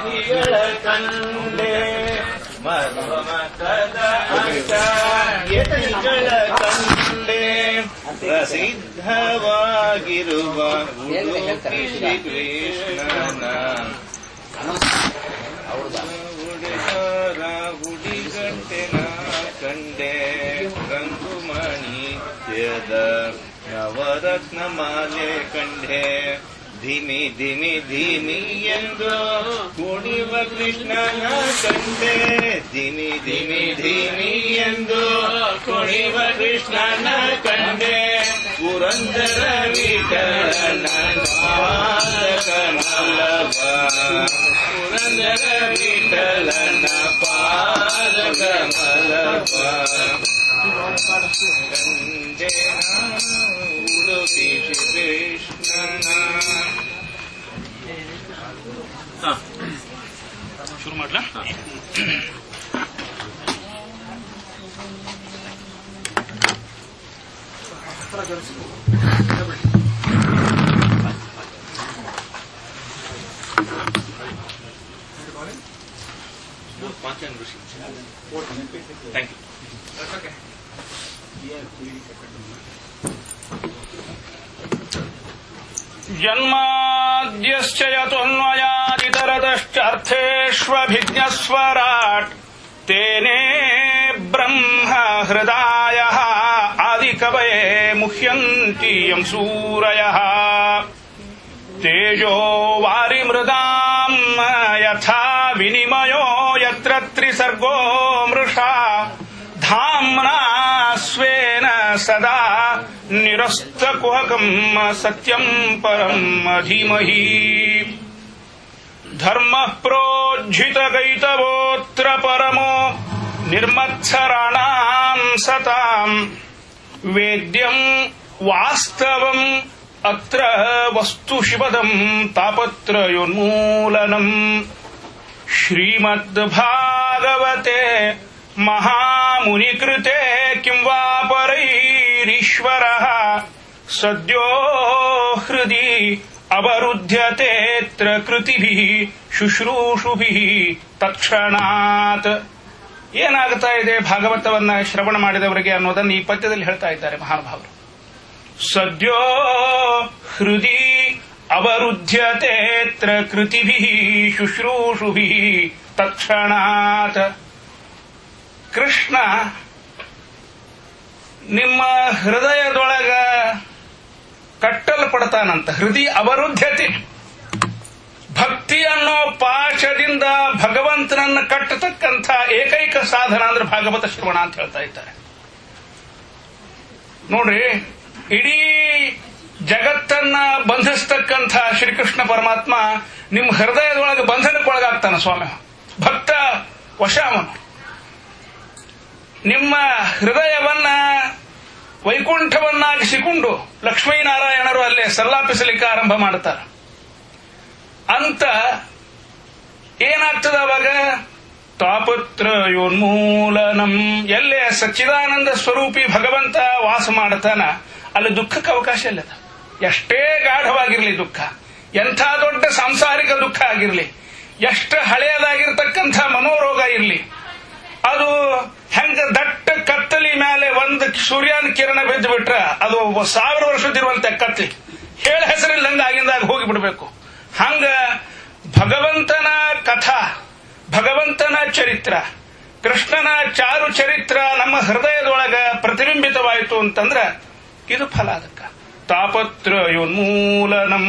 ವ್ಯಾಧಿಗಳ ಕಂಡೆ ಮರ್ಮಮತದ ಅಂಕ ಯತಿಗಳ ಕಂಡೆ ಪ್ರಸಿದ್ಧವಾಗಿರುವ ಉಡುಪಿ ಶ್ರೀ ಕೃಷ್ಣನ ಉಡಿಹಾರ ಹುಡಿಗಂಟೆನ ಕಂಡೆ ರಂಗುಮಣಿತ್ಯದ ನವರತ್ನ ಮಾಲೆ ಕಂಡೆ ಧಿಮಿ ಧಿಮಿ ಧಿಮಿ ಎಂದು ಕುಣಿವ ಕೃಷ್ಣನ ಕಂಡೆ ಧಿಮಿ ಧಿಮಿ ಧಿಮಿ ಎಂದು ಕುಣಿವ ಕೃಷ್ಣನ ಕಂಡೆ ಪುರಂದರ ವಿಠಲನ ಪಾದಕ ಮಲವ ಪುರಂದರ ವಿಠಲನ ಪಾದಕ ಮಲವ ಕಂಡೆ ಉಡುಪಿ ಶ್ರೀ ಕೃಷ್ಣನ ಶುರು ಮಾಡ್ಲಾ ಥ್ಯಾಂಕ್ ಯು ಜನ್ಮಾದ್ಯಶ್ಚ ಯತೋನ್ವಯಾದಿತರತಶ್ಚಾರ್ಥೇष्वभिज्ञस्वराट् तेने ब्रह्म हृदायः आदिकवये मुह्यन्ति यं सूरयः तेजो वारिमृदाम् यथा विनिमयो यत्र त्रिसर्गो मृषा धाम्ना स्वेन सदा निरस्तकुहकम् सत्यम् परम् धीमहि धर्मः प्रोज्झितगैतवोऽत्र परमो निर्मत्सराणाम् सताम् वेद्यम् वास्तवम् अत्र वस्तुशिवदम् तापत्रयोन्मूलनम् श्रीमद्भागवते महामुनिकृते किं वा परैरीश्वरः सद्यो हृदि अवरुध्यतेऽत्र कृतिभिः ಶುಶ್ರೂಷುಭಿः ತತ್ಕ್ಷಣಾತ್ ಏನಾಗ್ತಾ ಇದೆ ಭಾಗವತವನ್ನ ಶ್ರವಣ ಮಾಡಿದವರಿಗೆ ಅನ್ನೋದನ್ನು ಈ ಪದ್ಯದಲ್ಲಿ ಹೇಳ್ತಾ ಇದ್ದಾರೆ ಮಹಾನುಭಾವರು ಸದ್ಯೋ ಹೃದಿ ಅವರುಧ್ಯತೆತ್ರ ಕೃತಿಭಿ ಶುಶ್ರೂಷುಭಿ ತಕ್ಷಣಾತ್ ಕೃಷ್ಣ ನಿಮ್ಮ ಹೃದಯದೊಳಗ ಕಟ್ಟಲ್ಪಡ್ತಾನಂತ ಹೃದಯ ಅವರುದ್ಧತೆ ಭಕ್ತಿ ಅನ್ನೋ ಪಾಶದಿಂದ ಭಗವಂತನನ್ನ ಕಟ್ಟತಕ್ಕಂಥ ಏಕೈಕ ಸಾಧನ ಅಂದ್ರೆ ಭಾಗವತ ಶ್ರವಣ ಅಂತ ಹೇಳ್ತಾ ಇದ್ದಾರೆ ನೋಡ್ರಿ ಇಡೀ ಜಗತ್ತನ್ನ ಬಂಧಿಸ್ತಕ್ಕಂಥ ಶ್ರೀಕೃಷ್ಣ ಪರಮಾತ್ಮ ನಿಮ್ಮ ಹೃದಯದೊಳಗೆ ಬಂಧನಕ್ಕೊಳಗಾಗ್ತಾನ ಸ್ವಾಮಿ ಭಕ್ತ ವಶ ಅವನು ನಿಮ್ಮ ಹೃದಯವನ್ನ ವೈಕುಂಠವನ್ನಾಗಿಸಿಕೊಂಡು ಲಕ್ಷ್ಮೀನಾರಾಯಣರು ಅಲ್ಲೇ ಸಲ್ಲಾಪಿಸಲಿಕ್ಕೆ ಆರಂಭ ಮಾಡ್ತಾರೆ ಅಂತ ಏನಾಗ್ತದ ಅವಾಗ ತಾಪತ್ರಯೋನ್ಮೂಲನಂ ಎಲ್ಲೇ ಸಚ್ಚಿದಾನಂದ ಸ್ವರೂಪಿ ಭಗವಂತ ವಾಸ ಮಾಡ್ತಾನ ಅಲ್ಲಿ ದುಃಖಕ್ಕೆ ಅವಕಾಶ ಇಲ್ಲದ ಎಷ್ಟೇ ಗಾಢವಾಗಿರ್ಲಿ ದುಃಖ ಎಂಥ ದೊಡ್ಡ ಸಾಂಸಾರಿಕ ದುಃಖ ಆಗಿರ್ಲಿ ಎಷ್ಟು ಹಳೆಯದಾಗಿರ್ತಕ್ಕಂಥ ಮನೋರೋಗ ಇರ್ಲಿ ಅದು ಹೆಂಗ ದಟ್ಟ ಕತ್ತಲಿ ಮೇಲೆ ಒಂದು ಸೂರ್ಯನ ಕಿರಣ ಬಿದ್ದು ಬಿಟ್ರ ಅದು ಸಾವಿರ ವರ್ಷದಿರುವಂತ ಕತ್ತಲಿ ಹೇಳ ಹೆಸರಿಲ್ಲಂಗ ಆಗಿಂದಾಗ ಹೋಗಿ ಬಿಡಬೇಕು ಹಂಗ ಭಗವಂತನ ಕಥಾ ಭಗವಂತನ ಚರಿತ್ರ ಕೃಷ್ಣನ ಚಾರು ಚರಿತ್ರ ನಮ್ಮ ಹೃದಯದೊಳಗ ಪ್ರತಿಬಿಂಬಿತವಾಯಿತು ಅಂತಂದ್ರ ಇದು ಫಲ ಅದಕ್ಕ ತಾಪತ್ರಯೋನ್ಮೂಲನಂ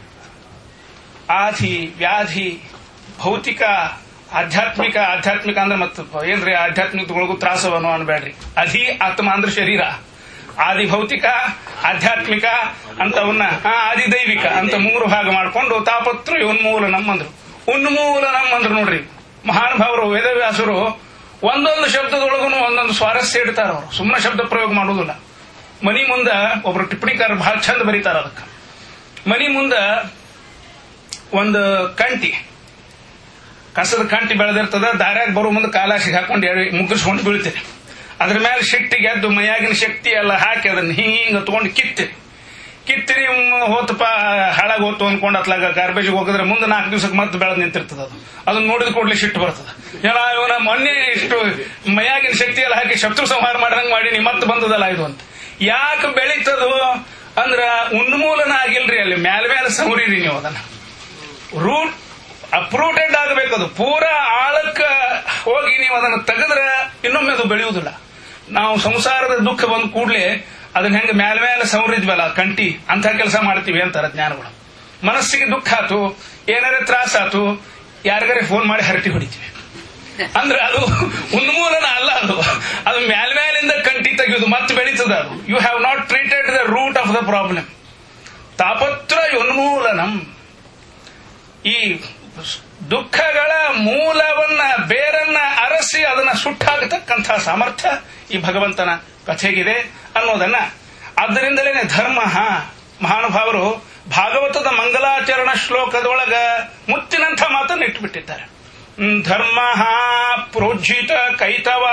ಆಧಿ ವ್ಯಾಧಿ ಭೌತಿಕ ಆಧ್ಯಾತ್ಮಿಕ ಆಧ್ಯಾತ್ಮಿಕ ಅಂದ್ರೆ ಮತ್ತೆ ಏನ್ರಿ ಆಧ್ಯಾತ್ಮಿಕದೊಳಗೂ ತ್ರಾಸವನು ಅನ್ಬೇಡ್ರಿ ಅಧಿ ಆತ್ಮ ಅಂದ್ರೆ ಶರೀರ ಆದಿ ಭೌತಿಕ ಆಧ್ಯಾತ್ಮಿಕ ಅಂತವನ್ನ ಆ, ಆದಿ ದೈವಿಕ ಅಂತ ಮೂರು ಭಾಗ ಮಾಡಿಕೊಂಡು ತಾಪತ್ರ ಉನ್ಮೂಲನಂ ಅಂದ್ರು ಉನ್ಮೂಲನಂ ಅಂದ್ರು ನೋಡ್ರಿ ಮಹಾನುಭಾವರು ವೇದವ್ಯಾಸರು ಒಂದೊಂದು ಶಬ್ದದೊಳಗೂ ಒಂದೊಂದು ಸ್ವಾರಸ್ಯ ಇಡ್ತಾರ ಅವರು ಸುಮ್ಮನೆ ಶಬ್ದ ಪ್ರಯೋಗ ಮಾಡುವುದಿಲ್ಲ ಮನಿ ಮುಂದ ಒಬ್ರು ಟಿಪ್ಪಣಿಕಾರ ಬಹಳ ಚಂದ ಬರೀತಾರ ಅದಕ್ಕೆ ಮನಿ ಮುಂದ ಒಂದು ಕಂಟಿ ಕಸದ ಕಂಟಿ ಬೆಳೆದಿರ್ತದ ದಾರ್ಯಾಗ ಬರೋ ಮುಂದೆ ಕಾಲಾಶಿಗೆ ಹಾಕೊಂಡು ಎಳಿ ಮುಗ್ಗಿಸ್ಕೊಂಡು ಬೀಳ್ತೀರಿ ಅದ್ರ ಮೇಲೆ ಶಕ್ತಿಗೆ ಎದ್ದು ಮೈಯಾಗಿನ ಶಕ್ತಿ ಎಲ್ಲ ಹಾಕಿ ಅದನ್ನ ಹಿಂಗ ತಗೊಂಡು ಕಿತ್ತೀರಿ ಕಿತ್ತಿರಿ ಹೋತಪ್ಪ ಹಾಳಾಗಿ ಹೋತು ಅನ್ಕೊಂಡು ಅತ್ಲಾಗ ಗಾರ್ಬೇಜ್ ಹೋಗಿದ್ರೆ ಮುಂದೆ ನಾಲ್ಕು ದಿವಸಕ್ಕೆ ಮತ್ತೆ ಬೆಳೆದ್ ನಿಂತಿರ್ತದ ಅದು ಅದನ್ನ ನೋಡಿದ ಕೂಡಲೇ ಸಿಟ್ಟು ಬರ್ತದ ಏನ ಇವನ ಮೊನ್ನೆ ಇಷ್ಟು ಮೈಯಾಗಿನ ಶಕ್ತಿ ಎಲ್ಲ ಹಾಕಿ ಶತ್ರು ಸಂಹಾರ ಮಾಡ್ದಂಗ್ ಮಾಡೀನಿ ಮತ್ತೆ ಬಂದದಲ್ಲ ಇದು ಅಂತ ಯಾಕೆ ಬೆಳೀತದು ಅಂದ್ರ ಉನ್ಮೂಲನ ಆಗಿಲ್ರಿ ಅಲ್ಲಿ ಮ್ಯಾಲ ಮ್ಯಾಲ ಸೌರಿರಿ ನೀವು ಅದನ್ನ ರೂಟ್ ಅಪ್ರೂಟೆಡ್ ಆಗಬೇಕು ಅದು ಪೂರಾ ಆಳಕ್ಕ ಹೋಗಿ ನೀವು ಅದನ್ನು ತೆಗೆದ್ರೆ ಇನ್ನೊಮ್ಮೆ ಅದು ಬೆಳೆಯುವುದಿಲ್ಲ ನಾವು ಸಂಸಾರದ ದುಃಖ ಬಂದ ಕೂಡಲೇ ಅದನ್ನ ಹೆಂಗ ಮ್ಯಾಲ ಮೇಲೆ ಸವರಿದ್ವಲ್ಲ ಕಂಟಿ ಅಂತ ಕೆಲಸ ಮಾಡ್ತೀವಿ ಅಂತಾರ ಜ್ಞಾನಗಳು ಮನಸ್ಸಿಗೆ ದುಃಖ ಆತು ಏನಾರ ತ್ರಾಸ ಆತು ಯಾರಿಗಾರೆ ಫೋನ್ ಮಾಡಿ ಹರಟಿ ಹೊಡಿತೀವಿ ಅಂದ್ರೆ ಅದು ಉನ್ಮೂಲನ ಅಲ್ಲ ಅದು ಅದು ಮ್ಯಾಲ ಮೇಲಿಂದ ಕಂಟಿ ತೆಗೆಯುವುದು ಮತ್ತೆ ಬೆಳೀತದ ಅದು you have not treated the root of the problem ತಾಪತ್ರ ಉನ್ಮೂಲನಂ ಈ ದುಃಖಗಳ ಮೂಲವನ್ನ ಬೇರನ್ನ ಅರಸಿ ಅದನ್ನ ಸುಟ್ಟಾಗತಕ್ಕಂಥ ಸಾಮರ್ಥ್ಯ ಈ ಭಗವಂತನ ಕಥೆಗಿದೆ ಅನ್ನೋದನ್ನ ಆದ್ದರಿಂದಲೇ ಧರ್ಮ ಮಹಾನುಭಾವರು ಭಾಗವತದ ಮಂಗಲಾಚರಣ ಶ್ಲೋಕದೊಳಗ ಮುತ್ತಿನಂಥ ಮಾತನ್ನು ಇಟ್ಟುಬಿಟ್ಟಿದ್ದಾರೆ ಹ್ಮ್, ಧರ್ಮ ಪ್ರೋಜ್ಜಿತ ಕೈತವ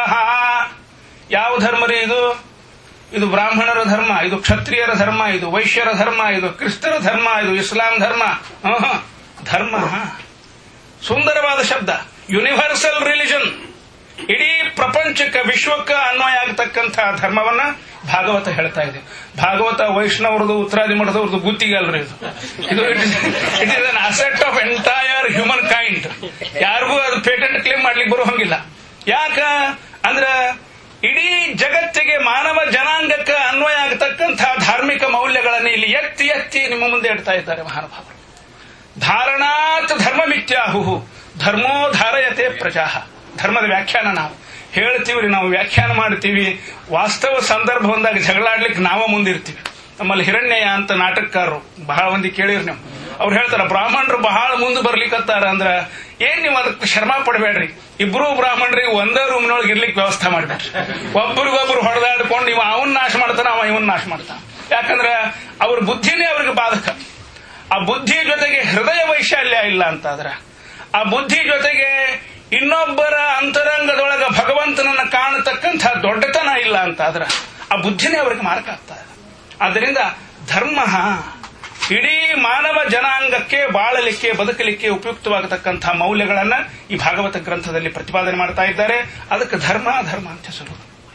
ಯಾವ ಧರ್ಮ ರೀ ಇದು ಇದು ಬ್ರಾಹ್ಮಣರ ಧರ್ಮ ಇದು ಕ್ಷತ್ರಿಯರ ಧರ್ಮ ಇದು ವೈಶ್ಯರ ಧರ್ಮ ಇದು ಕ್ರಿಸ್ತರ ಧರ್ಮ ಇದು ಇಸ್ಲಾಂ ಧರ್ಮ ಆಹಾ, ಧರ್ಮ ಸುಂದರವಾದ ಶಬ್ದ ಯೂನಿವರ್ಸಲ್ ರಿಲಿಜನ್ ಇಡೀ ಪ್ರಪಂಚಕ್ಕೆ ವಿಶ್ವಕ್ಕೆ ಅನ್ವಯ ಆಗತಕ್ಕಂತಹ ಧರ್ಮವನ್ನ ಭಾಗವತ ಹೇಳ್ತಾ ಇದೆ ಭಾಗವತ ವೈಷ್ಣವರದು ಉತ್ತರಾದಿ ಮಠದವ್ರದ್ದು ಗುತ್ತಿಗೆ ಅಲ್ರಿ ಇದು ಇದು it is an asset of entire human kind ಯಾರಿಗೂ ಅದು ಪೇಟೆಂಟ್ ಕ್ಲೇಮ್ ಮಾಡ್ಲಿಕ್ಕೆ ಬರೋ ಹಂಗಿಲ್ಲ ಯಾಕ ಅಂದ್ರ ಇಡೀ ಜಗತ್ತಿಗೆ ಮಾನವ ಜನಾಂಗಕ್ಕೆ ಅನ್ವಯ ಆಗತಕ್ಕಂತಹ ಧಾರ್ಮಿಕ ಮೌಲ್ಯಗಳನ್ನು ಇಲ್ಲಿ ಎತ್ತಿ ಎತ್ತಿ ನಿಮ್ಮ ಮುಂದೆ ಇಡ್ತಾ ಇದ್ದಾರೆ ಮಹಾನುಭಾವರು ಧಾರಣಾತ್ ಧರ್ಮ ಮಿಥ್ಯಾಹು ಧರ್ಮೋ ಧಾರಯತೆ ಪ್ರಜಾ ಧರ್ಮದ ವ್ಯಾಖ್ಯಾನ ನಾವು ಹೇಳ್ತೀವಿ ನಾವು ವ್ಯಾಖ್ಯಾನ ಮಾಡ್ತೀವಿ ವಾಸ್ತವ ಸಂದರ್ಭ ಬಂದಾಗ ಜಗಳಾಡ್ಲಿಕ್ಕೆ ನಾವ ಮುಂದಿರ್ತೀವಿ ನಮ್ಮಲ್ಲಿ ಹಿರಣ್ಯಯ ಅಂತ ನಾಟಕಕಾರರು ಬಹಳ ಮಂದಿ ಕೇಳಿರಿ ನೀವು ಅವ್ರು ಹೇಳ್ತಾರ ಬ್ರಾಹ್ಮಣರು ಬಹಳ ಮುಂದೆ ಬರ್ಲಿಕ್ಕತ್ತಾರ ಅಂದ್ರ ಏನ್ ನೀವು ಅದಕ್ಕೆ ಶ್ರಮ ಪಡಬೇಡ್ರಿ ಇಬ್ರು ಬ್ರಾಹ್ಮಣರಿಗೆ ಒಂದೇ ರೂಮ್ನೊಳಗೆ ಇರ್ಲಿಕ್ಕೆ ವ್ಯವಸ್ಥೆ ಮಾಡ್ಬೇಡ್ರಿ ಒಬ್ರಿಗೊಬ್ರು ಹೊಡೆದಾಡ್ಕೊಂಡು ಇವ ಅವನ್ ನಾಶ ಮಾಡ್ತಾನ ಅವ ಇವನ್ ನಾಶ ಮಾಡ್ತಾನ ಯಾಕಂದ್ರ ಅವ್ರ ಬುದ್ಧಿನೇ ಅವ್ರಿಗೆ ಬಾಧಕ ಆ ಬುದ್ಧಿ ಜೊತೆಗೆ ಹೃದಯ ವೈಶಾಲ್ಯ ಇಲ್ಲ ಅಂತಾದ್ರ ಆ ಬುದ್ಧಿ ಜೊತೆಗೆ ಇನ್ನೊಬ್ಬರ ಅಂತರಂಗದೊಳಗ ಭಗವಂತನನ್ನ ಕಾಣತಕ್ಕಂಥ ದೊಡ್ಡತನ ಇಲ್ಲ ಅಂತಾದ್ರ ಆ ಬುದ್ಧಿನೇ ಅವರಿಗೆ ಮಾರ್ಕ ಆಗ್ತದೆ ಆದ್ದರಿಂದ ಧರ್ಮ ಇಡೀ ಮಾನವ ಜನಾಂಗಕ್ಕೆ ಬಾಳಲಿಕ್ಕೆ ಬದುಕಲಿಕ್ಕೆ ಉಪಯುಕ್ತವಾಗತಕ್ಕಂಥ ಮೌಲ್ಯಗಳನ್ನ ಈ ಭಾಗವತ ಗ್ರಂಥದಲ್ಲಿ ಪ್ರತಿಪಾದನೆ ಮಾಡ್ತಾ ಇದ್ದಾರೆ ಅದಕ್ಕೆ ಧರ್ಮ ಧರ್ಮ ಅಂತ ಹೆಸರು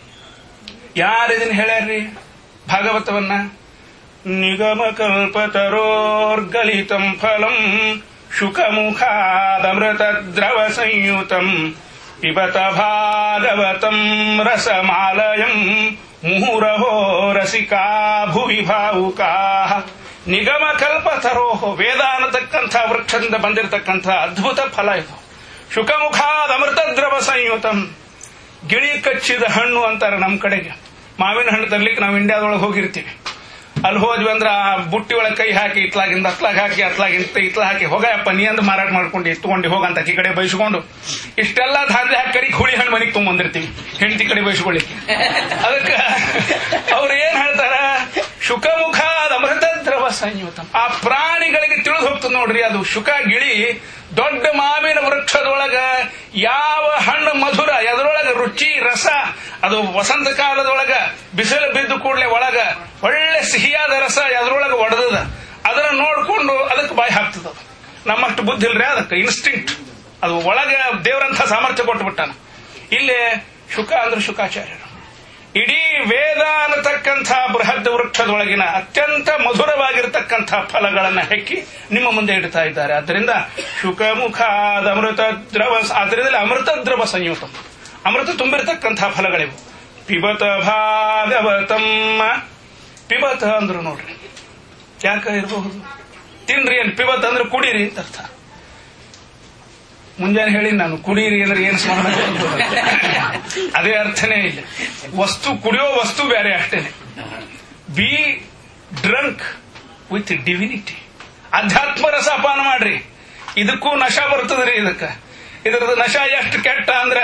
ಯಾರು ಇದನ್ನ ಹೇಳ್ಯಾರ್ರಿ ಭಾಗವತವನ್ನ ನಿಗಮ ಕಲ್ಪತರೋರ್ಗಲಿತಂ ಫಲಂ ಶುಕಮುಖಾದಮೃತ ದ್ರವ ಸಂಯುತಂ ಪಿಬತ ಭಾಗವತಂ ರಸಮಾಲಯಂ ಮುಹುರಹೋ ರಸಿಕಾ ಭುವಿ ಭಾವುಕಾ ನಿಗಮ ಕಲ್ಪತರೋಹೋ ವೇದ ಅನ್ನತಕ್ಕಂಥ ವೃಕ್ಷದಿಂದ ಬಂದಿರತಕ್ಕಂಥ ಅದ್ಭುತ ಫಲ ಇದು ಶುಕಮುಖಾದ ಅಮೃತ ದ್ರವ ಸಂಯುತಂ ಗಿಳಿ ಕಚ್ಚಿದ ಹಣ್ಣು ಅಂತಾರೆ ನಮ್ಮ ಕಡೆಗೆ ಮಾವಿನ ಹಣ್ಣು ತರ್ಲಿಕ್ಕೆ ನಾವು ಇಂಡಿಯಾದೊಳಗೆ ಹೋಗಿರ್ತೀವಿ ಅಲ್ಲಿ ಹೋದ್ವಿ ಅಂದ್ರೆ ಆ ಬುಟ್ಟಿ ಒಳಗೆ ಕೈ ಹಾಕಿ ಇತ್ಲಾಗಿಂದ ಅತ್ಲಾಗ ಹಾಕಿ ಅತ್ಲಾಗಿಂದ ಇತ್ಲ ಹಾಕಿ ಹೋಗಯಪ್ಪ ನೀ ಅಂದ್ ಮಾರಾಟ ಮಾಡ್ಕೊಂಡು ಎತ್ಕೊಂಡು ಹೋಗಂತ ಈ ಕಡೆ ಬಯಸ್ಕೊಂಡು ಇಷ್ಟೆಲ್ಲ ಧಾನ್ಯ ಹಾಕಿ ಕಡೆಗೆ ಹುಳಿ ಹಣ್ಣು ಮನೆಗೆ ತೊಗೊಂಬಂದಿರ್ತೀವಿ ಹೆಂಡತಿ ಕಡೆ ಬಯಸ್ಕೊಳ್ಳಿಕ್ಕೆ ಅದಕ್ಕೆ ಅವ್ರು ಏನ್ ಹೇಳ್ತಾರ ಶುಕಮುಖ ಅಮೃತ ದ್ರವ ಸಂಯುತ ಆ ಪ್ರಾಣಿಗಳಿಗೆ ತಿಳಿದು ಹೋಗ್ತದೆ ನೋಡ್ರಿ ಅದು ಶುಕ ಗಿಳಿ ದೊಡ್ಡ ಮಾವಿನ ವೃಕ್ಷದೊಳಗ ಯಾವ ಹಣ್ಣು ಮಧುರ ಎದರೊಳಗ ರುಚಿ ರಸ ಅದು ವಸಂತ ಕಾಲದೊಳಗ ಬಿಸಿಲು ಬಿದ್ದು ಕೂಡಲೇ ಒಳಗ ಒಳ್ಳೆ ಸಿಹಿಯಾದ ರಸ ಎದರೊಳಗ ಒಡೆದದ ಅದನ್ನ ನೋಡ್ಕೊಂಡು ಅದಕ್ಕೆ ಬಾಯಿ ಹಾಕ್ತದ ಅದು. ನಮ್ಮಷ್ಟು ಬುದ್ಧಿ ಇಲ್ರಿ ಅದಕ್ಕೆ ಇನ್ಸ್ಟಿಂಕ್ಟ್ ಅದು ಒಳಗ ದೇವರಂತ ಸಾಮರ್ಥ್ಯ ಕೊಟ್ಟುಬಿಟ್ಟಾನ ಇಲ್ಲಿ ಶುಕ ಅಂದ್ರೆ ಶುಕಾಚಾರ್ಯರು ಇಡೀ ವೇದ ಅನ್ನತಕ್ಕಂಥ ಬೃಹತ್ ವೃಕ್ಷದೊಳಗಿನ ಅತ್ಯಂತ ಮಧುರವಾಗಿರತಕ್ಕಂಥ ಫಲಗಳನ್ನ ಹೆಕ್ಕಿ ನಿಮ್ಮ ಮುಂದೆ ಇಡ್ತಾ ಇದ್ದಾರೆ ಆದ್ದರಿಂದ ಶುಕಮುಖಾದ ಅಮೃತ ದ್ರವ ಅದರಿಂದ ಅಮೃತ ದ್ರವ ಸಂಯುತ ಅಮೃತ ತುಂಬಿರತಕ್ಕಂಥ ಫಲಗಳಿವು ಪಿಬತ ಭಾಗವತಮ್ಮ ಪಿಬತ ಅಂದ್ರು ನೋಡ್ರಿ ಯಾಕ ಇರಬಹುದು ತಿನ್ರಿ ಏನ್ ಪಿಬತ್ ಅಂದ್ರೆ ಕುಡೀರಿ ಅಂತ ಅರ್ಥ ಮುಂಜಾನೆ ಹೇಳಿ ನಾನು ಕುಡೀರಿ ಅಂದ್ರೆ ಏನು ಸ್ಮರಣ ಅದೇ ಅರ್ಥನೇ ಇಲ್ಲ ವಸ್ತು ಕುಡಿಯೋ ವಸ್ತು ಬೇರೆ ಅಷ್ಟೇನೆ ಬಿ ಡ್ರಂಕ್ ವಿತ್ ಡಿವಿನಿಟಿ ಅಧ್ಯಾತ್ಮ ರಸ ಪಾನ ಮಾಡ್ರಿ ಇದಕ್ಕೂ ನಶ ಬರ್ತದ್ರಿ ಇದಕ್ಕ ಇದರದ ನಶ ಎಷ್ಟು ಕೆಟ್ಟ ಅಂದ್ರ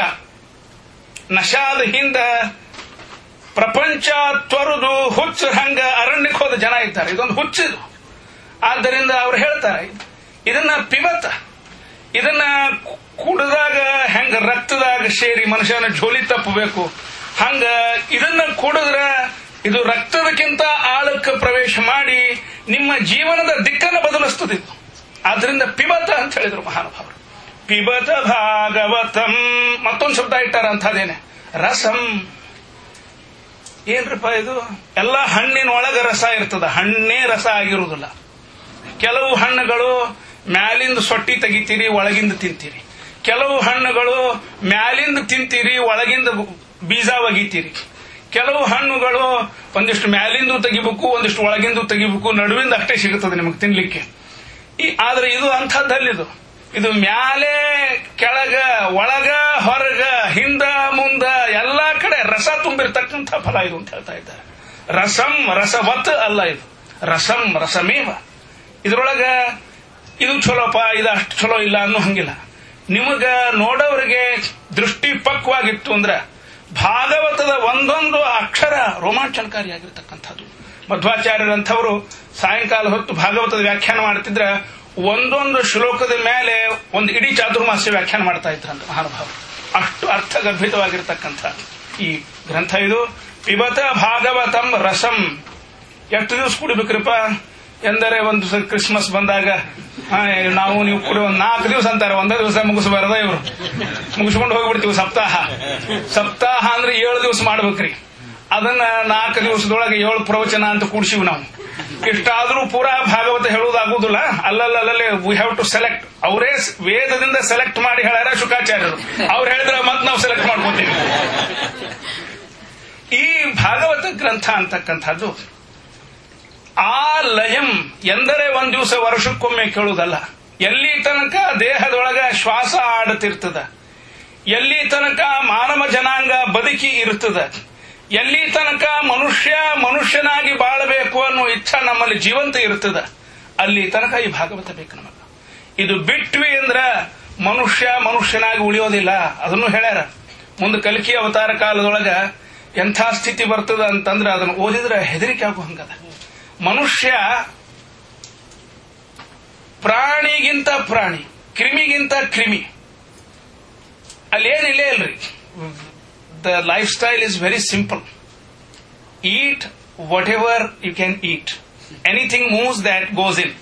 ನಶಾದ ಹಿಂದ ಪ್ರಪಂಚ ತೊರೆದು ಹುಚ್ಚ ಹಂಗ ಅರಣ್ಯಕ್ಕೆ ಹೋದ ಜನ ಇದ್ದಾರೆ ಇದೊಂದು ಹುಚ್ಚಿದು ಆದ್ದರಿಂದ ಅವ್ರು ಹೇಳ್ತಾರೆ ಇದನ್ನ ಪಿಬತ್ತ ಇದನ್ನ ಕುಡಿದಾಗ ಹೆಂಗ ರಕ್ತದಾಗ ಸೇರಿ ಮನುಷ್ಯನ ಝೋಲಿ ತಪ್ಪಬೇಕು ಹಂಗ ಇದನ್ನ ಕುಡಿದ್ರ ಇದು ರಕ್ತದಕ್ಕಿಂತ ಆಳಕ್ಕೆ ಪ್ರವೇಶ ಮಾಡಿ ನಿಮ್ಮ ಜೀವನದ ದಿಕ್ಕನ್ನು ಬದಲಿಸ್ತದೆ ಇದು ಆದ್ರಿಂದ ಪಿಬತ ಅಂತ ಹೇಳಿದ್ರು ಮಹಾನುಭಾವರು ಪಿಬತ ಭಾಗವತಂ ಮತ್ತೊಂದು ಶಬ್ದ ಇಟ್ಟಾರ ಅಂಥದ್ದೇನೆ ರಸಂ ಏನ್ರಪ್ಪ ಇದು ಎಲ್ಲ ಹಣ್ಣಿನ ಒಳಗ ರಸ ಇರ್ತದ ಹಣ್ಣೇ ರಸ ಆಗಿರುವುದಿಲ್ಲ ಕೆಲವು ಹಣ್ಣುಗಳು ಮ್ಯಾಲಿಂದ ಸೊಟ್ಟಿ ತೆಗಿತೀರಿ ಒಳಗಿಂದ ತಿಂತೀರಿ ಕೆಲವು ಹಣ್ಣುಗಳು ಮ್ಯಾಲಿಂದ ತಿಂತೀರಿ ಒಳಗಿಂದ ಬೀಜ ಒಗಿತೀರಿ ಕೆಲವು ಹಣ್ಣುಗಳು ಒಂದಿಷ್ಟು ಮ್ಯಾಲಿಂದು ತೆಗಿಬೇಕು ಒಂದಿಷ್ಟು ಒಳಗಿಂದು ತೆಗಿಬೇಕು ನಡುವಿಂದ ಅಷ್ಟೇ ಸಿಗುತ್ತದೆ ನಿಮಗೆ ತಿನ್ಲಿಕ್ಕೆ ಈ ಆದ್ರೆ ಇದು ಅಂಥದ್ದಲ್ಲಿದು ಇದು ಮ್ಯಾಲೆ ಕೆಳಗ ಒಳಗ ಹೊರಗ ಹಿಂದ ಮುಂದ ಎಲ್ಲಾ ಕಡೆ ರಸ ತುಂಬಿರ್ತಕ್ಕಂಥ ಫಲ ಇದು ಅಂತ ಹೇಳ್ತಾ ಇದ್ದಾರೆ ರಸಂ ರಸವತ್ ಅಲ್ಲ ಇದು ರಸಂ ರಸಮೇವ ಇದ್ರೊಳಗ ಇದು ಚಲೋಪ ಇದು ಅಷ್ಟು ಚಲೋ ಇಲ್ಲ ಅನ್ನೋ ಹಂಗಿಲ್ಲ ನಿಮಗ ನೋಡೋರಿಗೆ ದೃಷ್ಟಿ ಪಕ್ವಾಗಿತ್ತು ಅಂದ್ರೆ ಭಾಗವತದ ಒಂದೊಂದು ಅಕ್ಷರ ರೋಮಾಂಚನಕಾರಿಯಾಗಿರ್ತಕ್ಕಂಥದ್ದು ಮಧ್ವಾಚಾರ್ಯರಂಥವರು ಸಾಯಂಕಾಲ ಹೊತ್ತು ಭಾಗವತದ ವ್ಯಾಖ್ಯಾನ ಮಾಡ್ತಿದ್ರ ಒಂದೊಂದು ಶ್ಲೋಕದ ಮೇಲೆ ಒಂದು ಇಡೀ ಚಾತುರ್ಮಾಸ್ಯ ವ್ಯಾಖ್ಯಾನ ಮಾಡ್ತಾ ಇದ್ರಂತ ಮಹಾನುಭಾವ ಅಷ್ಟು ಅರ್ಥಗರ್ಭಿತವಾಗಿರ್ತಕ್ಕಂಥ ಈ ಗ್ರಂಥ ಇದು ಪಿಬತ ಭಾಗವತಂ ರಸಂ ಎಷ್ಟು ದಿವಸ ಕುಡಿಬೇಕ್ರಿಪ್ಪ ಎಂದರೆ ಒಂದು ಸ- ಕ್ರಿಸ್ಮಸ್ ಬಂದಾಗ ಆ, ನಾವು ನೀವು ಕೂಡ ಒಂದು ನಾಲ್ಕು ದಿವಸ ಅಂತಾರೆ ಒಂದೇ ದಿವಸ ಮುಗಿಸಬಾರದ ಇವರು ಮುಗಿಸ್ಕೊಂಡು ಹೋಗ್ಬಿಡ್ತೀವಿ ಸಪ್ತಾಹ ಸಪ್ತಾಹ ಅಂದ್ರೆ ಏಳು ದಿವಸ ಮಾಡ್ಬೇಕ್ರಿ ಅದನ್ನ ನಾಲ್ಕು ದಿವಸದೊಳಗೆ ಏಳು ಪ್ರವಚನ ಅಂತ ಕೂಡ್ಸಿವಿ ನಾವು ಇಷ್ಟಾದ್ರೂ ಪೂರಾ ಭಾಗವತ ಹೇಳುವುದಾಗುದಿಲ್ಲ ಅಲ್ಲಲ್ಲಲ್ಲೇ ವಿ ಹ್ಯಾವ್ ಟು ಸೆಲೆಕ್ಟ್ ಅವರೇ ವೇದದಿಂದ ಸೆಲೆಕ್ಟ್ ಮಾಡಿ ಹೇಳ್ಯಾರ ಶುಕಾಚಾರ್ಯರು ಅವ್ರು ಹೇಳಿದ್ರೆ ಮತ್ತೆ ನಾವು ಸೆಲೆಕ್ಟ್ ಮಾಡ್ಕೋತೀವಿ ಈ ಭಾಗವತ ಗ್ರಂಥ ಅಂತಕ್ಕಂಥದ್ದು ಆ ಲಯಂ ಎಂದರೆ ಒಂದ್ ದಿವಸ ವರ್ಷಕ್ಕೊಮ್ಮೆ ಕೇಳುವುದಲ್ಲ ಎಲ್ಲಿ ತನಕ ದೇಹದೊಳಗ ಶ್ವಾಸ ಆಡುತ್ತಿರ್ತದ ಎಲ್ಲಿ ತನಕ ಮಾನವ ಜನಾಂಗ ಬದುಕಿ ಇರ್ತದ ಎಲ್ಲಿ ತನಕ ಮನುಷ್ಯ ಮನುಷ್ಯನಾಗಿ ಬಾಳಬೇಕು ಅನ್ನೋ ಇಚ್ಛಾ ನಮ್ಮಲ್ಲಿ ಜೀವಂತ ಇರ್ತದ ಅಲ್ಲಿ ತನಕ ಈ ಭಾಗವತ ಬೇಕು ನಮಗ ಇದು ಬಿಟ್ವಿ ಅಂದ್ರ ಮನುಷ್ಯ ಮನುಷ್ಯನಾಗಿ ಉಳಿಯೋದಿಲ್ಲ ಅದನ್ನು ಹೇಳ್ಯಾರ ಮುಂದೆ ಕಲ್ಕಿ ಅವತಾರ ಕಾಲದೊಳಗ ಎಂಥ ಸ್ಥಿತಿ ಬರ್ತದ ಅಂತಂದ್ರೆ ಅದನ್ನು ಓದಿದ್ರೆ ಹೆದರಿಕೆ ಆಗೋ ಹಂಗದ ಮನುಷ್ಯ ಪ್ರಾಣಿಗಿಂತ ಪ್ರಾಣಿ ಕ್ರಿಮಿಗಿಂತ ಕ್ರಿಮಿ ಅಲ್ಲಿ ಏನಿಲ್ಲ ಇಲ್ರಿ the lifestyle is very simple eat whatever you can eat anything moves that goes in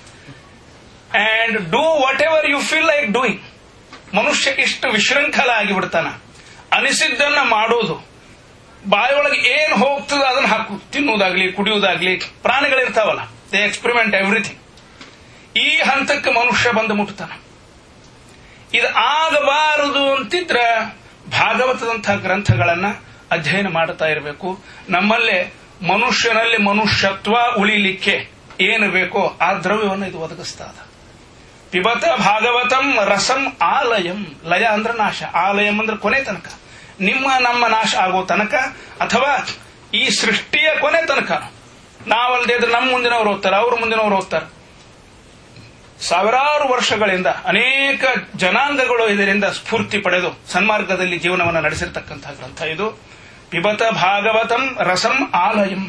and do whatever you feel like doing ಮನುಷ್ಯ ಇಷ್ಟು ವಿಶೃಂಖಲ ಆಗಿಬಿಡ್ತಾನ ಅನಿಸಿದ್ದನ್ನ ಮಾಡೋದು ಬಾಯೊಳಗೆ ಏನ್ ಹೋಗ್ತದ ಅದನ್ನ ಹಾಕು ತಿನ್ನುವುದಾಗ್ಲಿ ಕುಡಿಯುವುದಾಗ್ಲಿ ಪ್ರಾಣಿಗಳಿರ್ತಾವಲ್ಲ ದೇ ಎಕ್ಸ್ಪೆರಿಮೆಂಟ್ ಎವ್ರಿಥಿಂಗ್ ಈ ಹಂತಕ್ಕೆ ಮನುಷ್ಯ ಬಂದು ಮುಟ್ತಾನ ಇದು ಆಗಬಾರದು ಅಂತಿದ್ರ ಭಾಗವತದಂತಹ ಗ್ರಂಥಗಳನ್ನ ಅಧ್ಯಯನ ಮಾಡ್ತಾ ಇರಬೇಕು ನಮ್ಮಲ್ಲೇ ಮನುಷ್ಯನಲ್ಲಿ ಮನುಷ್ಯತ್ವ ಉಳಿಲಿಕ್ಕೆ ಏನು ಬೇಕೋ ಆ ದ್ರವ್ಯವನ್ನು ಇದು ಒದಗಿಸ್ತಾ ಅದ ಪಿಬತ ಭಾಗವತಂ ರಸಂ ಆಲಯಂ ಲಯ ಅಂದ್ರೆ ನಾಶ ಆಲಯಂ ಅಂದ್ರೆ ಕೊನೆ ತನಕ ನಿಮ್ಮ ನಮ್ಮ ನಾಶ ಆಗೋ ತನಕ ಅಥವಾ ಈ ಸೃಷ್ಟಿಯ ಕೊನೆ ತನಕ ನಾವಲ್ದೇ ಇದ್ರೆ ನಮ್ಮ ಮುಂದಿನವ್ರು ಓದ್ತಾರೆ ಅವ್ರ ಮುಂದಿನವ್ರು ಓದ್ತಾರೆ ಸಾವಿರಾರು ವರ್ಷಗಳಿಂದ ಅನೇಕ ಜನಾಂಗಗಳು ಇದರಿಂದ ಸ್ಫೂರ್ತಿ ಪಡೆದು ಸನ್ಮಾರ್ಗದಲ್ಲಿ ಜೀವನವನ್ನು ನಡೆಸಿರ್ತಕ್ಕಂತಹ ಗ್ರಂಥ ಇದು ಪಿಬತ ಭಾಗವತಂ ರಸಂ ಆಲಯಂ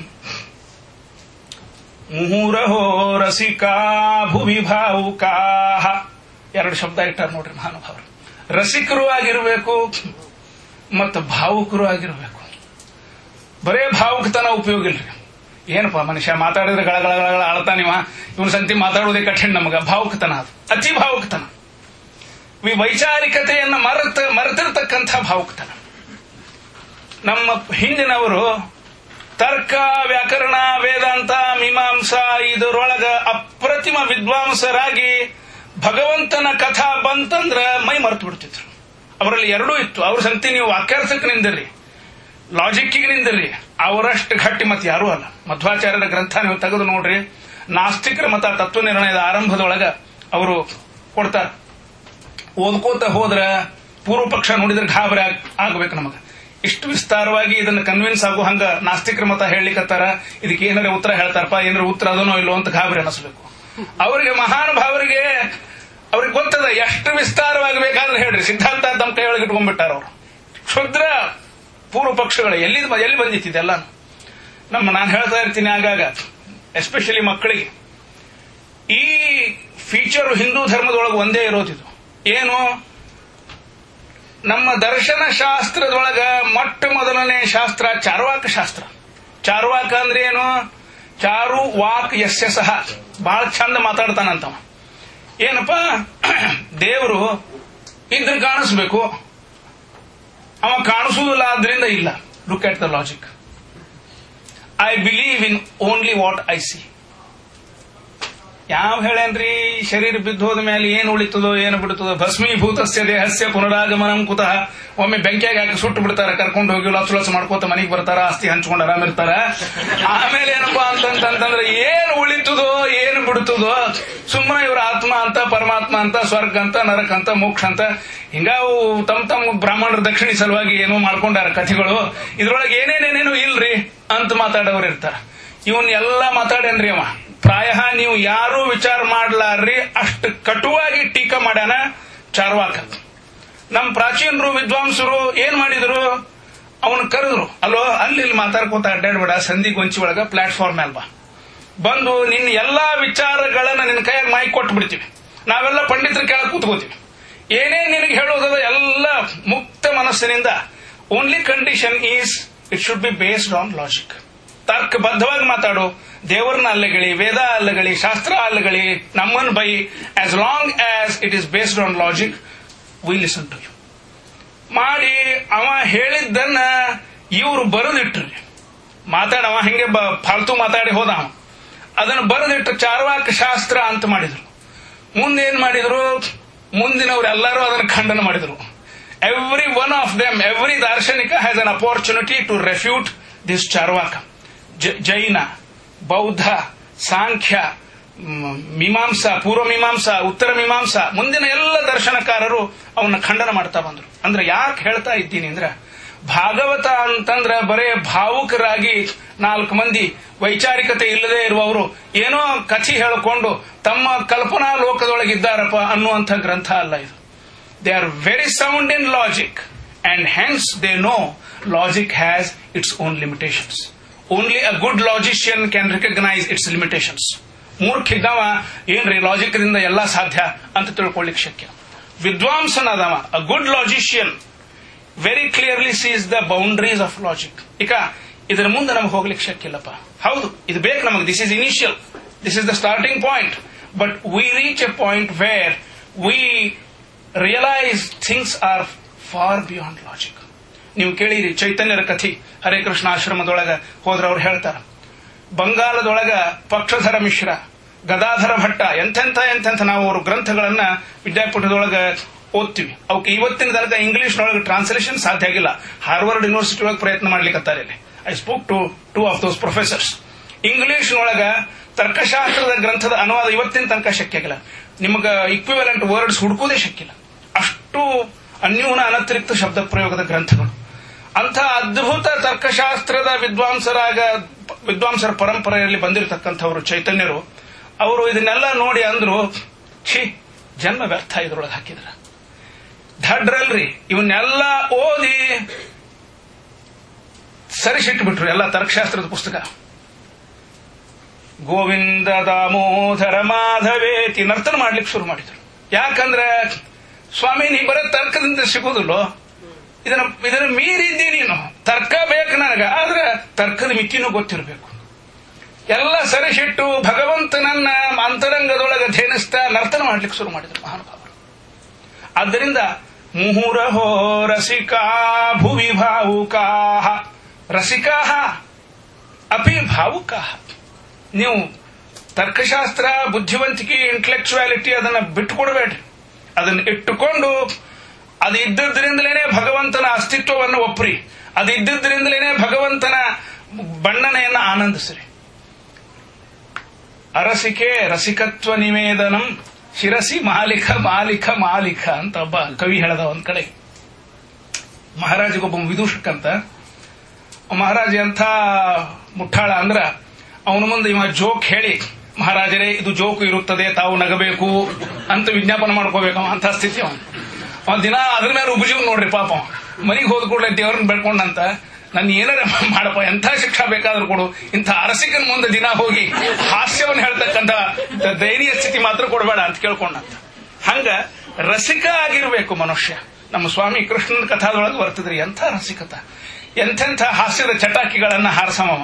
ಮುಹುರಹೋ ರಸಿಕಾ ಭುವಿ ಭಾವುಕಾ ಎರಡು ಶಬ್ದ ಇಟ್ಟಾರ ನೋಡ್ರಿ ಮಹಾನುಭಾವರು ರಸಿಕರು ಆಗಿರಬೇಕು ಮತ್ತು ಭಾವುಕರು ಆಗಿರಬೇಕು ಬರೇ ಭಾವುಕತನ ಉಪಯೋಗ ಇಲ್ರಿ ಏನಪ್ಪ ಮನುಷ್ಯ ಮಾತಾಡಿದ್ರೆ ಗಳಗಳ ಗಳಗಳ ಅಳ್ತಾನಿವ ಇವನ್ ಸಂತಿ ಮಾತಾಡುವುದೇ ಕಠಿಣ ನಮಗ ಭಾವುಕತನ ಅದು ಅತಿ ಭಾವುಕತನ ಈ ವೈಚಾರಿಕತೆಯನ್ನ ಮರೆತ ಮರೆತಿರ್ತಕ್ಕಂಥ ಭಾವುಕತನ ನಮ್ಮ ಹಿಂದಿನವರು ತರ್ಕ ವ್ಯಾಕರಣ ವೇದಾಂತ ಮೀಮಾಂಸಾ ಇದರೊಳಗ ಅಪ್ರತಿಮ ವಿದ್ವಾಂಸರಾಗಿ ಭಗವಂತನ ಕಥಾ ಬಂತಂದ್ರ ಮೈ ಮರೆತು ಬಿಡ್ತಿದ್ರು ಅವರಲ್ಲಿ ಎರಡೂ ಇತ್ತು ಅವ್ರ ಸಂತಿ ನೀವು ವಾಕ್ಯಾರ್ಥಕ್ಕೆ ನಿಂದಿರ್ರಿ ಲಾಜಿಕ್ಕಿಗೆ ನಿಂದಿರ್ರಿ ಅವರಷ್ಟು ಗಟ್ಟಿ ಮತ್ ಯಾರೂ ಅಲ್ಲ ಮಧ್ವಾಚಾರ್ಯರ ಗ್ರಂಥ ನೀವು ತೆಗೆದು ನೋಡ್ರಿ ನಾಸ್ತಿಕರ ಮತ ತತ್ವ ನಿರ್ಣಯದ ಆರಂಭದೊಳಗ ಅವರು ಕೊಡ್ತಾರ ಓದ್ಕೋತ ಹೋದ್ರ ಪೂರ್ವ ಪಕ್ಷ ನೋಡಿದ್ರೆ ಗಾಬರಿ ಆಗ್- ಆಗ್ಬೇಕು ನಮಗ ಇಷ್ಟು ವಿಸ್ತಾರವಾಗಿ ಇದನ್ನ ಕನ್ವಿನ್ಸ್ ಆಗೋ ಹಂಗ ನಾಸ್ತಿಕರ ಮತ ಹೇಳಲಿಕ್ಕತ್ತಾರ ಇದಕ್ಕೆ ಏನಾರ ಉತ್ತರ ಹೇಳ್ತಾರಪ್ಪ ಏನಾರ ಉತ್ತರ ಅದನೋ ಇಲ್ಲೋ ಅಂತ ಗಾಬರಿ ಅನಿಸ್ಬೇಕು ಅವರಿಗೆ ಮಹಾನುಭಾವರಿಗೆ ಅವ್ರಿಗೆ ಗೊತ್ತದ ಎಷ್ಟು ವಿಸ್ತಾರವಾಗಿ ಬೇಕಾದ್ರೆ ಹೇಳ್ರಿ ಸಿದ್ಧಾಂತ ತಮ್ಮ ಕೈ ಒಳಗೆ ಇಟ್ಕೊಂಡ್ಬಿಟ್ಟಾರ ಅವರು ಕ್ಷುದ್ರ ಪೂರ್ವ ಪಕ್ಷಗಳು ಎಲ್ಲಿ ಎಲ್ಲಿ ಬಂದಿತ್ತಿದೆಲ್ಲ ನಮ್ಮ ನಾನು ಹೇಳ್ತಾ ಇರ್ತೀನಿ ಆಗಾಗ ಎಸ್ಪೆಷಲಿ ಮಕ್ಕಳಿಗೆ ಈ ಫೀಚರ್ ಹಿಂದೂ ಧರ್ಮದೊಳಗೆ ಒಂದೇ ಇರೋದಿದು ಏನು ನಮ್ಮ ದರ್ಶನ ಶಾಸ್ತ್ರದೊಳಗ ಮೊಟ್ಟ ಮೊದಲನೇ ಶಾಸ್ತ್ರ ಚಾರ್ವಾಕ ಶಾಸ್ತ್ರ ಚಾರುವಾಕ ಅಂದ್ರೆ ಏನು ಚಾರು ವಾಕ್ ಯಸ್ಯ ಸಹ ಬಹಳ ಚಂದ ಮಾತಾಡ್ತಾನಂತವ ಏನಪ್ಪ ದೇವರು ಇದ್ರ ಕಾಣಿಸ್ಬೇಕು ಅವ ಕಾಣಿಸುವುದಿಲ್ಲ ಆದ್ರಿಂದ ಇಲ್ಲ look at the logic I believe in only what I see ಯಾವ ಹೇಳೇನ್ರಿ ಶರೀರ ಬಿದ್ದು ಹೋದ ಮೇಲೆ ಏನು ಉಳಿತದೋ ಏನು ಬಿಡುತ್ತದೋ ಭಸ್ಮೀಭೂತಸ್ಯ ದೇಹಸ್ಯ ಪುನರಾಗಮನಂ ಕುತಃ ಒಮ್ಮೆ ಬೆಂಕಿಯಾಗಿ ಹಾಕಿ ಸುಟ್ಟು ಬಿಡ್ತಾರ ಕರ್ಕೊಂಡು ಹೋಗಿ ಲೊಸ ಲೊಸ ಮಾಡ್ಕೋತ ಮನೆಗೆ ಬರ್ತಾರ ಆಸ್ತಿ ಹಂಚ್ಕೊಂಡು ಆರಾಮಿರ್ತಾರ ಆಮೇಲೆ ಏನಪ್ಪಾ ಅಂತಂತಂದ್ರೆ ಏನು ಉಳಿತದೋ ಏನು ಬಿಡುತ್ತದೋ ಸುಮ್ಮನೆ ಇವ್ರ ಆತ್ಮ ಅಂತ ಪರಮಾತ್ಮ ಅಂತ ಸ್ವರ್ಗ ಅಂತ ನರಕ ಅಂತ ಮೋಕ್ಷ ಅಂತ ಹಿಂಗಾವು ತಮ್ ತಮ್ಮ ಬ್ರಾಹ್ಮಣರ ದಕ್ಷಿಣಿ ಸಲುವಾಗಿ ಏನೋ ಮಾಡ್ಕೊಂಡಾರ ಕಥೆಗಳು ಇದ್ರೊಳಗೆ ಏನೇನೇನೇನು ಇಲ್ರಿ ಅಂತ ಮಾತಾಡೋರು ಇರ್ತಾರ ಇವನ್ ಎಲ್ಲ ಮಾತಾಡೇನ್ರಿ ಅವ ಪ್ರಾಯ ನೀವು ಯಾರೂ ವಿಚಾರ ಮಾಡ್ಲಾರ್ರಿ ಅಷ್ಟು ಕಟುವಾಗಿ ಟೀಕಾ ಮಾಡ್ಯಾನ ಚಾರ್ವಾಕ ನಮ್ ಪ್ರಾಚೀನರು ವಿದ್ವಾಂಸರು ಏನ್ ಮಾಡಿದ್ರು ಅವನ್ ಕರೆದ್ರು ಅಲ್ಲೋ ಅಲ್ಲಿ ಇಲ್ಲಿ ಮಾತಾಡ್ಕೋತ ಅಡ್ಡಾಡ್ಬೇಡ ಸಂಧಿ ಗೊಂಚಿ ಒಳಗ ಪ್ಲಾಟ್ಫಾರ್ಮ್ ಮೇಲೆ ಬಾ ಬಂದು ನಿನ್ನ ಎಲ್ಲಾ ವಿಚಾರಗಳನ್ನ ನಿನ್ನ ಕೈಯಾಗ ಮೈ ಕೊಟ್ಟು ಬಿಡ್ತೀವಿ ನಾವೆಲ್ಲ ಪಂಡಿತರ ಕೆಳಗೆ ಕೂತ್ಕೋತೀವಿ ಏನೇ ನಿನಗೆ ಹೇಳೋದದ ಎಲ್ಲ ಮುಕ್ತ ಮನಸ್ಸಿನಿಂದ only condition is it should be based on logic ತರ್ಕಬದ್ಧವಾಗಿ ಮಾತಾಡು ದೇವರನ್ನ ಅಲ್ಲಗಳಿ ವೇದ ಅಲ್ಲಗಳಿ ಶಾಸ್ತ್ರ ಅಲ್ಲಗಳಿ ನಮ್ಮನ್ ಬೈ as long as it is based on logic we listen to you ಮಾಡಿ ಅವ ಹೇಳಿದ್ದನ್ನ ಇವರು ಬರೆದಿಟ್ರಿ ಮಾತಾಡವ ಹಿಂಗೆ ಬ- ಫಾಲ್ತು ಮಾತಾಡಿ ಹೋದ ಅವ ಅದನ್ನು ಬರೆದಿಟ್ಟು ಚಾರ್ವಾಕ ಶಾಸ್ತ್ರ ಅಂತ ಮಾಡಿದ್ರು ಮುಂದೇನ್ ಮಾಡಿದ್ರು ಮುಂದಿನವ್ರು ಎಲ್ಲರೂ ಅದನ್ನು ಖಂಡನ ಮಾಡಿದ್ರು every one of them every ದಾರ್ಶನಿಕ has an opportunity to refute this Charvaka ಜ- ಜೈನ ಬೌದ್ಧ ಸಾಂಖ್ಯ ಮ್, ಮೀಮಾಂಸಾ ಪೂರ್ವ ಮೀಮಾಂಸಾ ಉತ್ತರ ಮೀಮಾಂಸಾ ಮುಂದಿನ ಎಲ್ಲ ದರ್ಶನಕಾರರು ಅವನ್ನ ಖಂಡನ ಮಾಡ್ತಾ ಬಂದ್ರು ಅಂದ್ರೆ ಯಾಕೆ ಹೇಳ್ತಾ ಇದ್ದೀನಿ ಅಂದ್ರೆ ಭಾಗವತ ಅಂತಂದ್ರೆ ಬರೇ ಭಾವುಕರಾಗಿ ನಾಲ್ಕು ಮಂದಿ ವೈಚಾರಿಕತೆ ಇಲ್ಲದೆ ಇರುವವರು ಏನೋ ಕಥೆ ಹೇಳಿಕೊಂಡು ತಮ್ಮ ಕಲ್ಪನಾ ಲೋಕದೊಳಗಿದ್ದಾರಪ್ಪ ಅನ್ನುವಂಥ ಗ್ರಂಥ ಅಲ್ಲ ಇದು they are very sound in logic and hence they know logic has its own limitations only a good logician can recognize its limitations ಮೂರ್ಖಿದ್ದವ ಏನ್ರಿ ಲಾಜಿಕ್ ದಿಂದ ಎಲ್ಲ ಸಾಧ್ಯ ಅಂತ ತಿಳ್ಕೊಳ್ಳಿಕ್ ಶಕ್ಯ ವಿದ್ವಾಂಸನಾದವ a good logician very clearly sees the boundaries of logic ಈಗ ಇದರ ಮುಂದೆ ನಮಗೆ ಹೋಗ್ಲಿಕ್ಕೆ ಶಕ್ಯ ಇಲ್ಲಪ್ಪ ಹೌದು ಇದು ಬೇಕು ನಮಗೆ this is initial this is the starting point but we reach a point where we realise things are far beyond logic ನೀವು ಕೇಳಿರಿ ಚೈತನ್ಯರ ಕಥೆ ಹರೇ ಕೃಷ್ಣ ಆಶ್ರಮದೊಳಗ ಹೋದ್ರ ಅವ್ರು ಹೇಳ್ತಾರ ಬಂಗಾಲದೊಳಗ ಪಕ್ಷಧರ ಮಿಶ್ರ ಗದಾಧರ ಭಟ್ಟ ಎಂತೆಂಥ ಎಂತೆಂಥ ನಾವು ಅವ್ರ ಗ್ರಂಥಗಳನ್ನ ವಿದ್ಯಾಪೀಠದೊಳಗ ಓದ್ತೀವಿ ಅವಕ್ಕೆ ಇವತ್ತಿನ ತನಕ ಇಂಗ್ಲಿಷ್ನೊಳಗೆ ಟ್ರಾನ್ಸ್ಲೇಷನ್ ಸಾಧ್ಯ ಆಗಿಲ್ಲ ಹಾರ್ವರ್ಡ್ ಯೂನಿವರ್ಸಿಟಿ ಒಳಗೆ ಪ್ರಯತ್ನ ಮಾಡ್ಲಿಕ್ಕತ್ತಾರೆ ಇಲ್ಲಿ I spoke to two of those professors ಇಂಗ್ಲಿಷ್ನೊಳಗ ತರ್ಕಶಾಸ್ತ್ರದ ಗ್ರಂಥದ ಅನುವಾದ ಇವತ್ತಿನ ತನಕ ಶಕ್ಯ ಆಗಿಲ್ಲ ನಿಮಗೆ ಇಕ್ವಿವೆಲೆಂಟ್ ವರ್ಡ್ಸ್ ಹುಡುಕೋದೇ ಶಕ್ಯ ಇಲ್ಲ ಅಷ್ಟು ಅನ್ಯೂನ ಅನತಿರಿಕ್ತ ಶಬ್ದ ಪ್ರಯೋಗದ ಗ್ರಂಥಗಳು ಅಂಥ ಅದ್ಭುತ ತರ್ಕಶಾಸ್ತ್ರದ ವಿದ್ವಾಂಸರಾಗ ವಿದ್ವಾಂಸರ ಪರಂಪರೆಯಲ್ಲಿ ಬಂದಿರತಕ್ಕಂಥವರು ಚೈತನ್ಯರು ಅವರು ಇದನ್ನೆಲ್ಲ ನೋಡಿ ಅಂದ್ರು ಛೀ ಜನ್ಮ ವ್ಯರ್ಥ ಇದ್ರೊಳಗೆ ಹಾಕಿದ್ರ ಧಡ್ರಲ್ರಿ ಇವನ್ನೆಲ್ಲ ಓದಿ ಸರಿಸಿಟ್ಬಿಟ್ರು ಎಲ್ಲ ತರ್ಕಶಾಸ್ತ್ರದ ಪುಸ್ತಕ ಗೋವಿಂದ ದಾಮೋದರ ಮಾಧವೇತಿ ನರ್ತನ ಮಾಡ್ಲಿಕ್ಕೆ ಶುರು ಮಾಡಿದ್ರು ಯಾಕಂದ್ರೆ ಸ್ವಾಮಿ ನೀ ಬರೋ ತರ್ಕದಿಂದ ಸಿಗೋದಿಲ್ಲೋ ಇದನ್ನ ಇದನ್ನ ಮೀರಿದ್ದಿ ನೀನು ತರ್ಕ ಬೇಕು ನನಗ ಆದ್ರೆ ತರ್ಕದ ಮಿತಿನೂ ಗೊತ್ತಿರಬೇಕು ಎಲ್ಲ ಸರಿಸಿಟ್ಟು ಭಗವಂತನನ್ನ ಅಂತರಂಗದೊಳಗೆ ಧೇನಿಸ್ತಾ ನರ್ತನ ಮಾಡ್ಲಿಕ್ಕೆ ಶುರು ಮಾಡಿದ್ರು ಮಹಾನುಭಾವರು ಆದ್ದರಿಂದ ಮುಹುರಹೋ ರಸಿಕಾ ಭುವಿ ಭಾವುಕಾ ರಸಿಕಾ ಅಪಿ ಭಾವುಕಾ ನೀವು ತರ್ಕಶಾಸ್ತ್ರ ಬುದ್ಧಿವಂತಿಕೆ ಇಂಟೆಲೆಕ್ಚುಯಾಲಿಟಿ ಅದನ್ನ ಬಿಟ್ಟುಕೊಡ್ಬೇಡ್ರಿ ಅದನ್ನ ಇಟ್ಟುಕೊಂಡು ಅದು ಇದ್ದದ್ರಿಂದಲೇ ಭಗವಂತನ ಅಸ್ತಿತ್ವವನ್ನು ಒಪ್ಪ್ರಿ ಅದು ಇದ್ದದ್ರಿಂದಲೇ ಭಗವಂತನ ಬಣ್ಣನೆಯನ್ನು ಆನಂದಿಸ್ರಿ ಅರಸಿಕೆ ರಸಿಕತ್ವ ನಿವೇದನಂ ಶಿರಸಿ ಮಾಲಿಕ ಮಾಲಿಕ ಮಾಲಿಕ ಅಂತ ಒಬ್ಬ ಕವಿ ಹೇಳದ ಒಂದ್ ಕಡೆ ಮಹಾರಾಜಗೊಬ್ಬ ವಿದೂಷಕ ಅಂತ ಮಹಾರಾಜ ಅಂತ ಮುಟ್ಟಾಳ ಅಂದ್ರ ಅವನ ಮುಂದೆ ಇವ ಜೋಕ್ ಹೇಳಿ ಮಹಾರಾಜರೇ ಇದು ಜೋಕು ಇರುತ್ತದೆ ತಾವು ನಗಬೇಕು ಅಂತ ವಿಜ್ಞಾಪನೆ ಮಾಡ್ಕೋಬೇಕು ಅಂತ ಸ್ಥಿತಿ ಅವನು ಅವನ್ ದಿನ ಅದ್ರ ಮೇಲೆ ಉಪಜೀವ ನೋಡ್ರಿ ಪಾಪ ಮನೆಗೆ ಹೋದ ಕೂಡಲೇ ದೇವ್ರನ್ನ ಬೆಳ್ಕೊಂಡಂತ ನನ್ನ ಏನಾರ ಮಾಡಪ್ಪ ಎಂಥ ಶಿಕ್ಷಾ ಬೇಕಾದ್ರೂ ಕೊಡು ಇಂಥ ಅರಸಿಕನ ಮುಂದೆ ದಿನ ಹೋಗಿ ಹಾಸ್ಯವನ್ನು ಹೇಳ್ತಕ್ಕಂಥ ದಯನೀಯ ಸ್ಥಿತಿ ಮಾತ್ರ ಕೊಡಬೇಡ ಅಂತ ಕೇಳ್ಕೊಂಡಂತ ಹಂಗ ರಸಿಕ ಆಗಿರ್ಬೇಕು ಮನುಷ್ಯ ನಮ್ಮ ಸ್ವಾಮಿ ಕೃಷ್ಣನ ಕಥಾದೊಳಗೆ ಬರ್ತದ್ರಿ ಎಂಥ ರಸಿಕತ ಎಂತೆಂಥ ಹಾಸ್ಯದ ಚಟಾಕಿಗಳನ್ನ ಹಾರಸಮವ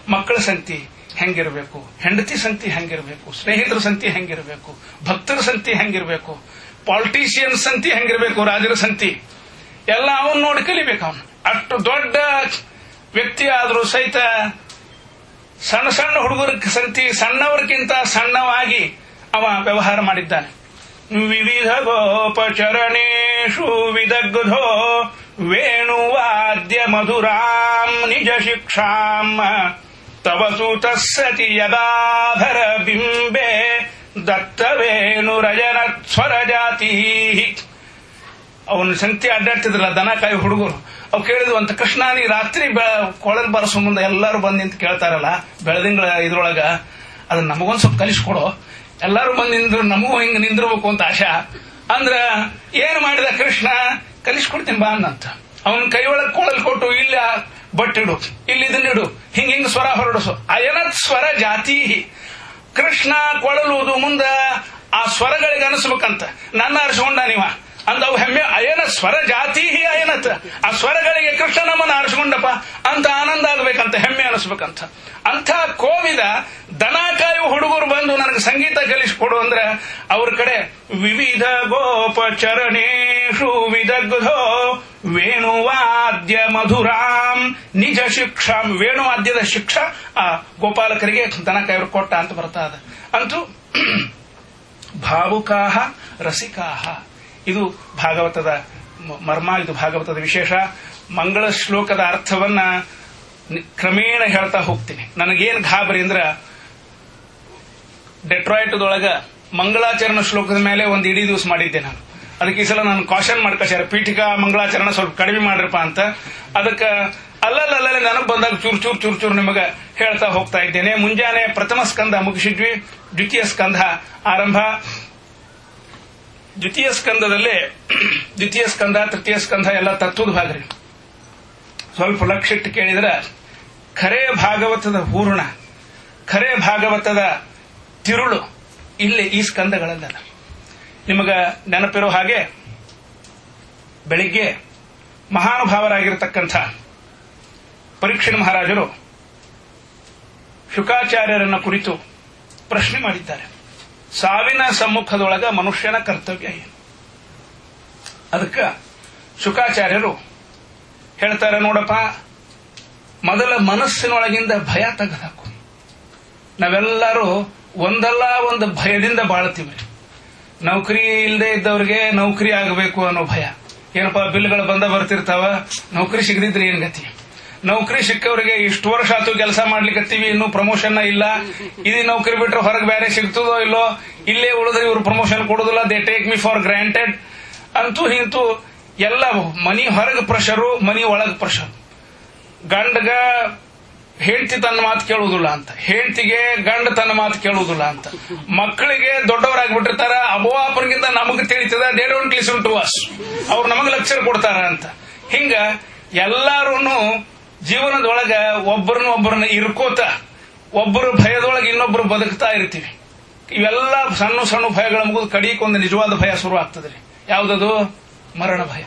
ಮಕ್ಕಳ ಸಂತಿ ಹೆಂಗಿರಬೇಕು ಹೆಂಡತಿ ಸಂತಿ ಹೆಂಗಿರಬೇಕು ಸ್ನೇಹಿತರ ಸಂತಿ ಹೆಂಗಿರಬೇಕು ಭಕ್ತರ ಸಂತಿ ಹೆಂಗಿರಬೇಕು ಪಾಲಿಟಿಷಿಯನ್ ಸಂತಿ ಹೆಂಗಿರಬೇಕು ರಾಜರ ಸಂತಿ ಎಲ್ಲ ಅವನ್ ನೋಡಿ ಕಲಿಬೇಕು ಅವನು ಅಷ್ಟು ದೊಡ್ಡ ವ್ಯಕ್ತಿ ಆದ್ರೂ ಸಹಿತ ಸಣ್ಣ ಸಣ್ಣ ಹುಡುಗರ ಸಂತಿ ಸಣ್ಣವರಿಗಿಂತ ಸಣ್ಣವಾಗಿ ಅವ ವ್ಯವಹಾರ ಮಾಡಿದ್ದಾನೆ ವಿವಿಧ ಗೋಪಚರಣೇಶು ವಿದಗ್ಧೋ ವೇಣುವಾದ್ಯ ಮಧುರಾಂ ನಿಜ ಶಿಕ್ಷಾಂ ತವ ಸೂತಸ್ಸತಿ ಯದಾಧರ ಬಿಂಬೆ ದತ್ತವೇಣು ರಜನಸ್ವರ ಜಾತಿ ಅವನು ಸಂತಿ ಅಡ್ಡಾಡ್ತಿದ್ರಲ್ಲ ದನ ಕಾಯಿ ಹುಡುಗರು ಅವ್ ಕೇಳಿದ್ವು ಅಂತ ಕೃಷ್ಣ ನೀ ರಾತ್ರಿ ಕೊಳಲ್ ಬರಸೋ ಮುಂದೆ ಎಲ್ಲರೂ ಬಂದು ನಿಂತು ಕೇಳ್ತಾರಲ್ಲ ಬೆಳದಿಂಗಳ ಇದ್ರೊಳಗ ಅದನ್ನ ನಮಗೊಂದ್ ಸ್ವಲ್ಪ ಕಲಿಸ್ಕೊಡು ಎಲ್ಲರೂ ಬಂದು ನಿಂದ್ರು ನಮಗೂ ಹಿಂಗ್ ನಿಂದಿರ್ಬೇಕು ಅಂತ ಆಶಾ ಅಂದ್ರ ಏನ್ ಮಾಡಿದ ಕೃಷ್ಣ ಕಲಿಸ್ಕೊಡ್ತೀನಿ ಬಾ ಅನ್ನಂತ ಅವನ ಕೈ ಒಳಗ್ ಕೊಳಲ್ ಕೊಟ್ಟು ಇಲ್ಲ ಬಟ್ಟಿಡು ಇಲ್ಲಿ ಇದನ್ನಿಡು ಹಿಂಗ್ ಹಿಂಗ್ ಸ್ವರ ಹೊರಡಿಸು ಅಯನತ್ ಸ್ವರ ಜಾತಿ ಕೃಷ್ಣ ಕೊಳಲುವುದು ಮುಂದ ಆ ಸ್ವರಗಳಿಗೆ ಅನಿಸ್ಬೇಕಂತ ನನ್ನ ಅರ್ಸ್ಕೊಂಡ ನೀವ ಅಂದವು ಹೆಮ್ಮೆ ಅಯನ ಸ್ವರ ಜಾತಿ ಅಯನತ್ ಆ ಸ್ವರಗಳಿಗೆ ಕೃಷ್ಣ ನಮ್ಮನ್ನ ಆರಿಸ್ಕೊಂಡಪ್ಪ ಅಂತ ಆನಂದ ಆಗ್ಬೇಕಂತ ಹೆಮ್ಮೆ ಅನಿಸ್ಬೇಕಂತ ಅಂಥ ಕೋವಿದ ದನ ಕಾಯುವ ಹುಡುಗರು ಬಂದು ನನಗೆ ಸಂಗೀತ ಕಲಿಸಿಕೊಡು ಅಂದ್ರೆ ಅವ್ರ ಕಡೆ ವಿವಿಧ ಗೋಪ ಚರಣೇಶು ವಿದಗ್ಧೋ ವೇಣುವಾದ್ಯ ಮಧುರಾಂ ನಿಜ ಶಿಕ್ಷಾಂ ವೇಣುವಾದ್ಯದ ಶಿಕ್ಷಾ ಆ ಗೋಪಾಲಕರಿಗೆ ದನ ಕಾಯವರು ಕೊಟ್ಟ ಅಂತ ಬರ್ತಾ ಅದ ಅಂತೂ ಭಾವುಕಾಹ ರಸಿಕಾಹ ಇದು ಭಾಗವತದ ಮ- ಮರ್ಮ ಇದು ಭಾಗವತದ ವಿಶೇಷ ಮಂಗಳ ಶ್ಲೋಕದ ಅರ್ಥವನ್ನ ನಿ- ಕ್ರಮೇಣ ಹೇಳ್ತಾ ಹೋಗ್ತೀನಿ ನನಗೇನ್ ಗಾಬರಿ ಅಂದ್ರ ಡೆಟ್ರಾಯ್ಟದೊಳಗ ಮಂಗಳಾಚರಣ ಶ್ಲೋಕದ ಮೇಲೆ ಒಂದು ಇಡೀ ದಿವಸ ಮಾಡಿದ್ದೆ ನಾನು ಅದಕ್ಕೆ ಈ ಸಲ ನಾನು ಕಾಶನ್ ಮಾಡ್ಕೊಳ್ಯಾರ ಪೀಠಿಕಾ ಮಂಗಳಾಚರಣ ಸ್ವಲ್ಪ ಕಡಿಮೆ ಮಾಡ್ರಪ್ಪ ಅಂತ ಅದಕ್ಕೆ ಅಲ್ಲಲ್ಲಲ್ಲ ನನಗೆ ಬಂದಾಗ ಚೂರ್ ಚೂರ್ ಚೂರ್ ಚೂರ್ ನಿಮಗೆ ಹೇಳ್ತಾ ಹೋಗ್ತಾ ಇದ್ದೇನೆ ಮುಂಜಾನೆ ಪ್ರಥಮ ಸ್ಕಂದ ಮುಗಿಸಿದ್ವಿ ದ್ವಿತೀಯ ಸ್ಕಂದ ಆರಂಭ ದ್ವಿತೀಯ ಸ್ಕಂದದಲ್ಲಿ ದ್ವಿತೀಯ ಸ್ಕಂದ ತೃತೀಯ ಸ್ಕಂದ ಎಲ್ಲ ತತ್ವದ ಭಾಗ್ರಿ ಸ್ವಲ್ಪ ಲಕ್ಷಿಟ್ಟು ಕೇಳಿದ್ರೆ ಖರೇ ಭಾಗವತದ ಹೂರ್ಣ ಖರೇ ಭಾಗವತದ ತಿರುಳು ಇಲ್ಲಿ ಈ ಸ್ಕಂದಗಳಲ್ಲ ನಿಮಗ ನೆನಪಿರೋ ಹಾಗೆ ಬೆಳಿಗ್ಗೆ ಮಹಾನುಭಾವರಾಗಿರತಕ್ಕಂಥ ಪರೀಕ್ಷಣ ಮಹಾರಾಜರು ಶುಕಾಚಾರ್ಯರನ್ನ ಕುರಿತು ಪ್ರಶ್ನೆ ಮಾಡಿದ್ದಾರೆ ಸಾವಿನ ಸಮ್ಮುಖದೊಳಗ ಮನುಷ್ಯನ ಕರ್ತವ್ಯ ಏನು ಅದಕ್ಕ ಶುಕಾಚಾರ್ಯರು ಹೇಳ್ತಾರೆ ನೋಡಪ್ಪ ಮೊದಲ ಮನಸ್ಸಿನೊಳಗಿಂದ ಭಯ ತೆಗೆದಾಕು ನಾವೆಲ್ಲರೂ ಒಂದಲ್ಲ ಒಂದು ಭಯದಿಂದ ಬಾಳ್ತೀವಿ ನೌಕರಿ ಇಲ್ಲದೆ ಇದ್ದವ್ರಿಗೆ ನೌಕರಿ ಆಗಬೇಕು ಅನ್ನೋ ಭಯ ಏನಪ್ಪ ಬಿಲ್ಗಳು ಬಂದ ಬರ್ತಿರ್ತಾವ ನೌಕರಿ ಸಿಗದಿದ್ರೆ ಏನ್ ಗತಿ ನೌಕರಿ ಸಿಕ್ಕವ್ರಿಗೆ ಇಷ್ಟು ವರ್ಷ ಆತು ಕೆಲಸ ಮಾಡ್ಲಿಕ್ಕತ್ತೀವಿ ಇನ್ನೂ ಪ್ರಮೋಷನ್ ಇಲ್ಲ ಇದು ನೌಕರಿ ಬಿಟ್ರೆ ಹೊರಗೆ ಬೇರೆ ಸಿಗ್ತದೋ ಇಲ್ಲೋ ಇಲ್ಲೇ ಉಳಿದ್ರೆ ಇವ್ರು ಪ್ರಮೋಷನ್ ಕೊಡೋದಿಲ್ಲ they take me for granted ಅಂತೂ ಇಂತೂ ಎಲ್ಲ ಮನಿ ಹೊರಗೆ ಪ್ರೆಷರು ಮನಿ ಒಳಗೆ ಪ್ರೆಷರ್ ಗಂಡಗ ಹೆಂಡತಿ ತನ್ನ ಮಾತು ಕೇಳುವುದಿಲ್ಲ ಅಂತ ಹೆಂಡತಿಗೆ ಗಂಡ ತನ್ನ ಮಾತು ಕೇಳುವುದಿಲ್ಲ ಅಂತ ಮಕ್ಕಳಿಗೆ ದೊಡ್ಡವರಾಗ್ಬಿಟ್ಟಿರ್ತಾರ ಅಬೋವಾಪನಿಗಿಂತ ನಮಗ್ ತಿಳಿತದ they don't listen to us ಅವ್ರು ನಮಗ್ ಲೆಕ್ಚರ್ ಕೊಡ್ತಾರ ಅಂತ ಹಿಂಗ ಎಲ್ಲಾರು ಜೀವನದೊಳಗ ಒಬ್ಬರನ್ನ ಒಬ್ಬರನ್ನ ಇರ್ಕೋತ ಒಬ್ಬರು ಭಯದೊಳಗೆ ಇನ್ನೊಬ್ರು ಬದುಕ್ತಾ ಇರ್ತೀವಿ ಇವೆಲ್ಲ ಸಣ್ಣ ಸಣ್ಣ ಭಯಗಳ ಮುಗಿದು ಕಡಿಯಕ್ಕೆ ಒಂದು ನಿಜವಾದ ಭಯ ಶುರು ಆಗ್ತದ್ರಿ ಯಾವ್ದದು ಮರಣ ಭಯ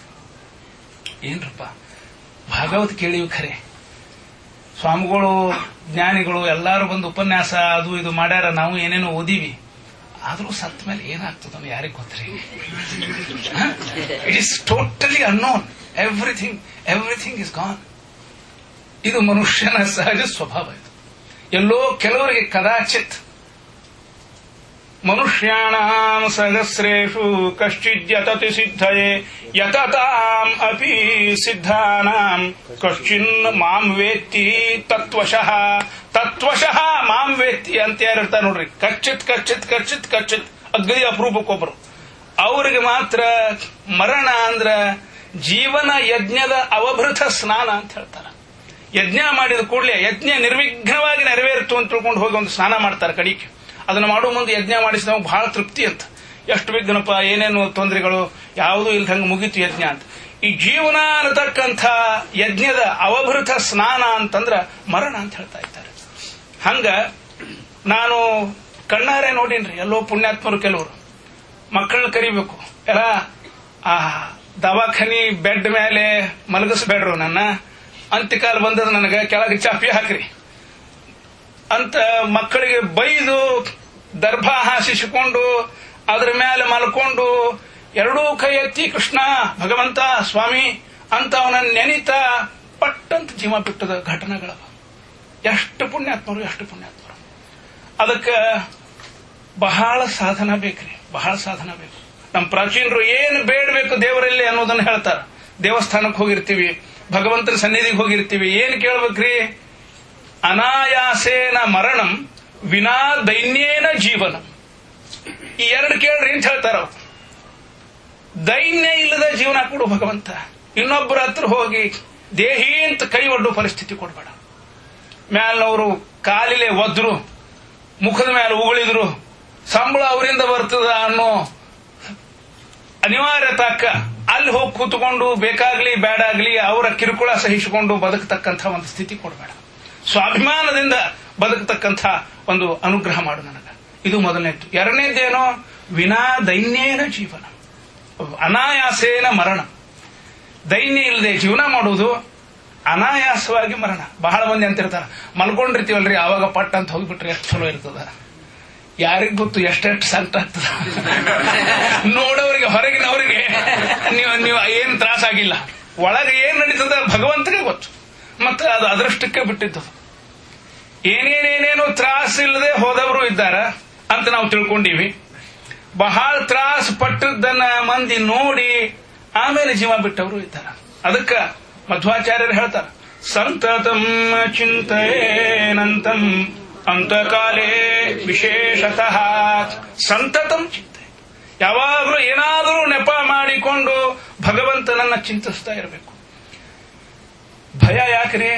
ಏನ್ರಪ್ಪ ಭಾಗವತ್ ಕೇಳಿವಿ ಖರೆ ಸ್ವಾಮಿಗಳು ಜ್ಞಾನಿಗಳು ಎಲ್ಲಾರು ಬಂದು ಉಪನ್ಯಾಸ ಅದು ಇದು ಮಾಡ್ಯಾರ ನಾವು ಏನೇನೋ ಓದಿವಿ ಆದ್ರೂ ಸತ್ ಮೇಲೆ ಏನಾಗ್ತದ ಯಾರಿಗೆ ಗೊತ್ತ್ರಿ it is totally unknown everything everything is gone ಇದು ಮನುಷ್ಯನ ಸಹಜ ಸ್ವಭಾವ ಇದು ಎಲ್ಲೋ ಕೆಲವರಿಗೆ ಕದಾಚಿತ್ ಮನುಷ್ಯಾಣಾಂ ಸಹಸ್ರೇಷು ಕಶ್ಚಿದ್ಯತತಿ ಸಿದ್ಧಯೇ ಯತತಾಂ ಅಪಿ ಸಿದ್ಧಾನಾಂ ಕಶ್ಚಿನ್ ಮಾಂ ವೇತ್ತಿ ತತ್ವಶಃ ತತ್ವಶಃ ಮಾಂ ವೇತ್ತಿ ಅಂತ ಯಾರು ಇರ್ತಾರೆ ನೋಡ್ರಿ ಕಚ್ಚಿತ್ ಕಚ್ಚಿತ್ ಕಚ್ಚಿತ್ ಕಚ್ಚಿತ್ ಅಗ್ರಿ ಅಪರೂಪಕ್ಕೊಬ್ರು ಅವರಿಗೆ ಮಾತ್ರ ಮರಣ ಅಂದ್ರ ಜೀವನ ಯಜ್ಞದ ಅವಭೃತ ಸ್ನಾನ ಅಂತ ಹೇಳ್ತಾರೆ ಯಜ್ಞ ಮಾಡಿದ ಕೂಡಲೇ ಯಜ್ಞ ನಿರ್ವಿಘ್ನವಾಗಿ ನೆರವೇರಿತು ಅಂತ ತಿಳ್ಕೊಂಡು ಹೋಗಿ ಒಂದು ಸ್ನಾನ ಮಾಡ್ತಾರೆ ಕಡಿಕೆ ಅದನ್ನ ಮಾಡುವ ಮುಂದೆ ಯಜ್ಞ ಮಾಡಿಸಿದವಾಗ ಬಹಳ ತೃಪ್ತಿ ಅಂತ ಎಷ್ಟು ವಿಘ್ನಪ್ಪ ಏನೇನು ತೊಂದರೆಗಳು ಯಾವುದೂ ಇಲ್ದಂಗೆ ಮುಗೀತು ಯಜ್ಞ ಅಂತ ಈ ಜೀವನ ಅನ್ನತಕ್ಕಂಥ ಯಜ್ಞದ ಅವಭೃತ ಸ್ನಾನ ಅಂತಂದ್ರ ಮರಣ ಅಂತ ಹೇಳ್ತಾ ಇದ್ದಾರೆ ಹಂಗ ನಾನು ಕಣ್ಣಾರೆ ನೋಡೀನ್ರಿ ಎಲ್ಲೋ ಪುಣ್ಯಾತ್ಮರು ಕೆಲವರು ಮಕ್ಕಳನ್ನ ಕರಿಬೇಕು ಎಲ್ಲ ಆ ದವಾಖಾನಿ ಬೆಡ್ ಮೇಲೆ ಮಲಗಿಸ್ಬೇಡ್ರು ನನ್ನ ಅಂತ್ಯಕಾಲ ಬಂದದ ನನಗೆ ಕೆಳಗೆ ಚಾಪಿ ಹಾಕ್ರಿ ಅಂತ ಮಕ್ಕಳಿಗೆ ಬೈದು ದರ್ಭ ಹಾಸಿಸಿಕೊಂಡು ಅದರ ಮೇಲೆ ಮಲ್ಕೊಂಡು ಎರಡೂ ಕೈ ಎತ್ತಿ ಕೃಷ್ಣ ಭಗವಂತ ಸ್ವಾಮಿ ಅಂತ ಅವನನ್ನು ನೆನಿತ ಪಟ್ಟಂತ ಜೀವ ಬಿಟ್ಟದ ಘಟನೆಗಳವ ಎಷ್ಟು ಪುಣ್ಯಾತ್ಮರು ಎಷ್ಟು ಪುಣ್ಯಾತ್ಮರು ಅದಕ್ಕೆ ಬಹಳ ಸಾಧನ ಬೇಕ್ರಿ ಬಹಳ ಸಾಧನ ಬೇಕು ನಮ್ಮ ಪ್ರಾಚೀನರು ಏನು ಬೇಡಬೇಕು ದೇವರಲ್ಲಿ ಅನ್ನೋದನ್ನ ಹೇಳ್ತಾರ ದೇವಸ್ಥಾನಕ್ಕೆ ಹೋಗಿರ್ತೀವಿ ಭಗವಂತನ ಸನ್ನಿಧಿಗೆ ಹೋಗಿರ್ತೀವಿ ಏನ್ ಕೇಳ್ಬೇಕ್ರಿ ಅನಾಯಾಸೇನ ಮರಣಂ ವಿನಾ ದೈನ್ಯೇನ ಜೀವನ ಈ ಎರಡು ಕೇಳ್ರಿ ಅಂತ ಹೇಳ್ತಾರ ಅವ್ರು. ದೈನ್ಯ ಇಲ್ಲದ ಜೀವನ ಕೊಡು ಭಗವಂತ ಇನ್ನೊಬ್ಬರ ಹತ್ರ ಹೋಗಿ ದೇಹಿ ಅಂತ ಕೈ ಒಡ್ಡು ಪರಿಸ್ಥಿತಿ ಕೊಡ್ಬೇಡ ಮ್ಯಾಲವರು ಕಾಲಿಲೆ ಒದ್ರು ಮುಖದ ಮೇಲೆ ಉಗುಳಿದ್ರು ಸಂಬಳ ಅವರಿಂದ ಬರ್ತದ ಅನ್ನೋ ಅನಿವಾರ್ಯ ತಕ್ಕ ಅಲ್ಲಿ ಹೋಗಿ ಕೂತ್ಕೊಂಡು ಬೇಕಾಗ್ಲಿ ಬೇಡಾಗ್ಲಿ ಅವರ ಕಿರುಕುಳ ಸಹಿಸಿಕೊಂಡು ಬದುಕತಕ್ಕಂಥ ಒಂದು ಸ್ಥಿತಿ ಕೊಡಬೇಡ ಸ್ವಾಭಿಮಾನದಿಂದ ಬದುಕತಕ್ಕಂಥ ಒಂದು ಅನುಗ್ರಹ ಮಾಡು ನನಗ ಇದು ಮೊದಲನೇದ್ದು ಎರಡನೇದ್ದೇನೋ ವಿನಾ ದೈನ್ಯೇನ ಜೀವನ ಅನಾಯಾಸೇನ ಮರಣ ದೈನ್ಯ ಇಲ್ಲದೆ ಜೀವನ ಮಾಡುವುದು ಅನಾಯಾಸವಾಗಿ ಮರಣ ಬಹಳ ಮಂದಿ ಅಂತಿರ್ತಾರ ಮಲ್ಕೊಂಡಿರ್ತೀವಲ್ರಿ ಆವಾಗ ಪಟ್ ಅಂತ ಹೋಗ್ಬಿಟ್ರೆ ಎಷ್ಟು ಚಲೋ ಇರ್ತದ ಯಾರಿಗ್ ಗೊತ್ತು ಎಷ್ಟೆಷ್ಟು ಸಂಕಟ ಆಗ್ತದ ನೋಡೋರಿಗೆ ಹೊರಗಿನವರಿಗೆ ನೀವು ನೀವು ಏನ್ ತ್ರಾಸ ಆಗಿಲ್ಲ ಒಳಗೆ ಏನ್ ನಡೀತದ ಭಗವಂತನಿಗೆ ಗೊತ್ತು ಮತ್ತೆ ಅದು ಅದೃಷ್ಟಕ್ಕೆ ಬಿಟ್ಟಿದ್ದು ಏನೇನೇನೇನು ತ್ರಾಸ ಇಲ್ಲದೆ ಹೋದವರು ಇದ್ದಾರ ಅಂತ ನಾವು ತಿಳ್ಕೊಂಡೀವಿ ಬಹಳ ತ್ರಾಸ ಪಟ್ಟದ್ದನ್ನ ಮಂದಿ ನೋಡಿ ಆಮೇಲೆ ಜೀವ ಬಿಟ್ಟವರು ಇದ್ದಾರೆ ಅದಕ್ಕ ಮಧ್ವಾಚಾರ್ಯರು ಹೇಳ್ತಾರ ಸಂತತಂ ಚಿಂತೆನಂತಂ ಅಂತಕಾಲೇ ವಿಶೇಷತಃ ಸಂತತಂ ಚಿಂತೆ ಯಾವಾಗಲೂ ಏನಾದರೂ ನೆಪ ಮಾಡಿಕೊಂಡು ಭಗವಂತನನ್ನ ಚಿಂತಿಸ್ತಾ ಇರಬೇಕು ಭಯ ಯಾಕ್ರಿ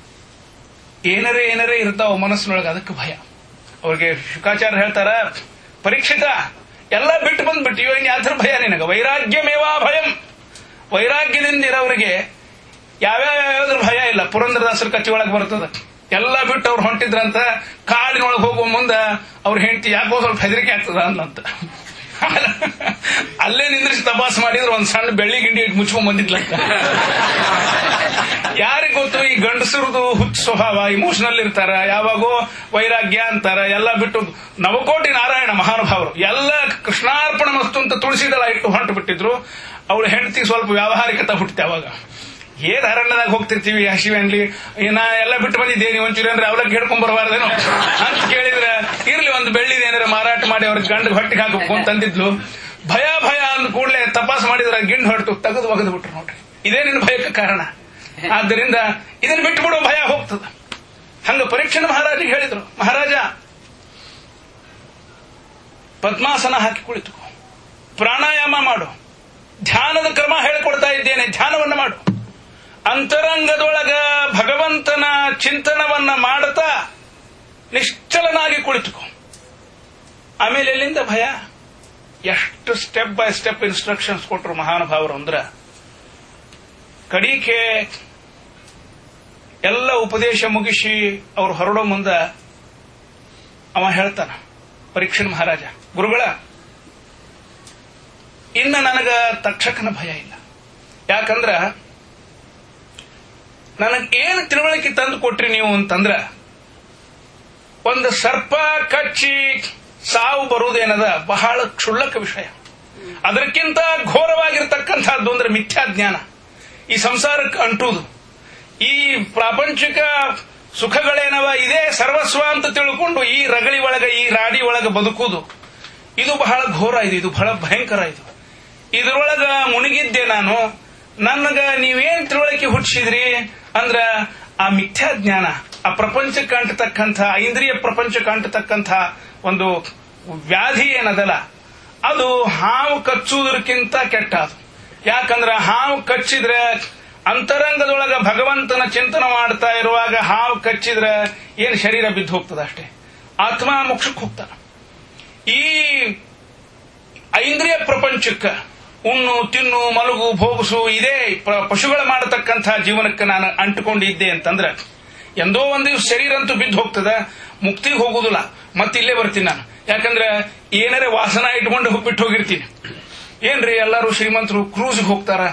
ಏನರೇ ಏನರೇ ಇರ್ತಾವ ಮನಸ್ಸಿನೊಳಗೆ ಅದಕ್ಕೆ ಭಯ ಅವ್ರಿಗೆ ಶುಕಾಚಾರ್ಯ ಹೇಳ್ತಾರ ಪರೀಕ್ಷಿತ ಎಲ್ಲ ಬಿಟ್ಟು ಬಂದ್ಬಿಟ್ಟಿಯೋ ಇನ್ ಯಾತ್ರ ಭಯ ನಿನಗ ವೈರಾಗ್ಯಮೇವಾ ಭಯಂ ವೈರಾಗ್ಯದಿಂದ ಇರೋರಿಗೆ ಯಾವ್ಯಾವ್ಯಾವ್ದ್ರ ಭಯ ಇಲ್ಲ ಪುರಂದರದಾಸರ ಕಚ್ಚಿ ಒಳಗೆ ಬರ್ತದ ಎಲ್ಲ ಬಿಟ್ಟು ಅವ್ರು ಹೊಂಟಿದ್ರಂತ ಕಾಡಿನೊಳಗೆ ಹೋಗುವ ಮುಂದ ಅವ್ರ ಹೆಂಡತಿ ಯಾಕೋ ಸ್ವಲ್ಪ ಹೆದರಿಕೆ ಆಗ್ತದ ಅಂತ ಅಲ್ಲೇ ನಿಂದ್ರಿಸಿ ತಪಾಸ್ ಮಾಡಿದ್ರೆ ಒಂದ್ ಸಣ್ಣ ಬೆಳ್ಳಿ ಗಿಂಡಿ ಇಟ್ಟು ಮುಚ್ಕೊಂಡ್ ಬಂದಿದ್ಲಂತ ಯಾರಿಗ್ ಗೊತ್ತು ಈ ಗಂಡಸರದು ಹುಚ್ಚ ಸ್ವಭಾವ ಇಮೋಷನಲ್ ಇರ್ತಾರ ಯಾವಾಗೋ ವೈರಾಗ್ಯ ಅಂತಾರ ಎಲ್ಲ ಬಿಟ್ಟು ನವಕೋಟಿ ನಾರಾಯಣ ಮಹಾನುಭಾವರು ಎಲ್ಲ ಕೃಷ್ಣಾರ್ಪಣ ಮಸ್ತು ಅಂತ ತುಳಸಿದಳ ಇಟ್ಟು ಹೊಂಟು ಬಿಟ್ಟಿದ್ರು ಅವಳು ಹೆಂಡತಿ ಸ್ವಲ್ಪ ವ್ಯಾವಹಾರಿಕತೆ ಹುಟ್ಟಿತೆ ಅವಾಗ ಏನ್ ಅರಣ್ಯದಾಗ ಹೋಗ್ತಿರ್ತೀವಿ ಹಸಿವೆ ಅನ್ಲಿ ನಾ ಎಲ್ಲ ಬಿಟ್ಟು ಬಂದಿದ್ದೆ ನೀವು ಒಂಚೂರು ಅಂದ್ರೆ ಅವಲಕ್ಕಿ ಹಿಡ್ಕೊಂಡ್ ಬರಬಾರ್ದೇನೋ ಅಂತ ಕೇಳಿದ್ರೆ ಇರ್ಲಿ ಒಂದು ಬೆಳ್ಳಿದ ಏನಾರ ಮಾರಾಟ ಮಾಡಿ ಅವ್ರಿಗೆ ಗಂಡ ಹೊಟ್ಟಿಗೆ ಹಾಕಬೇಕು ಅಂತ ಅಂದಿದ್ಲು ಭಯ ಭಯ ಅಂದ ಕೂಡಲೇ ತಪಾಸ್ ಮಾಡಿದ್ರೆ ಗಿಂಡ್ ಹೊರಟು ತೆಗೆದು ಒಗೆದು ಬಿಟ್ರು ನೋಡ್ರಿ ಇದೇ ನಿನ್ನ ಭಯಕ್ಕೆ ಕಾರಣ ಆದ್ದರಿಂದ ಇದನ್ನ ಬಿಟ್ಟು ಬಿಡೋ ಭಯ ಹೋಗ್ತದ ಹಂಗ ಪರೀಕ್ಷಣ ಮಹಾರಾಜಿಗೆ ಹೇಳಿದ್ರು ಮಹಾರಾಜ ಪದ್ಮಾಸನ ಹಾಕಿ ಕುಳಿತುಕೋ ಪ್ರಾಣಾಯಾಮ ಮಾಡು ಧ್ಯಾನದ ಕ್ರಮ ಹೇಳಿಕೊಡ್ತಾ ಇದ್ದೇನೆ ಧ್ಯಾನವನ್ನ ಮಾಡು ಅಂತರಂಗದೊಳಗ ಭಗವಂತನ ಚಿಂತನವನ್ನ ಮಾಡುತ್ತಾ ನಿಶ್ಚಲನಾಗಿ ಕುಳಿತುಕೋ ಆಮೇಲೆ ಎಲ್ಲಿಂದ ಭಯ ಎಷ್ಟು ಸ್ಟೆಪ್ ಬೈ ಸ್ಟೆಪ್ ಇನ್ಸ್ಟ್ರಕ್ಷನ್ಸ್ ಕೊಟ್ಟರು ಮಹಾನುಭಾವರು ಅಂದ್ರ ಕಡಿಕೆ ಎಲ್ಲ ಉಪದೇಶ ಮುಗಿಸಿ ಅವ್ರು ಹೊರಡೋ ಮುಂದ ಅವ ಹೇಳ್ತಾನ ಪರೀಕ್ಷಣ ಮಹಾರಾಜ ಗುರುಗಳ ಇನ್ನು ನನಗ ತಕ್ಷಕನ ಭಯ ಇಲ್ಲ ಯಾಕಂದ್ರ ನನಗ್ ಏನು ತಿಳುವಳಿಕೆ ತಂದು ಕೊಟ್ರಿ ನೀವು ಅಂತಂದ್ರ ಒಂದು ಸರ್ಪ ಕಚ್ಚಿ ಸಾವು ಬರುವುದೇನದ ಬಹಳ ಕ್ಷುಲ್ಲಕ ವಿಷಯ ಅದಕ್ಕಿಂತ ಘೋರವಾಗಿರ್ತಕ್ಕಂಥದ್ದು ಅಂದ್ರೆ ಮಿಥ್ಯಾಜ್ಞಾನ ಈ ಸಂಸಾರಕ್ಕೆ ಅಂಟುವುದು ಈ ಪ್ರಾಪಂಚಿಕ ಸುಖಗಳೇನವ ಇದೇ ಸರ್ವಸ್ವ ಅಂತ ತಿಳ್ಕೊಂಡು ಈ ರಗಳಿ ಒಳಗ ಈ ರಾಡಿ ಒಳಗ ಬದುಕುವುದು ಇದು ಬಹಳ ಘೋರ ಇದು ಇದು ಬಹಳ ಭಯಂಕರ ಇದು ಇದ್ರೊಳಗ ಮುಳುಗಿದ್ದೆ ನಾನು ನನಗ ನೀವೇನ್ ತಿಳುವಳಿಕೆ ಹುಟ್ಟಿಸಿದ್ರಿ ಅಂದ್ರ ಆ ಮಿಥ್ಯಾ ಜ್ಞಾನ ಆ ಪ್ರಪಂಚಕ್ಕೆ ಅಂಟತಕ್ಕಂಥ ಇಂದ್ರಿಯ ಪ್ರಪಂಚಕ್ಕೆ ಅಂಟತಕ್ಕಂಥ ಒಂದು ವ್ಯಾಧಿ ಏನದಲ್ಲ ಅದು ಹಾವು ಕಚ್ಚುವುದಕ್ಕಿಂತ ಕೆಟ್ಟ ಅದು ಯಾಕಂದ್ರ ಹಾವು ಕಚ್ಚಿದ್ರೆ ಅಂತರಂಗದೊಳಗ ಭಗವಂತನ ಚಿಂತನೆ ಮಾಡ್ತಾ ಇರುವಾಗ ಹಾವು ಕಚ್ಚಿದ್ರೆ ಏನ್ ಶರೀರ ಬಿದ್ದು ಹೋಗ್ತದ ಅಷ್ಟೇ ಆತ್ಮ ಮೋಕ್ಷಕ್ಕೆ ಹೋಗ್ತಾನ ಈ ಐಂದ್ರಿಯ ಪ್ರಪಂಚಕ್ಕ ಉಣ್ಣು ತಿನ್ನು ಮಲಗು ಭೋಗಿಸು ಇದೇ ಪ- ಪಶುಗಳು ಮಾಡತಕ್ಕಂಥ ಜೀವನಕ್ಕೆ ನಾನು ಅಂಟುಕೊಂಡಿದ್ದೆ ಅಂತಂದ್ರೆ ಎಂದೋ ಒಂದು ದಿವ್ಸ ಶರೀರ ಅಂತೂ ಬಿದ್ದು ಹೋಗ್ತದ ಮುಕ್ತಿಗೆ ಹೋಗುದಿಲ್ಲ ಮತ್ತೆ ಇಲ್ಲೇ ಬರ್ತೀನಿ ನಾನು ಯಾಕಂದ್ರೆ ಏನಾರೇ ವಾಸನ ಇಟ್ಕೊಂಡು ಬಿಟ್ಟು ಹೋಗಿರ್ತೀನಿ ಏನ್ರಿ ಎಲ್ಲರೂ ಶ್ರೀಮಂತರು ಕ್ರೂಸ್ಗೆ ಹೋಗ್ತಾರ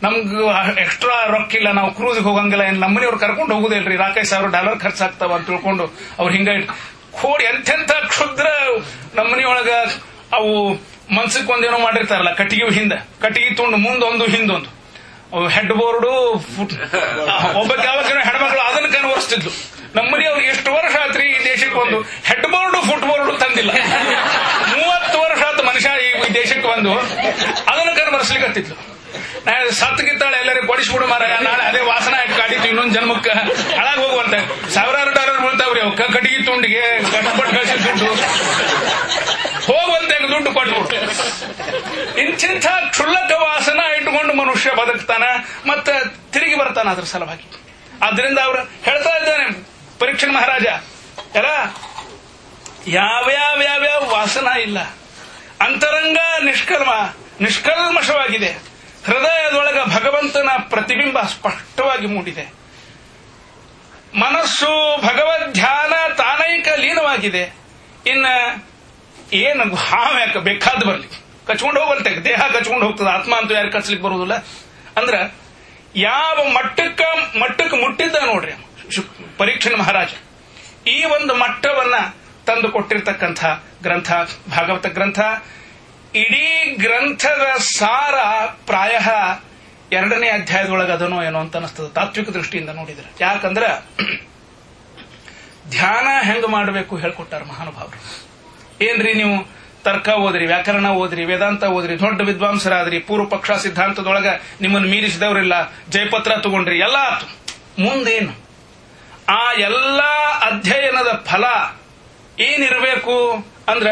ನಮ್ಗೆ ಎಕ್ಸ್ಟ್ರಾ ರೊಕ್ಕಿಲ್ಲ ನಾವು ಕ್ರೂಸ್ಗೆ ಹೋಗಂಗಿಲ್ಲ ಏನ್ ನಮ್ಮನೆಯವ್ರು ಕರ್ಕೊಂಡು ಹೋಗುದಿಲ್ರಿ ನಾಲ್ಕೈದು ಸಾವಿರ ಡಾಲರ್ ಖರ್ಚಾಗ್ತಾವ ಅಂತ ತಿಳ್ಕೊಂಡು ಅವ್ರು ಹಿಂಗ ಇಟ್- ಕೋಡಿ ಎಂತೆಂತ ಕ್ಷುದ್ರ ನಮ್ಮನೆಯೊಳಗ ಅವು ಮನ್ಸಕ್ ಒಂದೇನೋ ಮಾಡಿರ್ತಾರಲ್ಲ ಕಟ್ಟಿಗೆ ಹಿಂದ ಕಟ್ಟಿಗೆ ತುಂಡು ಮುಂದೊಂದು ಹಿಂದೊಂದು ಅವು ಹೆಡ್ ಬೋರ್ಡು ಫುಟ್ ಒಬ್ಬ ಯಾವಾಗ ಹೆಣ್ಮಕ್ಳು ಅದನ್ನ ಕನ್ವರ್ಸ್ತಿದ್ಲು ನಮ್ಮನೆಯವ್ರಿಗೆ ಎಷ್ಟು ವರ್ಷ ಆತ್ರಿ ಈ ದೇಶಕ್ಕೆ ಒಂದು ಹೆಡ್ ಬೋರ್ಡು ಫುಟ್ ಬೋರ್ಡು ತಂದಿಲ್ಲ ಮೂವತ್ತು ವರ್ಷ ಆತು ಮನುಷ್ಯ ಈ ಈ ದೇಶಕ್ಕೆ ಬಂದು ಅದನ್ನ ಕನ್ವರ್ಸ್ಲಿಕ್ಕತ್ತಿದ್ಲು ನಾ ಸತ್ತಗಿತ್ತಾಳೆ ಎಲ್ಲರಿಗೂ ಕೊಡಿಸ್ಬಿಡು ಮಾರ ನಾಳೆ ಅದೇ ವಾಸನ ಇಟ್ಟು ಕಾಡಿತ್ತು ಇನ್ನೊಂದು ಜನ್ಮಕ್ಕೆ ಹಾಳಾಗಿ ಹೋಗುವಂತೆ ಸಾವಿರಾರು ಡಾಲರ್ ಬೀಳ್ತಾವ್ರಿ ಅವು ಕ- ಕಟ್ಟಿಗೆ ತುಂಡಿಗೆ ಕಷ್ಟಪಟ್ಟು ಕಳಿಸಿದ ದುಡ್ಡು ಹೋಗುವಂತೆ ದುಡ್ಡು ಕೊಟ್ಬಿಟ್ಟು ಇಂಥಿಂಥ ಕ್ಷುಲ್ಲಕ ವಾಸನ ಇಟ್ಟುಕೊಂಡು ಮನುಷ್ಯ ಬದುಕ್ತಾನ ಮತ್ತ ತಿರುಗಿ ಬರ್ತಾನ ಅದ್ರ ಸಲುವಾಗಿ ಆದ್ರಿಂದ ಅವ್ರು ಹೇಳ್ತಾ ಇದ್ದಾನೆ ಪರೀಕ್ಷಣ್ ಮಹಾರಾಜ ಎಲ್ಲ ಯಾವ್ಯಾವ ಯಾವ್ಯಾವ ವಾಸನ ಇಲ್ಲ ಅಂತರಂಗ ನಿಷ್ಕರ್ಮ ನಿಷ್ಕಲ್ಮಶವಾಗಿದೆ ಹೃದಯದೊಳಗ ಭಗವಂತನ ಪ್ರತಿಬಿಂಬ ಸ್ಪಷ್ಟವಾಗಿ ಮೂಡಿದೆ ಮನಸ್ಸು ಭಗವದ್ ಧ್ಯಾನ ತಾನೈಕ ಲೀನವಾಗಿದೆ ಇನ್ನ ಏನು ಹಾವು ಯಾಕೆ ಬೇಕಾದ ಬರ್ಲಿ ಕಚ್ಕೊಂಡು ಹೋಗಲ್ತೆ ದೇಹ ಕಚ್ಕೊಂಡು ಹೋಗ್ತದೆ ಆತ್ಮ ಅಂತೂ ಯಾರು ಕಚ್ಲಿಕ್ಕೆ ಬರುವುದಿಲ್ಲ ಅಂದ್ರ ಯಾವ ಮಟ್ಟಕ್ಕ ಮಟ್ಟಕ್ಕೆ ಮುಟ್ಟಿದ್ದ ನೋಡ್ರಿ ಶು- ಪರೀಕ್ಷಣ ಮಹಾರಾಜ ಈ ಒಂದು ಮಟ್ಟವನ್ನ ತಂದು ಕೊಟ್ಟಿರ್ತಕ್ಕಂಥ ಗ್ರಂಥ ಭಾಗವತ ಗ್ರಂಥ ಇಡೀ ಗ್ರಂಥದ ಸಾರ ಪ್ರಾಯ ಎರಡನೇ ಅಧ್ಯಾಯದೊಳಗೆ ಅದನೋ ಏನೋ ಅಂತ ಅನಿಸ್ತದೆ ತಾತ್ವಿಕ ದೃಷ್ಟಿಯಿಂದ ನೋಡಿದ್ರೆ ಯಾಕಂದ್ರೆ ಧ್ಯಾನ ಹೆಂಗ್ ಮಾಡಬೇಕು ಹೇಳ್ಕೊಟ್ಟಾರ ಮಹಾನುಭಾವರು ಏನ್ರಿ ನೀವು ತರ್ಕ ಓದ್ರಿ ವ್ಯಾಕರಣ ಓದ್ರಿ ವೇದಾಂತ ಓದ್ರಿ ದೊಡ್ಡ ವಿದ್ವಾಂಸರಾದ್ರಿ ಪೂರ್ವ ಪಕ್ಷ ಸಿದ್ಧಾಂತದೊಳಗ ನಿಮ್ಮನ್ನು ಮೀರಿಸಿದವರಿಲ್ಲ ಜಯಪತ್ರ ತಗೊಂಡ್ರಿ ಎಲ್ಲ ಆತು ಮುಂದೇನು ಆ ಎಲ್ಲ ಅಧ್ಯಯನದ ಫಲ ಏನಿರಬೇಕು ಅಂದ್ರ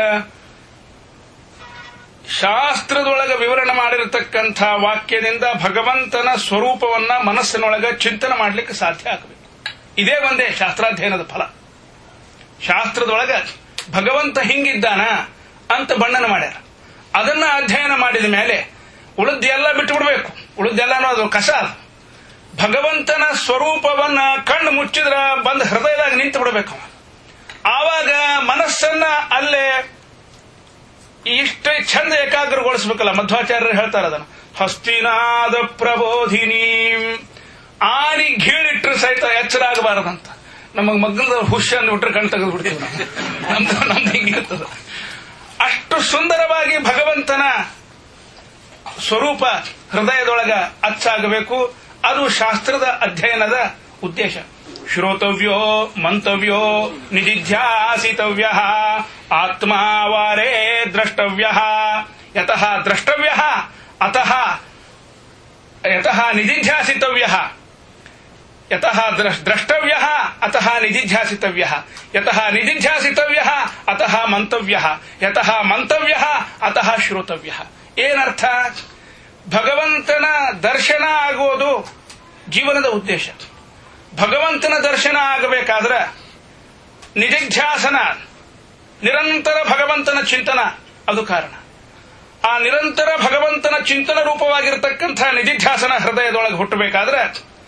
ಶಾಸ್ತ್ರದೊಳಗ ವಿವರಣೆ ಮಾಡಿರತಕ್ಕಂಥ ವಾಕ್ಯದಿಂದ ಭಗವಂತನ ಸ್ವರೂಪವನ್ನ ಮನಸ್ಸಿನೊಳಗ ಚಿಂತನೆ ಮಾಡಲಿಕ್ಕೆ ಸಾಧ್ಯ ಆಗಬೇಕು ಇದೇ ಒಂದೇ ಶಾಸ್ತ್ರಾಧ್ಯಯನದ ಫಲ ಶಾಸ್ತ್ರದೊಳಗ ಭಗವಂತ ಹಿಂಗಿದ್ದಾನ ಅಂತ ಬಣ್ಣನ ಮಾಡ್ಯಾರ ಅದನ್ನ ಅಧ್ಯಯನ ಮಾಡಿದ ಮೇಲೆ ಉಳಿದೆಲ್ಲ ಬಿಟ್ಟು ಬಿಡಬೇಕು ಉಳಿದೆಲ್ಲನೂ ಅದು ಕಸ ಅದು ಭಗವಂತನ ಸ್ವರೂಪವನ್ನ ಕಣ್ಣು ಮುಚ್ಚಿದ್ರ ಬಂದ ಹೃದಯದಾಗ ನಿಂತು ಬಿಡಬೇಕು ಅವ. ಆವಾಗ ಮನಸ್ಸನ್ನ ಅಲ್ಲೇ ಇಷ್ಟ ಚಂದ ಏಕಾಗ್ರಗೊಳಿಸ್ಬೇಕಲ್ಲ ಮಧ್ವಾಚಾರ್ಯರು ಹೇಳ್ತಾರೆ ಅದನ್ನ ಹಸ್ತಿನಾದ ಪ್ರಬೋಧಿನಿ ಆನಿ ಗೀಳಿಟ್ರು ಸಹಿತ ಎಚ್ಚರ ಆಗಬಾರದಂತ ನಮಗ್ ಮಗ್ಗದ ಹುಷ್ ಅಂದ್ಬಿಟ್ರೆ ಕಣ್ ತೆಗೆದು ಬಿಡ್ತೀವಿ ನಾವು ನಮ್ದು ನಮ್ದು ಹಿಂಗಿರ್ತದ ಅಷ್ಟು ಸುಂದರವಾಗಿ ಭಗವಂತನ ಸ್ವರೂಪ ಹೃದಯದೊಳಗ ಅಚ್ಚಾಗಬೇಕು ಅದು ಶಾಸ್ತ್ರದ ಅಧ್ಯಯನದ ಉದ್ದೇಶ ಶ್ರೋತವ್ಯೋ ಮಂತವ್ಯೋ ನಿಧಿಧ್ಯಾಸಿತವ್ಯ ಆತ್ಮಾವಾರೇ ದ್ರಷ್ಟವ್ಯ ಯತಃ ದ್ರಷ್ಟವ್ಯ ಅತಃ ಯತಃ ನಿಧಿಧ್ಯಾಸಿತವ್ಯ ಯತಃ ದ್ರಷ್- ದ್ರಷ್ಟವ್ಯ ಅತಃ ನಿಧಿಧ್ಯಾಸಿತವ್ಯ ಯತಃ ನಿಧಿಧ್ಯಾಸಿತವ್ಯ ಅತಃ ಮಂತವ್ಯ ಯತಃ ಮಂತವ್ಯ ಅತಃ ಶ್ರೋತವ್ಯ ಏನರ್ಥ ಭಗವಂತನ ದರ್ಶನ ಆಗೋದು ಜೀವನದ ಉದ್ದೇಶ ಭಗವಂತನ ದರ್ಶನ ಆಗಬೇಕಾದ್ರೆ ನಿಧಿಧ್ಯಾಸನ ನಿರಂತರ ಭಗವಂತನ ಚಿಂತನ ಅದು ಕಾರಣ ಆ ನಿರಂತರ ಭಗವಂತನ ಚಿಂತನ ರೂಪವಾಗಿರತಕ್ಕಂಥ ನಿಧಿಧ್ಯಾಸನ ಹೃದಯದೊಳಗೆ ಹುಟ್ಟಬೇಕಾದ್ರೆ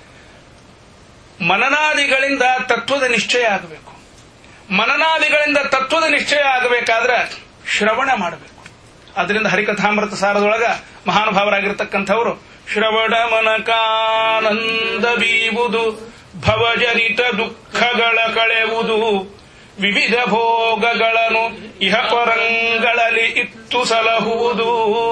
ಮನನಾದಿಗಳಿಂದ ತತ್ವದ ನಿಶ್ಚಯ ಆಗಬೇಕು ಮನನಾದಿಗಳಿಂದ ತತ್ವದ ನಿಶ್ಚಯ ಆಗಬೇಕಾದ್ರೆ ಶ್ರವಣ ಮಾಡಬೇಕು ಅದರಿಂದ ಹರಿಕಥಾಮೃತ ಸಾರದೊಳಗ ಮಹಾನುಭಾವರಾಗಿರ್ತಕ್ಕಂಥವರು ಶ್ರವಣ ಮನಕಾನಂದ ಬೀವುದು ಭವಜನಿತ ದುಃಖಗಳ ಕಳೆಯುವುದು ವಿವಿಧ ಭೋಗಗಳನ್ನು ಇಹ ಪರಂಗಳಲ್ಲಿ ಇತ್ತು ಸಲಹುವುದು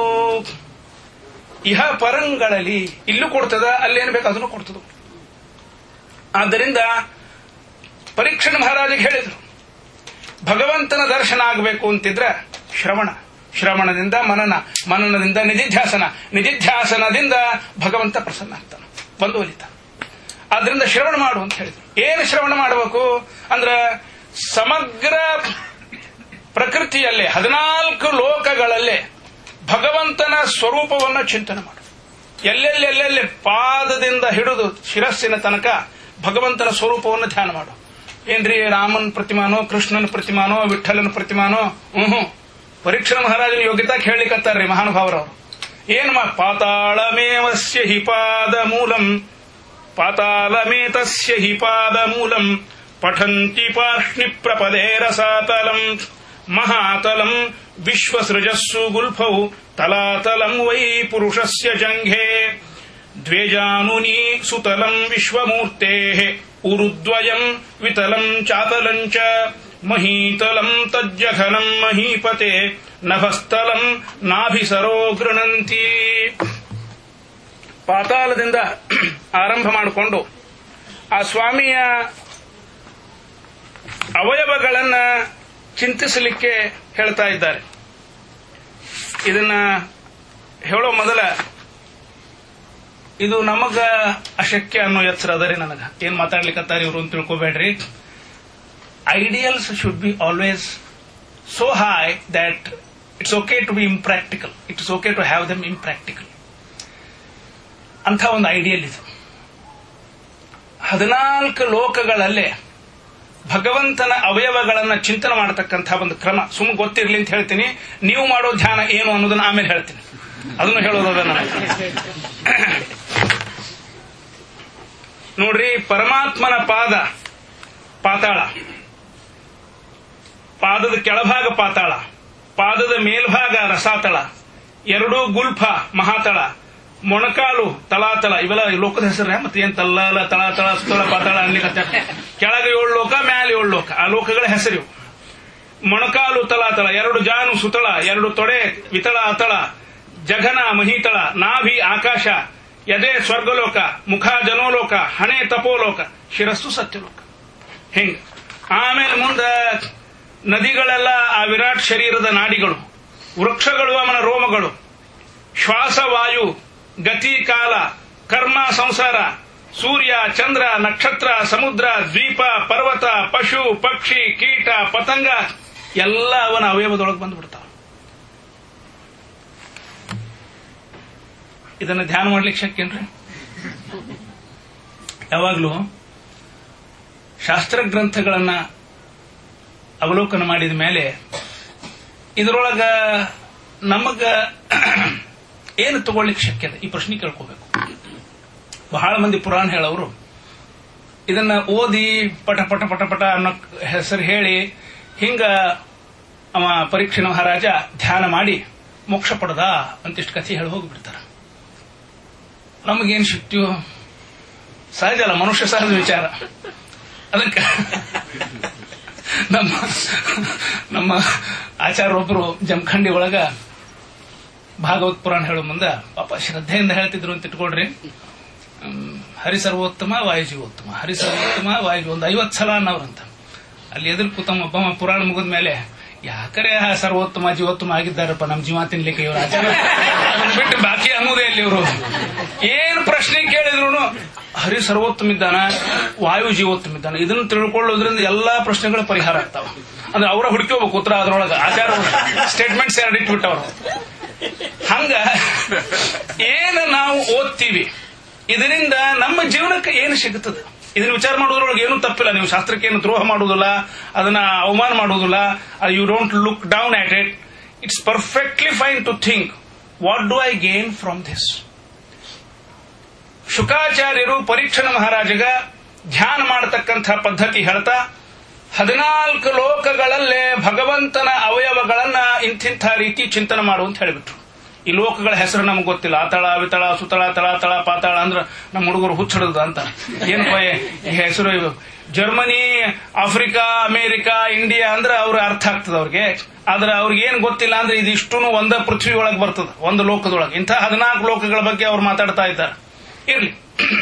ಇಹ ಪರಂಗಳಲ್ಲಿ ಇಲ್ಲೂ ಕೊಡ್ತದ ಅಲ್ಲೇನು ಬೇಕು ಅದನ್ನು ಕೊಡ್ತದ ಆದ್ದರಿಂದ ಪರೀಕ್ಷಣ ಮಹಾರಾಜಿಗೆ ಹೇಳಿದ್ರು ಭಗವಂತನ ದರ್ಶನ ಆಗಬೇಕು ಅಂತಿದ್ರೆ ಶ್ರವಣ ಶ್ರವಣದಿಂದ ಮನನ ಮನನದಿಂದ ನಿಧಿಧ್ಯಾಸನ ನಿಧಿಧ್ಯಾಸನದಿಂದ ಭಗವಂತ ಪ್ರಸನ್ನ ಆಗ್ತಾನೆ ಬಂದು ಒಲಿತ ಆದ್ರಿಂದ ಶ್ರವಣ ಮಾಡು ಅಂತ ಹೇಳಿದ್ರು ಏನು ಶ್ರವಣ ಮಾಡಬೇಕು ಅಂದ್ರ ಸಮಗ್ರ ಪ್ರಕೃತಿಯಲ್ಲೇ ಹದಿನಾಲ್ಕು ಲೋಕಗಳಲ್ಲೇ ಭಗವಂತನ ಸ್ವರೂಪವನ್ನು ಚಿಂತನೆ ಮಾಡು ಎಲ್ಲೆಲ್ಲಿ ಎಲ್ಲೆಲ್ಲಿ ಪಾದದಿಂದ ಹಿಡಿದು ಶಿರಸ್ಸಿನ ತನಕ ಭಗವಂತನ ಸ್ವರೂಪವನ್ನು ಧ್ಯಾನ ಮಾಡು ಏನ್ರಿ ರಾಮನ್ ಪ್ರತಿಮಾನೋ ಕೃಷ್ಣನ ಪ್ರತಿಮಾನೋ ವಿಠಲನ ಪ್ರತಿಮಾನೋ ಹ್ಮ್ ಪರೀಕ್ಷಣ ಮಹಾರಾಜನ ಯೋಗ್ಯತಾ ಕೇಳಲಿಕ್ಕತ್ತಾರ್ರಿ ಮಹಾನುಭಾವರವರು ಏನ್ ಮಾ ಪಾತಾಳಮೇವಸ್ಯ ಹಿ ಪಾದ ಮೂಲಂ ಪಾತಾಳಮೇತಸ್ಯ ಹಿ ಪಾದ ಮೂಲಂ ಪಠಂತಿ ಪಾರ್ಷ್ಣಿ ಪ್ರಪದೇ ರಸಾತಲಂ ಮಹಾತಲಂ ವಿಶ್ವಸೃಜಸ್ಸು ಗುಲ್ಫೌ ತಲಾತಲಂ ವೈ ಪುರುಷಸ್ಯ ಜಂಘೆ ದ್ವೇಜಾನುನಿ ಸುತಲಂ ವಿಶ್ವಮೂರ್ತೆ ಉರುದ್ವಯಂ ವಿತಲಂ ಚಾತಲಂ ಚ ಮಹೀತಲಂ ತಜ್ಜಘನಂ ಮಹೀಪತೆ ನಭಸ್ಥಲಂ ನಾಭಿಸರೋ ಗೃಣಂತಿ ಪಾತಾಳದಿಂದ ಆರಂಭ ಮಾಡಿಕೊಂಡು ಆ ಸ್ವಾಮಿಯ ಅವಯವಗಳನ್ನ ಚಿಂತಿಸಲಿಕ್ಕೆ ಹೇಳ್ತಾ ಇದ್ದಾರೆ ಇದನ್ನ ಹೇಳೋ ಮೊದಲ ಇದು ನಮಗ ಅಶಕ್ಯ ಅನ್ನೋ ಎಚ್ಚರ ಅದರಿ ನನಗ ಏನ್ ಮಾತಾಡ್ಲಿಕ್ಕತ್ತಾರ ಇವರು ಅಂತ ತಿಳ್ಕೊಬೇಡ್ರಿ ideals should be always so high that it's okay to be impractical it's okay to have them impractical ಅಂಥ ಒಂದು ಐಡಿಯಲ್ ಇದು ಹದಿನಾಲ್ಕು ಲೋಕಗಳಲ್ಲೇ ಭಗವಂತನ ಅವಯವಗಳನ್ನ ಚಿಂತನೆ ಮಾಡತಕ್ಕಂಥ ಒಂದು ಕ್ರಮ ಸುಮ್ ಗೊತ್ತಿರ್ಲಿ ಅಂತ ಹೇಳ್ತೀನಿ ನೀವು ಮಾಡೋ ಧ್ಯಾನ ಏನು ಅನ್ನೋದನ್ನ ಆಮೇಲೆ ಹೇಳ್ತೀನಿ ಅದನ್ನು ಹೇಳೋದದ ನನಗೆ ನೋಡ್ರಿ ಪರಮಾತ್ಮನ ಪಾದ ಪಾತಾಳ ಪಾದದ ಕೆಳಭಾಗ ಪಾತಾಳ ಪಾದದ ಮೇಲ್ಭಾಗ ರಸಾತಳ ಎರಡೂ ಗುಲ್ಫ ಮಹಾತಳ ಮೊಣಕಾಲು ತಲಾತಳ ಇವೆಲ್ಲ ಲೋಕದ ಹೆಸರು ಮತ್ತೆ ಏನ್ ತಲ್ಲಲ ತಳಾತಳ ಸುತ್ತಳ ಪಾತಾಳ ಅನ್ಲಿಕ್ಕೆ ಕೆಳಗೆ ಏಳು ಲೋಕ ಮ್ಯಾಲೆ ಏಳು ಲೋಕ ಆ ಲೋಕಗಳ ಹೆಸರು ಮೊಣಕಾಲು ತಲಾತಳ ಎರಡು ಜಾನು ಸುತಳ ಎರಡು ತೊಡೆ ವಿತಳ ಅತಳ ಜಘನ ಮಹೀತಳ ನಾಭಿ ಆಕಾಶ ಎದೆ ಸ್ವರ್ಗಲೋಕ ಮುಖ ಜನೋಲೋಕ ಹಣೆ ತಪೋಲೋಕ ಶಿರಸ್ಸು ಸತ್ಯಲೋಕ ಹೆಂಗ ಆಮೇಲೆ ಮುಂದ ನದಿಗಳೆಲ್ಲ ಆ ವಿರಾಟ್ ಶರೀರದ ನಾಡಿಗಳು ವೃಕ್ಷಗಳು ಅವನ ರೋಮಗಳು ಶ್ವಾಸವಾಯು ಗತಿ ಕಾಲ ಕರ್ಮ ಸಂಸಾರ ಸೂರ್ಯ ಚಂದ್ರ ನಕ್ಷತ್ರ ಸಮುದ್ರ ದ್ವೀಪ ಪರ್ವತ ಪಶು ಪಕ್ಷಿ ಕೀಟ ಪತಂಗ ಎಲ್ಲ ಅವನ ಅವಯವದೊಳಗೆ ಬಂದ್ಬಿಡ್ತಾವ ಇದನ್ನ ಧ್ಯಾನ ಮಾಡ್ಲಿಕ್ಕೆ ಶಕ್ಯನ್ರಿ ಯಾವಾಗ್ಲೂ ಶಾಸ್ತ್ರ ಗ್ರಂಥಗಳನ್ನ ಅವಲೋಕನ ಮಾಡಿದ ಮೇಲೆ ಇದರೊಳಗ ನಮಗ ಏನು ತಗೊಳ್ಳಿಕ್ಕೆ ಶಕ್ಯದ ಈ ಪ್ರಶ್ನೆ ಕೇಳ್ಕೋಬೇಕು ಬಹಳ ಮಂದಿ ಪುರಾಣ ಹೇಳೋರು ಇದನ್ನ ಓದಿ ಪಟ ಪಟ ಪಟ ಪಟ ಅನ್ನೋ ಹೆಸರು ಹೇಳಿ ಹಿಂಗ ಅವ ಪರೀಕ್ಷೆ ಮಹಾರಾಜ ಧ್ಯಾನ ಮಾಡಿ ಮೋಕ್ಷ ಪಡೆದ ಅಂತಿಷ್ಟು ಕಥೆ ಹೇಳಿ ಹೋಗ್ಬಿಡ್ತಾರ ನಮಗೇನ್ ಸಿಕ್ತಿಯೋ ಸಹಜ ಅಲ್ಲ ಮನುಷ್ಯ ಸಹಜ ವಿಚಾರ ಅದಕ್ಕೆ ನಮ್ಮ ನಮ್ಮ ಆಚಾರ್ಯೊಬ್ಬರು ಜಮಖಂಡಿ ಒಳಗ ಭಾಗವತ್ ಪುರಾಣ ಹೇಳೋ ಮುಂದ ಪಾಪ ಶ್ರದ್ಧೆಯಿಂದ ಹೇಳ್ತಿದ್ರು ಅಂತ ಇಟ್ಕೊಳ್ರಿ ಹ್ಮ್, ಹರಿ ಸರ್ವೋತ್ತಮ ವಾಯು ಜೀವೋತ್ತಮ ಹರಿ ಸರ್ವೋತ್ತಮ ವಾಯು ಜೀವ ಒಂದು ಐವತ್ತು ಸಲ ಅನ್ನವ್ರಂತ ಅಲ್ಲಿ ಎದುರು ಕೂತಮ್ಮ ಒಬ್ಬ ಪುರಾಣ ಮುಗಿದ ಮೇಲೆ ಯಾಕರೆ ಆ ಸರ್ವೋತ್ತಮ ಜೀವೋತ್ತಮ ಆಗಿದ್ದಾರಪ್ಪ ನಮ್ ಜೀವ ತಿನ್ಲಿಕ್ಕೆ ಇವರು ಆಚಾರ ಅದನ್ನ ಬಿಟ್ಟು ಬಾಕಿ ಅನ್ನೋದೇ ಇಲ್ಲಿ ಇವರು ಏನು ಪ್ರಶ್ನೆ ಕೇಳಿದ್ರು ಹರಿ ಸರ್ವೋತ್ತಮ ಇದ್ದಾನ ವಾಯು ಜೀವೋತ್ತಮ ಇದ್ದಾನ ಇದನ್ನ ತಿಳ್ಕೊಳ್ಳೋದ್ರಿಂದ ಎಲ್ಲಾ ಪ್ರಶ್ನೆಗಳ ಪರಿಹಾರ ಆಗ್ತಾವ ಅಂದ್ರೆ ಅವರ ಹುಡುಕೋಬೇಕು ಉತ್ತರ ಅದ್ರೊಳಗ ಆಚಾರ ಸ್ಟೇಟ್ಮೆಂಟ್ಸ್ ಎರಡು ಇಟ್ಬಿಟ್ಟವ್ರು ಹಂಗ ಏನು ನಾವು ಓದ್ತೀವಿ ಇದರಿಂದ ನಮ್ಮ ಜೀವನಕ್ಕೆ ಏನು ಸಿಗುತ್ತದೆ ಇದನ್ನ ವಿಚಾರ ಮಾಡೋದ್ರೊಳಗೆ ಏನು ತಪ್ಪಿಲ್ಲ ನೀವು ಶಾಸ್ತ್ರಕ್ಕೆ ಏನು ದ್ರೋಹ ಮಾಡುವುದಿಲ್ಲ ಅದನ್ನ ಅವಮಾನ ಮಾಡುವುದಿಲ್ಲ you don't look down at it it's perfectly fine to think what do I gain from this ಶುಕಾಚಾರ್ಯರು ಪರೀಕ್ಷಣ ಮಹಾರಾಜಗ ಧ್ಯಾನ ಮಾಡತಕ್ಕಂಥ ಪದ್ಧತಿ ಹೇಳ್ತಾ ಹದಿನಾಲ್ಕು ಲೋಕಗಳಲ್ಲೇ ಭಗವಂತನ ಅವಯವಗಳನ್ನ ಇಂತಿಂಥ ರೀತಿ ಚಿಂತನೆ ಮಾಡು ಅಂತ ಹೇಳಿಬಿಟ್ರು ಈ ಲೋಕಗಳ ಹೆಸರು ನಮ್ಗೆ ಗೊತ್ತಿಲ್ಲ ಆತಳ ವಿತಳ ಸುತಳ ತಳ ತಳ ಪಾತಾಳ ಅಂದ್ರ ನಮ್ಮ ಹುಡುಗರು ಹುಚ್ಚಡದ ಅಂತ ಏನಪ್ಪ ಈ ಹೆಸರು ಇವು ಜರ್ಮನಿ ಆಫ್ರಿಕಾ ಅಮೇರಿಕಾ ಇಂಡಿಯಾ ಅಂದ್ರೆ ಅವ್ರ ಅರ್ಥ ಆಗ್ತದ ಅವ್ರಿಗೆ ಆದ್ರೆ ಅವ್ರಿಗೆ ಏನ್ ಗೊತ್ತಿಲ್ಲ ಅಂದ್ರೆ ಇದಿಷ್ಟು ಒಂದ ಪೃಥ್ವಿ ಒಳಗೆ ಬರ್ತದ ಒಂದು ಲೋಕದೊಳಗೆ ಇಂಥ ಹದಿನಾಲ್ಕು ಲೋಕಗಳ ಬಗ್ಗೆ ಅವ್ರು ಮಾತಾಡ್ತಾ ಇದ್ದಾರೆ ಇರ್ಲಿ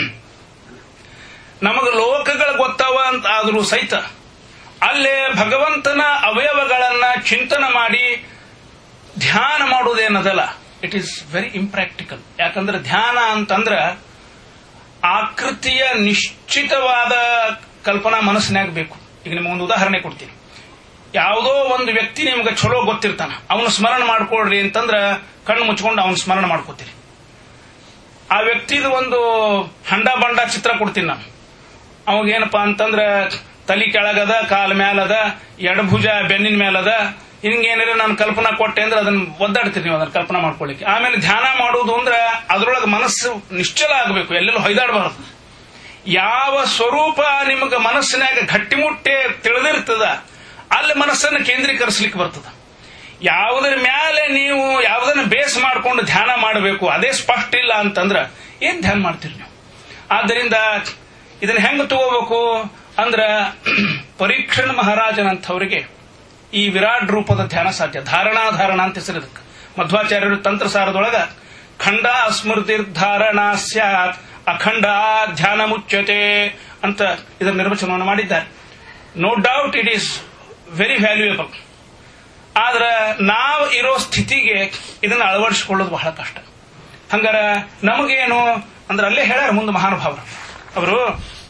ನಮಗ ಲೋಕಗಳು ಗೊತ್ತವ ಅಂತ ಆದ್ರೂ ಸಹಿತ ಅಲ್ಲೇ ಭಗವಂತನ ಅವಯವಗಳನ್ನ ಚಿಂತನೆ ಮಾಡಿ ಧ್ಯಾನ ಮಾಡುವುದೇನದಲ್ಲ ಇಟ್ ಈಸ್ ವೆರಿ ಇಂಪ್ರಾಕ್ಟಿಕಲ್ ಯಾಕಂದ್ರೆ ಧ್ಯಾನ ಅಂತಂದ್ರ ಆಕೃತಿಯ ನಿಶ್ಚಿತವಾದ ಕಲ್ಪನಾ ಮನಸ್ಸಿನಾಗ ಬೇಕು ಈಗ ನಿಮಗೊಂದು ಉದಾಹರಣೆ ಕೊಡ್ತೀನಿ ಯಾವುದೋ ಒಂದು ವ್ಯಕ್ತಿ ನಿಮ್ಗೆ ಚಲೋ ಗೊತ್ತಿರ್ತಾನ ಅವನು ಸ್ಮರಣ ಮಾಡ್ಕೊಳ್ರಿ ಅಂತಂದ್ರ ಕಣ್ಣು ಮುಚ್ಕೊಂಡು ಅವನು ಸ್ಮರಣ ಮಾಡ್ಕೋತೀರಿ ಆ ವ್ಯಕ್ತಿದು ಒಂದು ಹಂಡ ಬಂಡ ಚಿತ್ರ ಕೊಡ್ತೀನಿ ನಾನು ಅವಾಗೇನಪ್ಪಾ ಅಂತಂದ್ರ ತಲಿ ಕೆಳಗದ ಕಾಲ ಮ್ಯಾಲದ ಎಡಭುಜ ಬೆನ್ನಿನ ಮೇಲದ ಹಿಂಗೇನಾರ ನಾನು ಕಲ್ಪನಾ ಕೊಟ್ಟೆ ಅಂದ್ರೆ ಅದನ್ನ ಒದ್ದಾಡ್ತೀನಿ ನೀವು ಅದನ್ನ ಕಲ್ಪನಾ ಮಾಡ್ಕೊಳ್ಳಿಕ್ಕೆ ಆಮೇಲೆ ಧ್ಯಾನ ಮಾಡುವುದು ಅಂದ್ರೆ ಅದ್ರೊಳಗೆ ಮನಸ್ಸು ನಿಶ್ಚಲ ಆಗಬೇಕು ಎಲ್ಲೆಲ್ಲೂ ಹೊಯ್ದಾಡಬಾರದು ಯಾವ ಸ್ವರೂಪ ನಿಮಗೆ ಮನಸ್ಸಿನಾಗ ಗಟ್ಟಿಮುಟ್ಟೆ ತಿಳಿದಿರ್ತದ ಅಲ್ಲಿ ಮನಸ್ಸನ್ನು ಕೇಂದ್ರೀಕರಿಸಲಿಕ್ಕೆ ಬರ್ತದ ಯಾವುದರ ಮ್ಯಾಲೆ ನೀವು ಯಾವುದನ್ನ ಬೇಸ್ ಮಾಡ್ಕೊಂಡು ಧ್ಯಾನ ಮಾಡಬೇಕು ಅದೇ ಸ್ಪಷ್ಟ ಇಲ್ಲ ಅಂತಂದ್ರ ಏನ್ ಧ್ಯಾನ ಮಾಡ್ತೀರಿ ನೀವು ಆದ್ದರಿಂದ ಇದನ್ನ ಹೆಂಗ್ ತಗೋಬೇಕು ಅಂದ್ರ ಪರೀಕ್ಷಣ ಮಹಾರಾಜನಂಥವರಿಗೆ ಈ ವಿರಾಟ್ ರೂಪದ ಧ್ಯಾನ ಸಾಧ್ಯ ಧಾರಣಾಧಾರಣ ಅಂತ ಹೆಸರು ಇದಕ್ಕೆ ಮಧ್ವಾಚಾರ್ಯರು ತಂತ್ರಸಾರದೊಳಗ ಖಂಡ ಸ್ಮೃತಿರ್ಧಾರಣ ಸ್ಯಾತ್ ಅಖಂಡ ಧ್ಯಾನ ಮುಚ್ಚತೆ ಅಂತ ಇದರ ನಿರ್ವಚನವನ್ನು ಮಾಡಿದ್ದಾರೆ no doubt it is very valuable ಆದ್ರೆ ನಾವು ಇರೋ ಸ್ಥಿತಿಗೆ ಇದನ್ನ ಅಳವಡಿಸಿಕೊಳ್ಳೋದು ಬಹಳ ಕಷ್ಟ ಹಂಗಾರ ನಮಗೇನು ಅಂದ್ರೆ ಅಲ್ಲೇ ಹೇಳ್ಯಾರ ಮುಂದೆ ಮಹಾನುಭಾವರು ಅವರು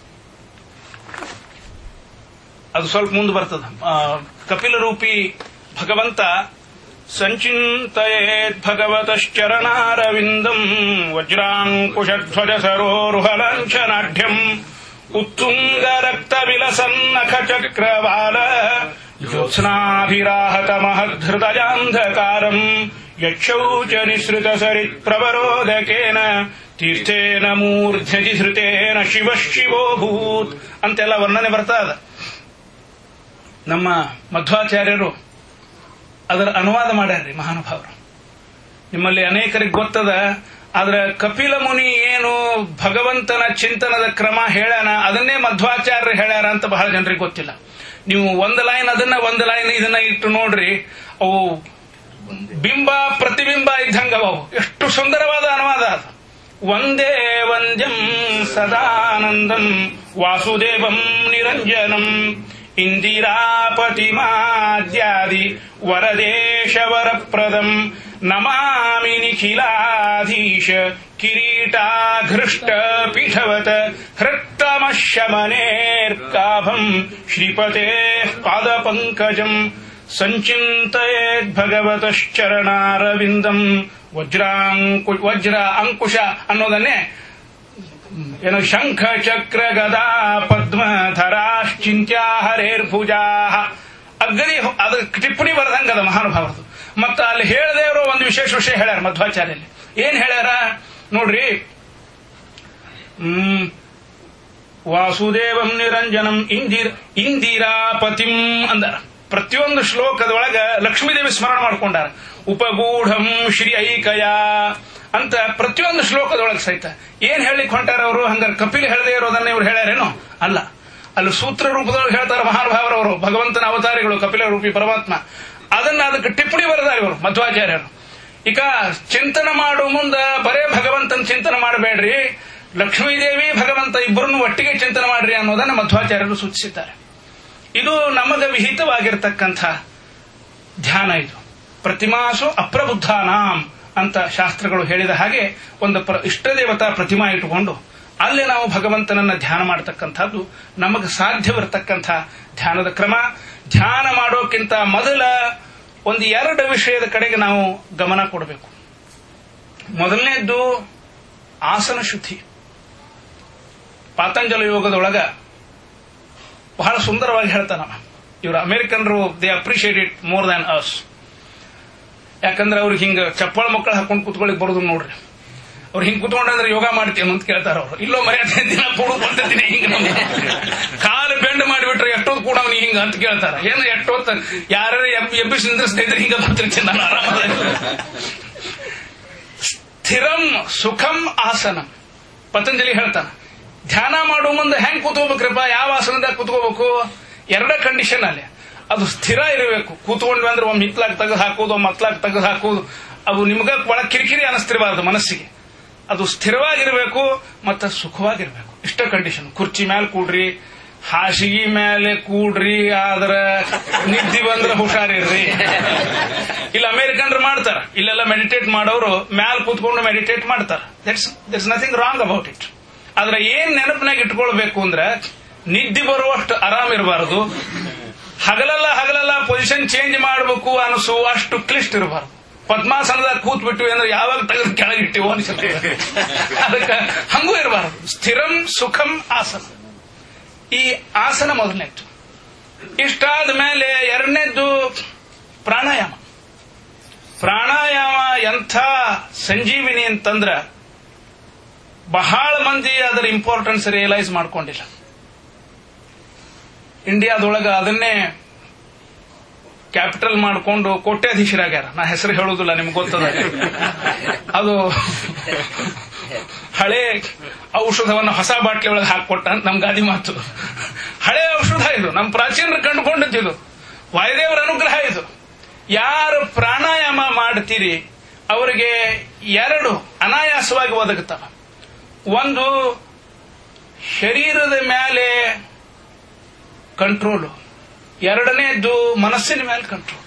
ಅದು ಸ್ವಲ್ಪ ಮುಂದೆ ಬರ್ತದ ಆ, ಕಪಿಲ ರೂಪಿ ಭಗವಂತ ಸಂಚಿಂತಯೇತ್ ಭಗವತಶ್ಚರಣಾರವಿಂದಂ ವಜ್ರಾಂಕುಶಧ್ವಜ ಸರೋರುಹಲಾಂಛನಾಢ್ಯಂ ಉತ್ತುಂಗ ರಕ್ತ ವಿಲಸನ್ನಖ ಚಕ್ರವಾಲ ಜ್ಯೋತ್ಸ್ನಾಭಿರಾಹತ ಮಹದ್ಹೃದಯಾಂಧಕಾರಂ ಯಕ್ಷೌಚ ನಿಸೃತ ಸರಿತ್ ಪ್ರವರೋದಕೇನ ತೀರ್ಥೇನ ಮೂರ್ಧ್ಯಜಿ ಧೃತೇನ ಶಿವ ಶಿವೋಭೂತ್ ಅಂತೆಲ್ಲ ವರ್ಣನೆ ಬರ್ತಾ ಇದೆ ನಮ್ಮ ಮಧ್ವಾಚಾರ್ಯರು ಅದರ ಅನುವಾದ ಮಾಡ್ಯಾರ್ರಿ ಮಹಾನುಭಾವರು ನಿಮ್ಮಲ್ಲಿ ಅನೇಕರಿಗೆ ಗೊತ್ತದ ಆದ್ರೆ ಕಪಿಲ ಮುನಿ ಏನು ಭಗವಂತನ ಚಿಂತನದ ಕ್ರಮ ಹೇಳ್ಯಾನ ಅದನ್ನೇ ಮಧ್ವಾಚಾರ್ಯರು ಹೇಳ್ಯಾರ ಅಂತ ಬಹಳ ಜನರಿಗೆ ಗೊತ್ತಿಲ್ಲ ನೀವು ಒಂದು ಲೈನ್ ಅದನ್ನ ಒಂದು ಲೈನ್ ಇದನ್ನ ಇಟ್ಟು ನೋಡ್ರಿ ಅವು ಬಿಂಬ ಪ್ರತಿಬಿಂಬ ಇದ್ದಂಗ ಅವು ಎಷ್ಟು ಸುಂದರವಾದ ಅನುವಾದ ಅದು ಒಂದೇ ವಂದ್ಯಂ ಸದಾನಂದಂ ವಾಸುದೇವಂ ನಿರಂಜನಂ ಇಂದಿರಾಪತಿಮಾದ್ಯಾದಿ ವರದೇಶವರಪ್ರದಂ ನಮಾಮಿ ನಿಖಿಲಾಧೀಶ ಕಿರೀಟಾಘೃಷ್ಟ ಪೀಠವತ ಹೃತ್ತಮಶಮನೇರ್ಕಾಭಂ ಶ್ರೀಪತೆ ಪಾದಪಂಕಜಂ ಸಂಚಿಂತಯೇದ್ ಭಗವತಶ್ಚರಣಾರವಿಂದಂ ವಜ್ರಾಂಕು ವಜ್ರ ಅಂಕುಶ ಅನ್ನೋದನ್ನೇ ಏನು ಶಂಖ ಚಕ್ರ ಗದಾ ಪದ್ಮ ಧರಾಶ್ಚಿಂತ್ಯಾ ಹರೇರ್ಭುಜಾ ಅಗ್ರಿ ಅದು ಟಿಪ್ಪಣಿ ಬರ್ದಂಗದ ಮಹಾನುಭಾವರದು ಮತ್ತ ಅಲ್ಲಿ ಹೇಳದೇವರು ಒಂದು ವಿಶೇಷ ವಿಷಯ ಹೇಳ್ಯಾರ ಮಧ್ವಾಚಾರ್ಯಲ್ಲಿ ಏನ್ ಹೇಳ್ಯಾರ ನೋಡ್ರಿ ಹ್ಮ್ ವಾಸುದೇವಂ ನಿರಂಜನಂ ಇಂದಿರ್ ಇಂದಿರಾಪತಿಂ ಅಂದಾರ ಪ್ರತಿಯೊಂದು ಶ್ಲೋಕದೊಳಗ ಲಕ್ಷ್ಮೀದೇವಿ ಸ್ಮರಣ ಮಾಡ್ಕೊಂಡಾರ ಉಪಗೂಢಂ ಶ್ರೀ ಐಕಯ ಅಂತ ಪ್ರತಿಯೊಂದು ಶ್ಲೋಕದೊಳಗೆ ಸಹಿತ ಏನ್ ಹೇಳಿಕ್ ಹೊಂಟಾರ ಅವರು ಹಂಗಾರೆ ಕಪಿಲ್ ಹೇಳದೇ ಇರೋದನ್ನ ಇವ್ರು ಹೇಳ್ಯಾರೇನೋ ಅಲ್ಲ ಅಲ್ಲಿ ಸೂತ್ರ ರೂಪದೊಳಗೆ ಹೇಳ್ತಾರೆ ಮಹಾನುಭಾವರವರು ಭಗವಂತನ ಅವತಾರಿಗಳು ಕಪಿಲ ರೂಪಿ ಪರಮಾತ್ಮ ಅದನ್ನ ಅದಕ್ಕೆ ಟಿಪ್ಪಣಿ ಬರೆದಾರೆ ಇವರು ಮಧ್ವಾಚಾರ್ಯರು ಈಗ ಚಿಂತನೆ ಮಾಡೋ ಮುಂದ ಬರೇ ಭಗವಂತನ ಚಿಂತನೆ ಮಾಡಬೇಡ್ರಿ ಲಕ್ಷ್ಮೀದೇವಿ ಭಗವಂತ ಇಬ್ಬರನ್ನು ಒಟ್ಟಿಗೆ ಚಿಂತನೆ ಮಾಡ್ರಿ ಅನ್ನೋದನ್ನ ಮಧ್ವಾಚಾರ್ಯರು ಸೂಚಿಸಿದ್ದಾರೆ ಇದು ನಮಗೆ ವಿಹಿತವಾಗಿರ್ತಕ್ಕಂಥ ಧ್ಯಾನ ಇದು ಪ್ರತಿಮಾಸು ಅಪ್ರಬುದ್ಧಾನಾಂ ಅಂತ ಶಾಸ್ತ್ರಗಳು ಹೇಳಿದ ಹಾಗೆ ಒಂದು ಪ್ರ ಇಷ್ಟದೇವತಾ ಪ್ರತಿಮಾ ಇಟ್ಟುಕೊಂಡು ಅಲ್ಲಿ ನಾವು ಭಗವಂತನನ್ನ ಧ್ಯಾನ ಮಾಡತಕ್ಕಂಥದ್ದು ನಮಗೆ ಸಾಧ್ಯವಿರತಕ್ಕಂಥ ಧ್ಯಾನದ ಕ್ರಮ ಧ್ಯಾನ ಮಾಡೋಕ್ಕಿಂತ ಮೊದಲ ಒಂದು ಎರಡು ವಿಷಯದ ಕಡೆಗೆ ನಾವು ಗಮನ ಕೊಡಬೇಕು ಮೊದಲನೇದ್ದು ಆಸನ ಶುದ್ಧಿ ಪಾತಂಜಲ ಯೋಗದೊಳಗ ಬಹಳ ಸುಂದರವಾಗಿ ಹೇಳ್ತಾನ ಇವರು ಅಮೆರಿಕನ್ರು they appreciate it more than us ಯಾಕಂದ್ರೆ ಅವ್ರಿಗೆ ಹಿಂಗ ಚಪ್ಪಳ ಮಕ್ಕಳು ಹಾಕೊಂಡು ಕುತ್ಕೊಳ್ಳಿಕ್ ಬರೋದು ನೋಡ್ರಿ ಅವ್ರು ಹಿಂಗ್ ಕುತ್ಕೊಂಡ್ರೆ ಯೋಗ ಮಾಡ್ತೀವಿ ಅಂತ ಕೇಳ್ತಾರ ಅವ್ರು ಇಲ್ಲೋ ಮರ್ಯಾದೆ ದಿನ ಕೂಡ ಬಂದಿದ್ದೀನಿ ಹಿಂಗ ನಮ್ಗೆ ಕಾಲು ಬೆಂಡ್ ಮಾಡಿಬಿಟ್ರೆ ಎಷ್ಟೊತ್ತು ಕೂಡ ಅವ್ನಿಗೆ ಹಿಂಗ ಅಂತ ಕೇಳ್ತಾರ ಏನು ಎಷ್ಟೊತ್ತ ಯಾರು ಎಬ್ಬಿಸಿ ನಿಂದ್ರಿಸ್ತಿದ್ರೆ ಹಿಂಗ ಬರ್ತಿರ್ತೀನಿ ನಾನು ಆರಾಮಾಗಿ ಸ್ಥಿರಂ ಸುಖಂ ಆಸನ ಪತಂಜಲಿ ಹೇಳ್ತಾನ ಧ್ಯಾನ ಮಾಡುವ ಮುಂದೆ ಹೆಂಗ್ ಕೂತ್ಕೋಬೇಕ್ರಪ್ಪ ಯಾವ ಆಸನದಾಗ ಕೂತ್ಕೋಬೇಕು ಎರಡ ಕಂಡೀಷನ್ ಅಲ್ಲಿ ಅದು ಸ್ಥಿರ ಇರಬೇಕು ಕೂತ್ಕೊಂಡ್ವಿ ಅಂದ್ರೆ ಒಮ್ಮೆ ಹಿತ್ಲಾಗ್ ತೆಗೆದು ಹಾಕೋದು ಒಮ್ಮೆ ಮತ್ಲಾಗ್ ತೆಗೆದು ಹಾಕೋದು ಅವು ನಿಮ್ಗ ಒಳ ಕಿರಿಕಿರಿ ಅನಿಸ್ತಿರಬಾರ್ದು ಮನಸ್ಸಿಗೆ ಅದು ಸ್ಥಿರವಾಗಿರ್ಬೇಕು ಮತ್ತೆ ಸುಖವಾಗಿರ್ಬೇಕು ಇಷ್ಟ ಕಂಡೀಷನ್ ಕುರ್ಚಿ ಮೇಲೆ ಕೂಡ್ರಿ ಹಾಸಿಗೆ ಮೇಲೆ ಕೂಡ್ರಿ ಆದ್ರ ನಿದ್ದಿ ಬಂದ್ರೆ ಹುಷಾರಿರ್ರಿ ಇಲ್ಲ ಅಮೆರಿಕನ್ರು ಮಾಡ್ತಾರ ಇಲ್ಲೆಲ್ಲ ಮೆಡಿಟೇಟ್ ಮಾಡೋರು ಮ್ಯಾಲ್ ಕೂತ್ಕೊಂಡು ಮೆಡಿಟೇಟ್ ಮಾಡ್ತಾರ that's that's nothing wrong about it ಆದ್ರೆ ಏನ್ ನೆನಪಿನಾಗ ಇಟ್ಕೊಳ್ಬೇಕು ಅಂದ್ರೆ ನಿದ್ದೆ ಬರುವಷ್ಟು ಆರಾಮ್ ಇರಬಾರದು ಹಗಲೆಲ್ಲ ಹಗಲೆಲ್ಲ ಪೊಸಿಷನ್ ಚೇಂಜ್ ಮಾಡಬೇಕು ಅನಿಸುವ ಅಷ್ಟು ಕ್ಲಿಷ್ಟ ಇರಬಾರ್ದು ಪದ್ಮಾಸನದಾಗ ಕೂತ್ ಬಿಟ್ವಿ ಅಂದ್ರೆ ಯಾವಾಗ ತೆಗೆದು ಕೆಳಗಿಟ್ಟಿವೋ ಅನ್ಸುತ್ತೆ ಅದಕ್ಕೆ ಹಂಗೂ ಇರಬಾರದು ಸ್ಥಿರಂ ಸುಖಂ ಆಸನ ಈ ಆಸನ ಮೊದಲನೇದ್ದು ಇಷ್ಟಾದ ಮೇಲೆ ಎರಡನೇದ್ದು ಪ್ರಾಣಾಯಾಮ ಪ್ರಾಣಾಯಾಮ ಎಂಥ ಸಂಜೀವಿನಿ ಅಂತಂದ್ರ ಬಹಳ ಮಂದಿ ಅದರ ಇಂಪಾರ್ಟೆನ್ಸ್ ರಿಯಲೈಸ್ ಮಾಡ್ಕೊಂಡಿಲ್ಲ ಇಂಡಿಯಾದೊಳಗ ಅದನ್ನೇ ಕ್ಯಾಪಿಟಲ್ ಮಾಡಿಕೊಂಡು ಕೋಟ್ಯಾಧೀಶರಾಗ್ಯಾರ ನಾ ಹೆಸರು ಹೇಳುದಿಲ್ಲ ನಿಮ್ಗೆ ಗೊತ್ತದ ಅದು ಹಳೆ ಔಷಧವನ್ನು ಹೊಸ ಬಾಟ್ಲಿ ಒಳಗೆ ಹಾಕೊಟ್ಟ ಅಂತ ನಮ್ ಗಾದಿ ಮಾತು ಹಳೆ ಔಷಧ ಇದು ನಮ್ಮ ಪ್ರಾಚೀನರು ಕಂಡುಕೊಂಡಿದ್ದು ವಾಯುದೇವರ ಅನುಗ್ರಹ ಇದು ಯಾರು ಪ್ರಾಣಾಯಾಮ ಮಾಡ್ತೀರಿ ಅವರಿಗೆ ಎರಡು ಅನಾಯಾಸವಾಗಿ ಒದಗುತ್ತವ ಒಂದು ಶರೀರದ ಮೇಲೆ ಕಂಟ್ರೋಲು ಎರಡನೇದ್ದು ಮನಸ್ಸಿನ ಮೇಲೆ ಕಂಟ್ರೋಲ್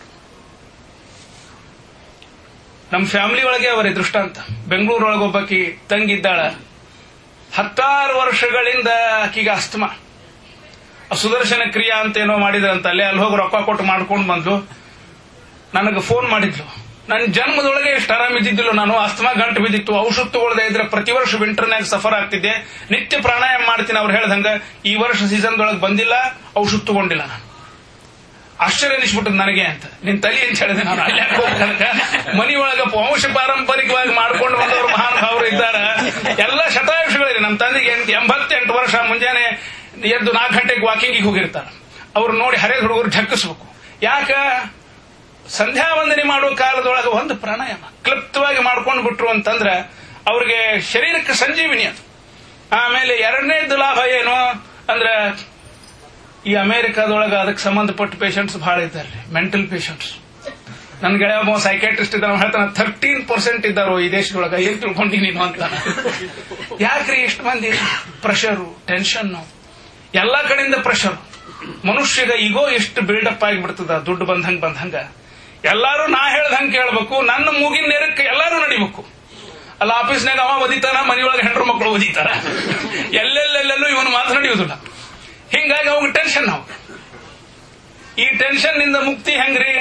ನಮ್ಮ ಫ್ಯಾಮಿಲಿ ಒಳಗೆ ಅವರ ದೃಷ್ಟಾಂತ ಬೆಂಗಳೂರೊಳಗೆ ಒಬ್ಬಾಕಿ ತಂಗಿದ್ದಾಳ ಹತ್ತಾರು ವರ್ಷಗಳಿಂದ ಆಕಿಗೆ ಅಸ್ತಮ ಸುದರ್ಶನ ಕ್ರಿಯಾ ಅಂತ ಏನೋ ಮಾಡಿದ್ರಂತ ಅಲ್ಲೇ ಅಲ್ಲಿ ಹೋಗಿ ರೊಕ್ಕ ಕೊಟ್ಟು ಮಾಡ್ಕೊಂಡು ಬಂದು ನನಗೆ ಫೋನ್ ಮಾಡಿದ್ಲು ನನ್ನ ಜನ್ಮದೊಳಗೆ ಎಷ್ಟು ಆರಾಮಿದ್ದಿದ್ದಿಲ್ಲ ನಾನು ಅಸ್ತಮಾ ಗಂಟು ಬಿದ್ದಿತ್ತು ಔಷಧ ತಗೊಳ್ಳದೆ ಇದ್ರೆ ಪ್ರತಿ ವರ್ಷ ವಿಂಟರ್ನಾಗ ಸಫರ್ ಆಗ್ತಿದ್ದೆ ನಿತ್ಯ ಪ್ರಾಣಾಯಾಮ ಮಾಡ್ತೀನಿ ಅವ್ರು ಹೇಳ್ದಂಗ ಈ ವರ್ಷ ಸೀಸನ್ದೊಳಗೆ ಬಂದಿಲ್ಲ ಔಷಧ ತಗೊಂಡಿಲ್ಲ ನಾನು ಆಶ್ಚರ್ಯ ಅನಿಸ್ಬಿಟ್ಟದ್ ನನಗೆ ಅಂತ ನಿನ್ ತಲೆ ಅಂತ ಹೇಳಿದೆ ನಾನು ಅಲ್ಲಿ ಹೋಗ್ಬೇಕಂತ ಮನಿ ಒಳಗ ವಂಶ ಪಾರಂಪರಿಕವಾಗಿ ಮಾಡ್ಕೊಂಡು ಬಂದವರು ಮಹಾನುಭಾವರು ಇದ್ದಾರ ಎಲ್ಲ ಶತಾಯುಷಗಳಿದೆ ನಮ್ಮ ತಂದೆಗೆ ಎಂಟ್- ಎಂಬತ್ತೆಂಟು ವರ್ಷ ಮುಂಜಾನೆ ಎದ್ದು ನಾಲ್ಕು ಗಂಟೆಗೆ ವಾಕಿಂಗಿಗೆ ಹೋಗಿರ್ತಾರ ಅವ್ರು ನೋಡಿ ಹರಿದ ಹುಡುಗರು ಝಕ್ಕಿಸ್ಬೇಕು ಯಾಕ ಸಂಧ್ಯಾ ವಂದನೆ ಮಾಡುವ ಕಾಲದೊಳಗೆ ಒಂದು ಪ್ರಾಣಾಯಾಮ ಕ್ಲುಪ್ತವಾಗಿ ಮಾಡ್ಕೊಂಡು ಬಿಟ್ರು ಅಂತಂದ್ರೆ ಅವ್ರಿಗೆ ಶರೀರಕ್ಕೆ ಸಂಜೀವಿನಿ ಅದು ಆಮೇಲೆ ಎರಡನೇದು ಲಾಭ ಏನು ಅಂದ್ರೆ ಈ ಅಮೆರಿಕಾದೊಳಗೆ ಅದಕ್ಕೆ ಸಂಬಂಧಪಟ್ಟ ಪೇಷಂಟ್ಸ್ ಬಹಳ ಇದ್ದಾರೆ ಮೆಂಟಲ್ ಪೇಷಂಟ್ಸ್ ನನ್ ಗೆಳೆಯ ಒಬ್ಬ ಸೈಕಾಟ್ರಿಸ್ಟ್ ಇದ್ದಾನೆ ಅವ್ನು ಹೇಳ್ತಾನೆ ಥರ್ಟೀನ್ ಪರ್ಸೆಂಟ್ ಇದ್ದಾರೋ ಈ ದೇಶದೊಳಗೆ ಏನ್ ತಿಳ್ಕೊಂಡಿ ನೀನು ಅಂತ ಯಾಕ್ರಿ ಎಷ್ಟು ಮಂದಿ ಪ್ರೆಷರು ಟೆನ್ಷನ್ ಎಲ್ಲಾ ಕಡೆಯಿಂದ ಪ್ರೆಷರ್ ಮನುಷ್ಯಗ ಈಗೋ ಎಷ್ಟು ಬಿಲ್ಡಪ್ ಆಗಿಬಿಡ್ತದ ದುಡ್ಡು ಬಂದಂಗ ಬಂದಂಗ ಎಲ್ಲಾರು ನಾ ಹೇಳ್ದಂಗ ಕೇಳ್ಬೇಕು ನನ್ನ ಮೂಗಿನ ನೇರಕ್ಕೆ ಎಲ್ಲಾರು ನಡಿಬೇಕು ಅಲ್ಲ ಆಫೀಸ್ನಾಗ ಅವ ಓದಿತಾನ ಮನೆಯೊಳಗೆ ಹೆಂಡ್ರು ಮಕ್ಕಳು ಓದಿತಾರ ಎಲ್ಲೆಲ್ಲೆಲ್ಲೆಲ್ಲೂ ಇವನು ಮಾತನಾಡಿಯುವುದಿಲ್ಲ ಹಿಂಗಾಗಿ ಅವಾಗ ಟೆನ್ಷನ್ ನಾವು ಈ ಟೆನ್ಷನ್ ನಿಂದ ಮುಕ್ತಿ ಹೆಂಗ್ರಿ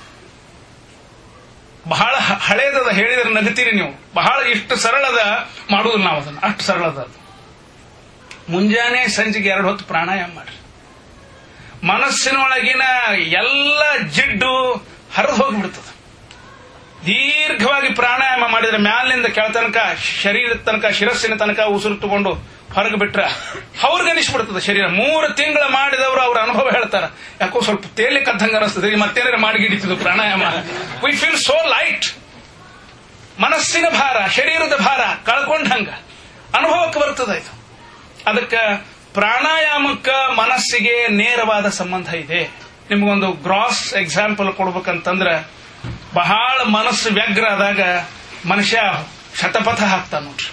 ಬಹಳ ಹ- ಹಳೇದದ ಹೇಳಿದ್ರೆ ನಗತೀರಿ ನೀವು ಬಹಳ ಇಷ್ಟು ಸರಳದ ಮಾಡುದಿಲ್ಲ ನಾವು ಅದನ್ನ ಅಷ್ಟು ಸರಳದ ಅದು ಮುಂಜಾನೆ ಸಂಜೆಗೆ ಎರಡು ಹೊತ್ತು ಪ್ರಾಣಾಯಾಮ ಮಾಡ್ರಿ ಮನಸ್ಸಿನೊಳಗಿನ ಎಲ್ಲ ಜಿಡ್ಡು ಹರಿದು ಹೋಗಿಬಿಡ್ತದೆ ದೀರ್ಘವಾಗಿ ಪ್ರಾಣಾಯಾಮ ಮಾಡಿದ್ರೆ ಮ್ಯಾಲಿನಿಂದ ಕೆಳತನಕ ಶರೀರದ ತನಕ ಶಿರಸ್ಸಿನ ತನಕ ಉಸಿರು ತಗೊಂಡು ಹೊರಗೆ ಬಿಟ್ರ ಅವ್ರಿಗೆ ಅನಿಸ್ಬಿಡ್ತದೆ ಶರೀರ ಮೂರು ತಿಂಗಳ ಮಾಡಿದವರು ಅವ್ರ ಅನುಭವ ಹೇಳ್ತಾರ ಯಾಕೋ ಸ್ವಲ್ಪ ತೇಲಿಕ್ಕಂತಂಗ ಅನಿಸ್ತದೆ ಮತ್ತೇನಾರ ಮಾಡಿಗಿಡಿತದ ಪ್ರಾಣಾಯಾಮ ವಿ ಫೀಲ್ ಸೋ ಲೈಟ್ ಮನಸ್ಸಿನ ಭಾರ ಶರೀರದ ಭಾರ ಕಳ್ಕೊಂಡಂಗ ಅನುಭವಕ್ಕೆ ಬರ್ತದೆ ಇದು ಅದಕ್ಕೆ ಪ್ರಾಣಾಯಾಮಕ್ಕ ಮನಸ್ಸಿಗೆ ನೇರವಾದ ಸಂಬಂಧ ಇದೆ ನಿಮಗೊಂದು ಗ್ರಾಸ್ ಎಕ್ಸಾಂಪಲ್ ಕೊಡ್ಬೇಕಂತಂದ್ರ ಬಹಳ ಮನಸ್ಸು ವ್ಯಗ್ರ ಆದಾಗ ಮನುಷ್ಯ ಶತಪಥ ಹಾಕ್ತಾನ ನೋಡ್ರಿ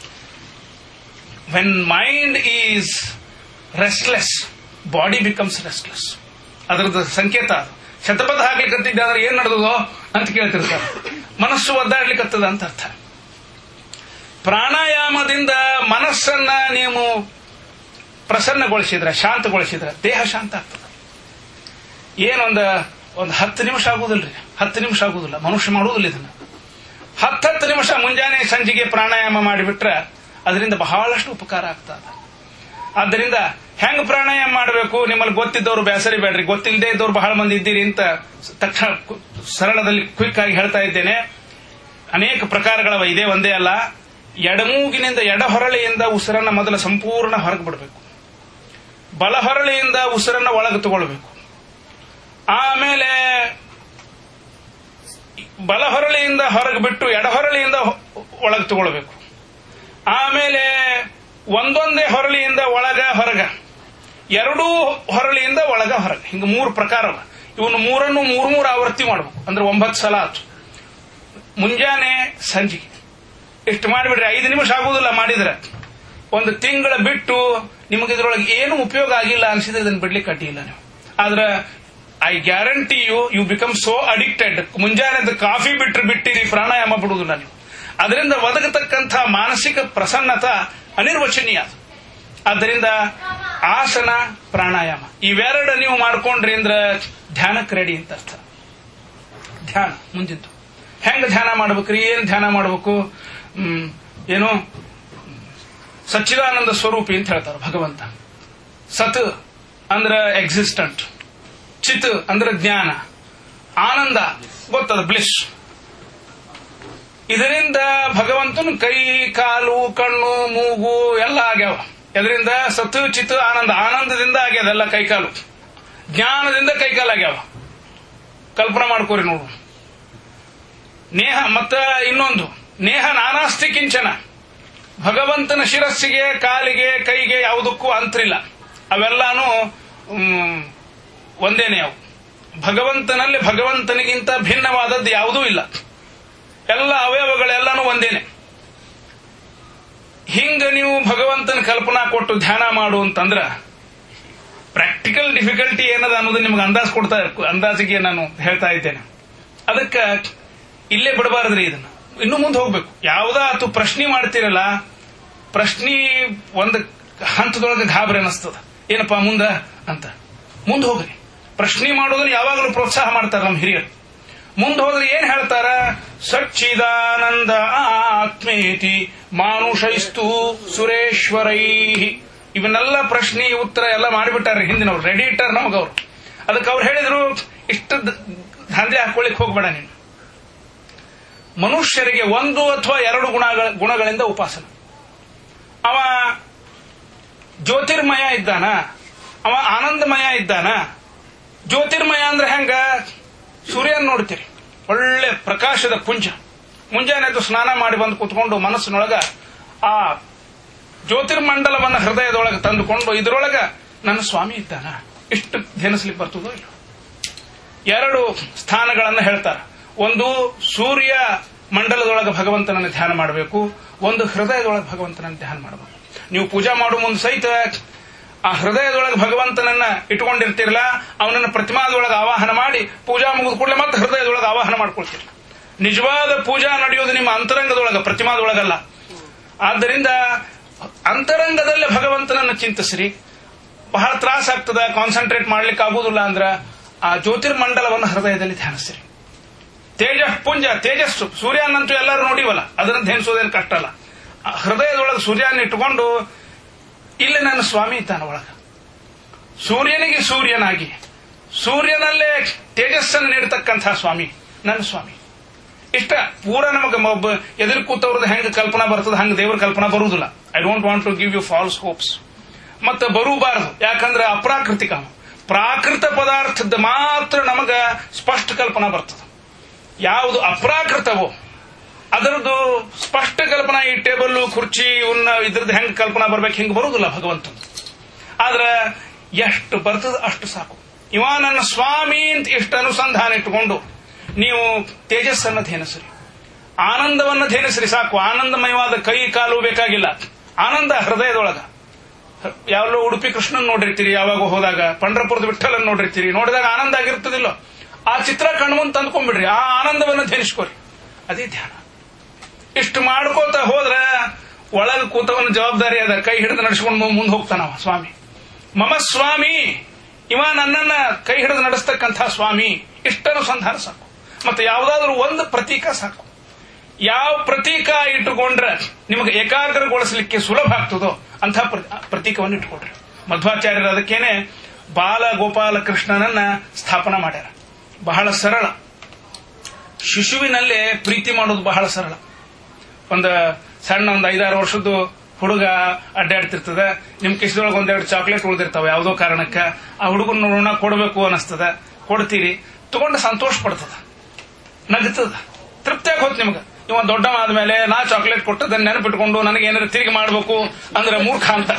when mind is restless body becomes restless ಅದರದ ಸಂಕೇತ ಅದು. ಶತಪಥ ಹಾಕ್ಲಿಕ್ಕತ್ತಿದ್ದ ಅಂದ್ರೆ ಏನ್ ನಡೆದದೋ ಅಂತ ಕೇಳ್ತಿರ್ತಾರೆ ಮನಸ್ಸು ಒದ್ದಾಡ್ಲಿಕ್ಕತ್ತದ ಅಂತ ಅರ್ಥ ಪ್ರಾಣಾಯಾಮದಿಂದ ಮನಸ್ಸನ್ನ ನೀವು ಪ್ರಸನ್ನಗೊಳಿಸಿದ್ರೆ ಶಾಂತಗೊಳಿಸಿದ್ರೆ ದೇಹ ಶಾಂತ ಆಗ್ತದೆ ಏನೊಂದ ಒಂದು ಹತ್ತು ನಿಮಿಷ ಆಗುದಿಲ್ರಿ ಹತ್ತು ನಿಮಿಷ ಆಗುದಿಲ್ಲ ಮನುಷ್ಯ ಮಾಡುವುದಿಲ್ಲ ಇದನ್ನ ಹತ್ತತ್ತು ನಿಮಿಷ ಮುಂಜಾನೆ ಸಂಜೆಗೆ ಪ್ರಾಣಾಯಾಮ ಮಾಡಿಬಿಟ್ರೆ ಅದರಿಂದ ಬಹಳಷ್ಟು ಉಪಕಾರ ಆಗ್ತದೆ ಆದ್ದರಿಂದ ಹೆಂಗ್ ಪ್ರಾಣಾಯಾಮ ಮಾಡಬೇಕು ನಿಮ್ಮಲ್ಲಿ ಗೊತ್ತಿದ್ದವರು ಬೇಸರಿ ಬೇಡ್ರಿ ಗೊತ್ತಿಲ್ಲದೆ ಇದ್ದವ್ರು ಬಹಳ ಮಂದಿ ಇದ್ದೀರಿ ಅಂತ ತಕ್ಷಣ ಕು- ಸರಳದಲ್ಲಿ ಕ್ವಿಕ್ ಆಗಿ ಹೇಳ್ತಾ ಇದ್ದೇನೆ ಅನೇಕ ಪ್ರಕಾರಗಳವ ಇದೇ ಒಂದೇ ಅಲ್ಲ ಎಡಮೂಗಿನಿಂದ ಎಡಹೊರಳೆಯಿಂದ ಉಸಿರನ್ನ ಮೊದಲು ಸಂಪೂರ್ಣ ಹೊರಗೆ ಬಿಡಬೇಕು ಬಲಹೊರಳೆಯಿಂದ ಉಸಿರನ್ನ ಒಳಗೆ ತಗೊಳ್ಬೇಕು ಆಮೇಲೆ ಬಲಹೊರಳೆಯಿಂದ ಹೊರಗೆ ಬಿಟ್ಟು ಎಡಹೊರಳೆಯಿಂದ ಒಳಗೆ ತಗೊಳ್ಬೇಕು ಆಮೇಲೆ ಒಂದೊಂದೇ ಹೊರಳಿಯಿಂದ ಒಳಗ ಹೊರಗ ಎರಡೂ ಹೊರಳಿಯಿಂದ ಒಳಗ ಹೊರಗ ಹಿಂಗ ಮೂರು ಪ್ರಕಾರ ಇವನು ಮೂರನ್ನು ಮೂರು ಮೂರು ಆವೃತ್ತಿ ಮಾಡಬೇಕು ಅಂದ್ರೆ ಒಂಬತ್ತು ಸಲ ಆತು ಮುಂಜಾನೆ ಸಂಜೆಗೆ ಇಷ್ಟು ಮಾಡಿಬಿಡ್ರಿ ಐದು ನಿಮಿಷ ಆಗುದಿಲ್ಲ ಮಾಡಿದ್ರೆ ಒಂದು ತಿಂಗಳ ಬಿಟ್ಟು ನಿಮಗೆ ಇದ್ರೊಳಗೆ ಏನು ಉಪಯೋಗ ಆಗಿಲ್ಲ ಅನ್ಸಿದ್ರೆ ಇದನ್ನ ಬಿಡ್ಲಿಕ್ಕೆ ಅಡ್ಡಿಲ್ಲ ನೀವು ಆದ್ರೆ I guarantee you you become so addicted ಮುಂಜಾನೆ ಕಾಫಿ ಬಿಟ್ರೆ ಬಿಟ್ಟಿರಿ ಪ್ರಾಣಾಯಾಮ ಬಿಡುವುದಿಲ್ಲ ನೀವು ಅದರಿಂದ ಒದಗತಕ್ಕಂಥ ಮಾನಸಿಕ ಪ್ರಸನ್ನತ ಅನಿರ್ವಚನೀಯ ಅದು. ಆದ್ದರಿಂದ ಆಸನ ಪ್ರಾಣಾಯಾಮ ಇವೆರಡು ನೀವು ಮಾಡ್ಕೊಂಡ್ರಿ ಅಂದ್ರೆ ಧ್ಯಾನಕ್ಕೆ ರೆಡಿ ಅಂತ ಅರ್ಥ ಧ್ಯಾನ ಮುಂದಿದ್ದು ಹೆಂಗ ಧ್ಯಾನ ಮಾಡ್ಬೇಕ್ರಿ ಏನ್ ಧ್ಯಾನ ಮಾಡ್ಬೇಕು ಹ್ಮ್, ಏನು ಸಚ್ಚಿದಾನಂದ ಸ್ವರೂಪಿ ಅಂತ ಹೇಳ್ತಾರೆ ಭಗವಂತ ಸತ್ ಅಂದ್ರೆ ಎಕ್ಸಿಸ್ಟೆಂಟ್ ಚಿತ್ ಅಂದ್ರೆ ಜ್ಞಾನ ಆನಂದ ಗೊತ್ತದ ಬ್ಲಿಸ್ ಇದರಿಂದ ಭಗವಂತನ ಕೈ ಕಾಲು ಕಣ್ಣು ಮೂಗು ಎಲ್ಲ ಆಗ್ಯಾವ ಇದರಿಂದ ಸತ್ ಚಿತ್ ಆನಂದ ಆನಂದದಿಂದ ಆಗ್ಯದ ಎಲ್ಲ ಕೈಕಾಲು ಜ್ಞಾನದಿಂದ ಕೈಕಾಲು ಆಗ್ಯಾವ ಕಲ್ಪನಾ ಮಾಡ್ಕೋರಿ ನೋಡು ನೇಹ ಮತ್ತ ಇನ್ನೊಂದು ನೇಹ ನಾನಾಸ್ತಿ ಕಿಂಚನ ಭಗವಂತನ ಶಿರಸ್ಸಿಗೆ ಕಾಲಿಗೆ ಕೈಗೆ ಯಾವುದಕ್ಕೂ ಅಂತ್ರಿಲ್ಲ ಅವೆಲ್ಲಾನು ಮ್, ಒಂದೇನೆ ಅವು ಭಗವಂತನಲ್ಲಿ ಭಗವಂತನಿಗಿಂತ ಭಿನ್ನವಾದದ್ದು ಯಾವುದೂ ಇಲ್ಲ ಎಲ್ಲ ಅವಯವಗಳೆಲ್ಲಾನು ಒಂದೇನೆ ಹಿಂಗ ನೀವು ಭಗವಂತನ ಕಲ್ಪನಾ ಕೊಟ್ಟು ಧ್ಯಾನ ಮಾಡು ಅಂತಂದ್ರ ಪ್ರಾಕ್ಟಿಕಲ್ ಡಿಫಿಕಲ್ಟಿ ಏನದ ಅನ್ನೋದು ನಿಮ್ಗೆ ಅಂದಾಜ್ ಕೊಡ್ತಾ ಅಂದಾಜಿಗೆ ನಾನು ಹೇಳ್ತಾ ಇದ್ದೇನೆ ಅದಕ್ಕೆ ಇಲ್ಲೇ ಬಿಡಬಾರದ್ರಿ ಇದನ್ನ ಇನ್ನು ಮುಂದೆ ಹೋಗ್ಬೇಕು ಯಾವ್ದಾತು ಪ್ರಶ್ನೆ ಮಾಡ್ತಿರಲ್ಲ ಪ್ರಶ್ನೆ ಒಂದು ಹಂತದೊಳಗೆ ಗಾಬರಿ ಅನಿಸ್ತದ ಏನಪ್ಪಾ ಮುಂದ ಅಂತ ಮುಂದೆ ಹೋಗ್ರಿ ಪ್ರಶ್ನೆ ಮಾಡೋದನ್ನ ಯಾವಾಗಲೂ ಪ್ರೋತ್ಸಾಹ ಮಾಡ್ತಾರೆ ನಮ್ಮ ಹಿರಿಯರು ಮುಂದೆ ಹೋದ್ರೆ ಏನ್ ಹೇಳ್ತಾರ ಸಚ್ಚಿದಾನಂದ ಆತ್ಮೇತಿ ಮಾನುಷೈಸ್ತು ಸುರೇಶ್ವರೈ ಇವನ್ನೆಲ್ಲ ಪ್ರಶ್ನೆ ಉತ್ತರ ಎಲ್ಲ ಮಾಡಿಬಿಟ್ಟಾರೆ ಹಿಂದಿನವ್ರು ರೆಡಿಟರ್ ನಮಗವ್ರು ಅದಕ್ಕೆ ಅವ್ರು ಹೇಳಿದ್ರು ಇಷ್ಟ ದಂಧೆ ಹಾಕೊಳ್ಳಿಕ್ ಹೋಗ್ಬೇಡ ನೀನು ಮನುಷ್ಯರಿಗೆ ಒಂದು ಅಥವಾ ಎರಡು ಗುಣಗಳ ಗುಣಗಳಿಂದ ಉಪಾಸನ ಅವ ಜ್ಯೋತಿರ್ಮಯ ಇದ್ದಾನ ಅವ ಆನಂದಮಯ ಇದ್ದಾನ ಜ್ಯೋತಿರ್ಮಯ ಅಂದ್ರೆ ಹೆಂಗ ಸೂರ್ಯನ್ ನೋಡ್ತೀರಿ ಒಳ್ಳೆ ಪ್ರಕಾಶದ ಪುಂಜ ಮುಂಜಾನೆ ಎದ್ದು ಸ್ನಾನ ಮಾಡಿ ಬಂದು ಕೂತ್ಕೊಂಡು ಮನಸ್ಸಿನೊಳಗ ಆ ಜ್ಯೋತಿರ್ಮಂಡಲವನ್ನ ಹೃದಯದೊಳಗೆ ತಂದುಕೊಂಡು ಇದರೊಳಗ ನನ್ನ ಸ್ವಾಮಿ ಇದ್ದಾನ ಇಷ್ಟು ಧ್ಯಾನಿಸ್ಲಿಕ್ಕೆ ಬರ್ತದೋ ಇಲ್ಲ ಎರಡು ಸ್ಥಾನಗಳನ್ನ ಹೇಳ್ತಾರೆ ಒಂದು ಸೂರ್ಯ ಮಂಡಲದೊಳಗೆ ಭಗವಂತನನ್ನು ಧ್ಯಾನ ಮಾಡಬೇಕು ಒಂದು ಹೃದಯದೊಳಗೆ ಭಗವಂತನನ್ನು ಧ್ಯಾನ ಮಾಡಬೇಕು ನೀವು ಪೂಜಾ ಮಾಡುವ ಮುಂದೆ ಸಹಿತ ಆ ಹೃದಯದೊಳಗೆ ಭಗವಂತನನ್ನ ಇಟ್ಕೊಂಡಿರ್ತಿರಲ್ಲ ಅವನನ್ನ ಪ್ರತಿಮಾದೊಳಗೆ ಆವಾಹನ ಮಾಡಿ ಪೂಜಾ ಮುಗಿದ ಕೂಡಲೇ ಮತ್ತೆ ಹೃದಯದೊಳಗೆ ಆವಾಹನ ಮಾಡ್ಕೊಳ್ತೀರಿ ನಿಜವಾದ ಪೂಜಾ ನಡೆಯೋದು ನಿಮ್ಮ ಅಂತರಂಗದೊಳಗ ಪ್ರತಿಮಾದೊಳಗಲ್ಲ ಆದ್ದರಿಂದ ಅಂತರಂಗದಲ್ಲೇ ಭಗವಂತನನ್ನು ಚಿಂತಿಸ್ರಿ ಬಹಳ ತ್ರಾಸ ಆಗ್ತದ ಕಾನ್ಸಂಟ್ರೇಟ್ ಮಾಡ್ಲಿಕ್ಕೆ ಆಗುದಿಲ್ಲ ಅಂದ್ರ ಆ ಜ್ಯೋತಿರ್ಮಂಡಲವನ್ನು ಹೃದಯದಲ್ಲಿ ಧ್ಯಾನಿಸ್ರಿ ತೇಜ ಪುಂಜ ತೇಜಸ್ಸು ಸೂರ್ಯನಂತೂ ಎಲ್ಲರೂ ನೋಡಿವಲ್ಲ ಅದನ್ನು ಧ್ಯಾನಿಸೋದೇನು ಕಷ್ಟ ಅಲ್ಲ ಆ ಹೃದಯದೊಳಗೆ ಸೂರ್ಯನ ಇಟ್ಟುಕೊಂಡು ಇಲ್ಲಿ ನನ್ನ ಸ್ವಾಮಿ ಇದ್ದಾನ ಒಳಗ ಸೂರ್ಯನಿಗೆ ಸೂರ್ಯನಾಗಿ ಸೂರ್ಯನಲ್ಲೇ ತೇಜಸ್ಸನ್ನು ನೀಡತಕ್ಕಂತಹ ಸ್ವಾಮಿ ನನ್ನ ಸ್ವಾಮಿ ಇಷ್ಟ ಪೂರ ನಮಗೆ ಒಬ್ಬ ಎದುರು ಕೂತವ್ರದ್ದು ಹೆಂಗ ಕಲ್ಪನಾ ಬರ್ತದ ಹಂಗ ದೇವ್ರ ಕಲ್ಪನಾ ಬರುವುದಿಲ್ಲ I don't want to give you false hopes ಮತ್ತೆ ಬರೂಬಾರದು ಯಾಕಂದ್ರೆ ಅಪ್ರಾಕೃತಿಕ ಅವ. ಪ್ರಾಕೃತ ಪದಾರ್ಥದ ಮಾತ್ರ ನಮಗ ಸ್ಪಷ್ಟ ಕಲ್ಪನಾ ಬರ್ತದ ಯಾವುದು ಅಪ್ರಾಕೃತವೋ ಅದರದ್ದು ಸ್ಪಷ್ಟ ಕಲ್ಪನಾ ಈ ಟೇಬಲ್ ಕುರ್ಚಿ ಇವನ್ನ ಇದ್ರದ್ದು ಹೆಂಗ್ ಕಲ್ಪನಾ ಬರ್ಬೇಕು ಹಿಂಗ್ ಬರುದಿಲ್ಲ ಭಗವಂತ ಆದ್ರ ಎಷ್ಟು ಬರ್ತದ ಅಷ್ಟು ಸಾಕು ಇವ ನನ್ನ ಸ್ವಾಮಿ ಅಂತ ಎಷ್ಟು ಅನುಸಂಧಾನ ಇಟ್ಟುಕೊಂಡು ನೀವು ತೇಜಸ್ಸನ್ನ ಧೇನಿಸ್ರಿ ಆನಂದವನ್ನ ಧೇನಿಸ್ರಿ ಸಾಕು ಆನಂದಮಯವಾದ ಕೈ ಕಾಲು ಬೇಕಾಗಿಲ್ಲ ಆನಂದ ಹೃದಯದೊಳಗ ಯಾವಲ್ಲೋ ಉಡುಪಿ ಕೃಷ್ಣನ್ ನೋಡಿರ್ತೀರಿ ಯಾವಾಗ ಹೋದಾಗ ಪಂಡ್ರಪುರದ ವಿಠಲನ್ ನೋಡಿರ್ತೀರಿ ನೋಡಿದಾಗ ಆನಂದ ಆಗಿರ್ತದಿಲ್ಲೋ ಆ ಚಿತ್ರ ಕಣ್ಮುಂದ್ ತಂದ್ಕೊಂಡ್ಬಿಡ್ರಿ ಆ ಆನಂದವನ್ನು ಧ್ಯಾನಿಸ್ಕೋರಿ ಅದೇ ಧ್ಯಾನ ಇಷ್ಟು ಮಾಡ್ಕೋತ ಹೋದ್ರ ಒಳಗ ಕೂತವನ ಜವಾಬ್ದಾರಿ ಅದ ಕೈ ಹಿಡಿದು ನಡೆಸ್ಕೊಂಡು ಮುಂದೆ ಹೋಗ್ತಾನವ ಸ್ವಾಮಿ ಮಮ ಸ್ವಾಮಿ ಇವ ನನ್ನನ್ನ ಕೈ ಹಿಡಿದು ನಡೆಸ್ತಕ್ಕಂಥ ಸ್ವಾಮಿ ಇಷ್ಟನುಸಂಧಾನ ಸಾಕು ಮತ್ತೆ ಯಾವುದಾದ್ರೂ ಒಂದು ಪ್ರತೀಕ ಸಾಕು ಯಾವ ಪ್ರತೀಕ ಇಟ್ಟುಕೊಂಡ್ರೆ ನಿಮಗೆ ಏಕಾಗ್ರಗೊಳಿಸಲಿಕ್ಕೆ ಸುಲಭ ಆಗ್ತದೋ ಅಂಥ ಪ್ರ- ಪ್ರತೀಕವನ್ನು ಇಟ್ಟುಕೊಡ್ರಿ ಮಧ್ವಾಚಾರ್ಯರು ಅದಕ್ಕೇನೆ ಬಾಲ ಗೋಪಾಲ ಕೃಷ್ಣನನ್ನ ಸ್ಥಾಪನ ಮಾಡ್ಯಾರ ಬಹಳ ಸರಳ ಶಿಶುವಿನಲ್ಲೇ ಪ್ರೀತಿ ಮಾಡೋದು ಬಹಳ ಸರಳ ಒಂದು ಸಣ್ಣ ಒಂದು ಐದಾರು ವರ್ಷದ್ದು ಹುಡುಗ ಅಡ್ಡಾಡ್ತಿರ್ತದ ನಿಮ್ ಕಿಸದೊಳಗೆ ಒಂದೆರಡು ಚಾಕ್ಲೇಟ್ ಉಳಿದಿರ್ತಾವ ಯಾವುದೋ ಕಾರಣಕ್ಕ ಆ ಹುಡುಗನ ಋಣ ಕೊಡಬೇಕು ಅನಿಸ್ತದ ಕೊಡ್ತೀರಿ ತಗೊಂಡು ಸಂತೋಷ ಪಡ್ತದ ನಗ್ತದ ತೃಪ್ತಿಯಾಗಿ ಹೋತ್ ನಿಮ್ಗೆ ಇವ ದೊಡ್ಡ ಆದ್ಮೇಲೆ ನಾ ಚಾಕ್ಲೇಟ್ ಕೊಟ್ಟದನ್ನ ನೆನಪಿಟ್ಕೊಂಡು ನನಗೆ ಏನಾದ್ರು ತಿರುಗಿ ಮಾಡ್ಬೇಕು ಅಂದ್ರೆ ಮೂರ್ಖ ಅಂತಾರ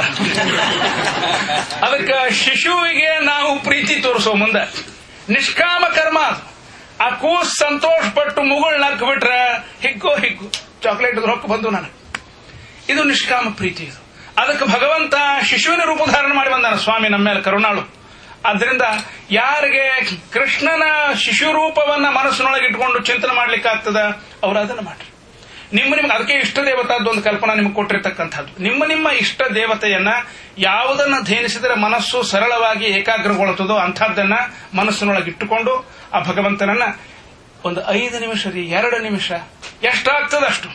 ಅದಕ್ಕೆ ಶಿಶುವಿಗೆ ನಾವು ಪ್ರೀತಿ ತೋರಿಸೋ ಮುಂದೆ ನಿಷ್ಕಾಮ ಕರ್ಮ ಅದು ಆ ಕೂಸ್ ಸಂತೋಷ ಪಟ್ಟು ಮುಗುಳ್ ನಕ್ ಬಿಟ್ರೆ ಹಿಗ್ಗೋ ಹಿಗ್ಗು ಚಾಕ್ಲೇಟ್ ರೊಕ್ಕ ಬಂದು ನನಗೆ ಇದು ನಿಷ್ಕಾಮ ಪ್ರೀತಿ ಇದು ಅದಕ್ಕೆ ಭಗವಂತ ಶಿಶುವಿನ ರೂಪ ಧಾರಣ ಮಾಡಿ ಬಂದಾನ ಸ್ವಾಮಿ ನಮ್ಮ ಮೇಲೆ ಕರುಣಾಳು ಆದ್ರಿಂದ ಯಾರಿಗೆ ಕೃಷ್ಣನ ಶಿಶು ರೂಪವನ್ನ ಮನಸ್ಸಿನೊಳಗೆ ಇಟ್ಕೊಂಡು ಚಿಂತನೆ ಮಾಡ್ಲಿಕ್ಕೆ ಆಗ್ತದ ಅವ್ರು ಅದನ್ನ ಮಾಡ್ರಿ ನಿಮ್ಮ ನಿಮ್ಗೆ ಅದಕ್ಕೆ ಇಷ್ಟ ದೇವತಾದ್ದು ಒಂದು ಕಲ್ಪನಾ ನಿಮ್ಗೆ ಕೊಟ್ಟಿರ್ತಕ್ಕಂಥದ್ದು ನಿಮ್ಮ ನಿಮ್ಮ ಇಷ್ಟ ದೇವತೆಯನ್ನ ಯಾವುದನ್ನ ಧ್ಯೇನಿಸಿದರೆ ಮನಸ್ಸು ಸರಳವಾಗಿ ಏಕಾಗ್ರಗೊಳ್ಳುತ್ತದೋ ಅಂಥದ್ದನ್ನ ಮನಸ್ಸಿನೊಳಗೆ ಇಟ್ಟುಕೊಂಡು ಆ ಭಗವಂತನನ್ನ ಒಂದು ಐದು ನಿಮಿಷ ರೀ ಎರಡು ನಿಮಿಷ ಎಷ್ಟಾಗ್ತದ ಅಷ್ಟು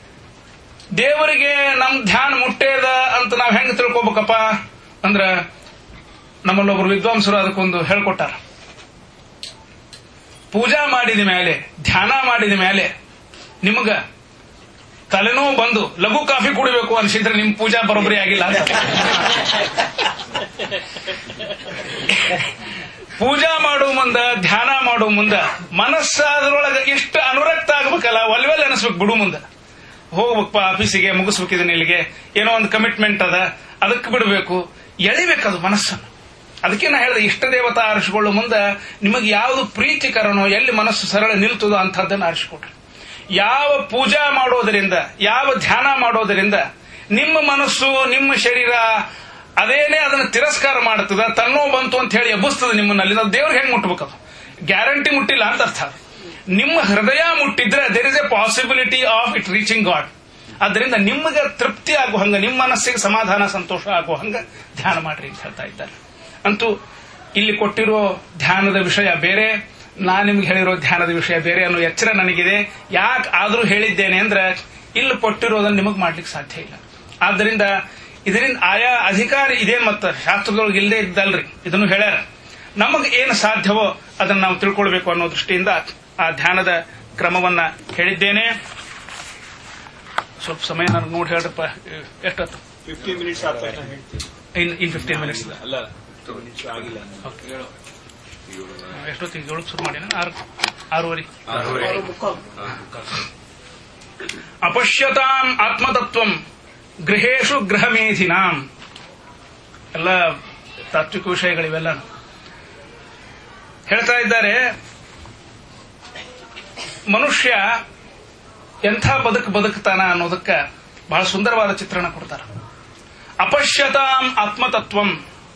ದೇವರಿಗೆ ನಮ್ ಧ್ಯಾನ ಮುಟ್ಟೇದ ಅಂತ ನಾವ್ ಹೆಂಗ್ ತಿಳ್ಕೊಬೇಕಪ್ಪ ಅಂದ್ರ ನಮ್ಮಲ್ಲೊಬ್ರು ವಿದ್ವಾಂಸರು ಅದಕ್ಕೊಂದು ಹೇಳ್ಕೊಟ್ಟಾರ ಪೂಜಾ ಮಾಡಿದ ಮೇಲೆ ಧ್ಯಾನ ಮಾಡಿದ ಮೇಲೆ ನಿಮಗ ತಲೆನೋವು ಬಂದು ಲಘು ಕಾಫಿ ಕುಡಿಬೇಕು ಅನ್ಸಿದ್ರೆ ನಿಮ್ ಪೂಜಾ ಬರೋಬ್ಬರಿ ಆಗಿಲ್ಲ ಅಂತ ಪೂಜಾ ಮಾಡುವ ಮುಂದ ಧ್ಯಾನ ಮಾಡುವ ಮುಂದ ಮನಸ್ಸು ಅದ್ರೊಳಗೆ ಇಷ್ಟು ಅನುರಕ್ತ ಆಗ್ಬೇಕಲ್ಲ ಒಲ್ವೆಲ್ ಅನಿಸ್ಬೇಕು ಬಿಡು ಮುಂದ ಹೋಗ್ಬೇಕಪ್ಪ ಆಫೀಸಿಗೆ ಮುಗಿಸ್ಬೇಕಿದನ್ನ ಇಲ್ಲಿಗೆ ಏನೋ ಒಂದು ಕಮಿಟ್ಮೆಂಟ್ ಅದ ಅದಕ್ಕೆ ಬಿಡಬೇಕು ಎಳಿಬೇಕದು ಮನಸ್ಸನ್ನು ಅದಕ್ಕೆ ನಾ ಹೇಳಿದೆ ಇಷ್ಟ ದೇವತಾ ಆರಿಸಿಕೊಳ್ಳೋ ಮುಂದೆ ನಿಮಗೆ ಯಾವುದು ಪ್ರೀತಿಕರನೋ ಎಲ್ಲಿ ಮನಸ್ಸು ಸರಳ ನಿಲ್ತದೋ ಅಂಥದ್ದನ್ನು ಆರಿಸಿಕೊಡ್ರಿ ಯಾವ ಪೂಜಾ ಮಾಡೋದರಿಂದ ಯಾವ ಧ್ಯಾನ ಮಾಡೋದರಿಂದ ನಿಮ್ಮ ಮನಸ್ಸು ನಿಮ್ಮ ಶರೀರ ಅದೇನೇ ಅದನ್ನು ತಿರಸ್ಕಾರ ಮಾಡ್ತದ ತನ್ನೋ ಬಂತು ಅಂತ ಹೇಳಿ ಎಬ್ಬಿಸ್ತದೆ ನಿಮ್ಮನ್ನಲ್ಲಿ ಅದು ದೇವ್ರಿಗೆ ಹೆಂಗ್ ಮುಟ್ಬೇಕದು ಗ್ಯಾರಂಟಿ ಮುಟ್ಟಿಲ್ಲ ಅಂತ ಅರ್ಥ ಅದು. ನಿಮ್ಮ ಹೃದಯ ಮುಟ್ಟಿದ್ರೆ there is a possibility of it reaching God ಅದರಿಂದ ನಿಮಗೆ ತೃಪ್ತಿ ಆಗುವ ಹಂಗ ನಿಮ್ಮ ಮನಸ್ಸಿಗೆ ಸಮಾಧಾನ ಸಂತೋಷ ಆಗುವ ಹಂಗ ಧ್ಯಾನ ಮಾಡ್ರಿ ಅಂತ ಹೇಳ್ತಾ ಇದ್ದಾರೆ ಅಂತೂ ಇಲ್ಲಿ ಕೊಟ್ಟಿರೋ ಧ್ಯಾನದ ವಿಷಯ ಬೇರೆ ನಾ ನಿಮ್ಗೆ ಹೇಳಿರೋ ಧ್ಯಾನದ ವಿಷಯ ಬೇರೆ ಅನ್ನೋ ಎಚ್ಚರ ನನಗಿದೆ ಯಾಕೆ ಆದ್ರೂ ಹೇಳಿದ್ದೇನೆ ಅಂದ್ರೆ ಇಲ್ಲಿ ಕೊಟ್ಟಿರೋದನ್ನ ನಿಮಗೆ ಮಾಡ್ಲಿಕ್ಕೆ ಸಾಧ್ಯ ಇಲ್ಲ ಆದ್ದರಿಂದ ಇದರಿಂದ ಆಯಾ ಅಧಿಕಾರಿ ಇದೇನ್ ಮತ್ತ ಶಾಸ್ತ್ರದೊಳಗೆ ಇಲ್ಲದೆ ಇದ್ದಲ್ರಿ ಇದನ್ನು ಹೇಳ್ಯಾರ ನಮಗೆ ಏನು ಸಾಧ್ಯವೋ ಅದನ್ನು ನಾವು ತಿಳ್ಕೊಳ್ಬೇಕು ಅನ್ನೋ ದೃಷ್ಟಿಯಿಂದ ಆ ಧ್ಯಾನದ ಕ್ರಮವನ್ನ ಹೇಳಿದ್ದೇನೆ ಸ್ವಲ್ಪ ಸಮಯ ನನಗೆ ನೋಡಿ ಹೇಳ್ರಪ್ಪ ಎಷ್ಟೊತ್ತು ಫಿಫ್ಟೀನ್ ಮಿನಿಟ್ಸ್ ಆಗ್ತಾ ಇನ್ ಇನ್ ಫಿಫ್ಟೀನ್ ಮಿನಿಟ್ಸ್ ಅಲ್ಲ ಆಗಿಲ್ಲ ಎಷ್ಟೊತ್ತಿಗೆ ಏಳಕ್ಕೆ ಶುರು ಮಾಡಿನ ಆರು ಆರೂವರೆ ಅಪಶ್ಯತಾಂ ಆತ್ಮತತ್ವಂ ಗೃಹೇಶು ಗೃಹಮೇಧಿನಾಂ ಎಲ್ಲ ತಾತ್ವಿಕ ವಿಷಯಗಳಿವೆಲ್ಲ ಹೇಳ್ತಾ ಇದ್ದಾರೆ ಮನುಷ್ಯ ಎಂಥ ಬದುಕು ಬದುಕ್ತಾನ ಅನ್ನೋದಕ್ಕ ಬಹಳ ಸುಂದರವಾದ ಚಿತ್ರಣ ಕೊಡ್ತಾರ ಅಪಶ್ಯತಾಂ ಆತ್ಮತತ್ವಂ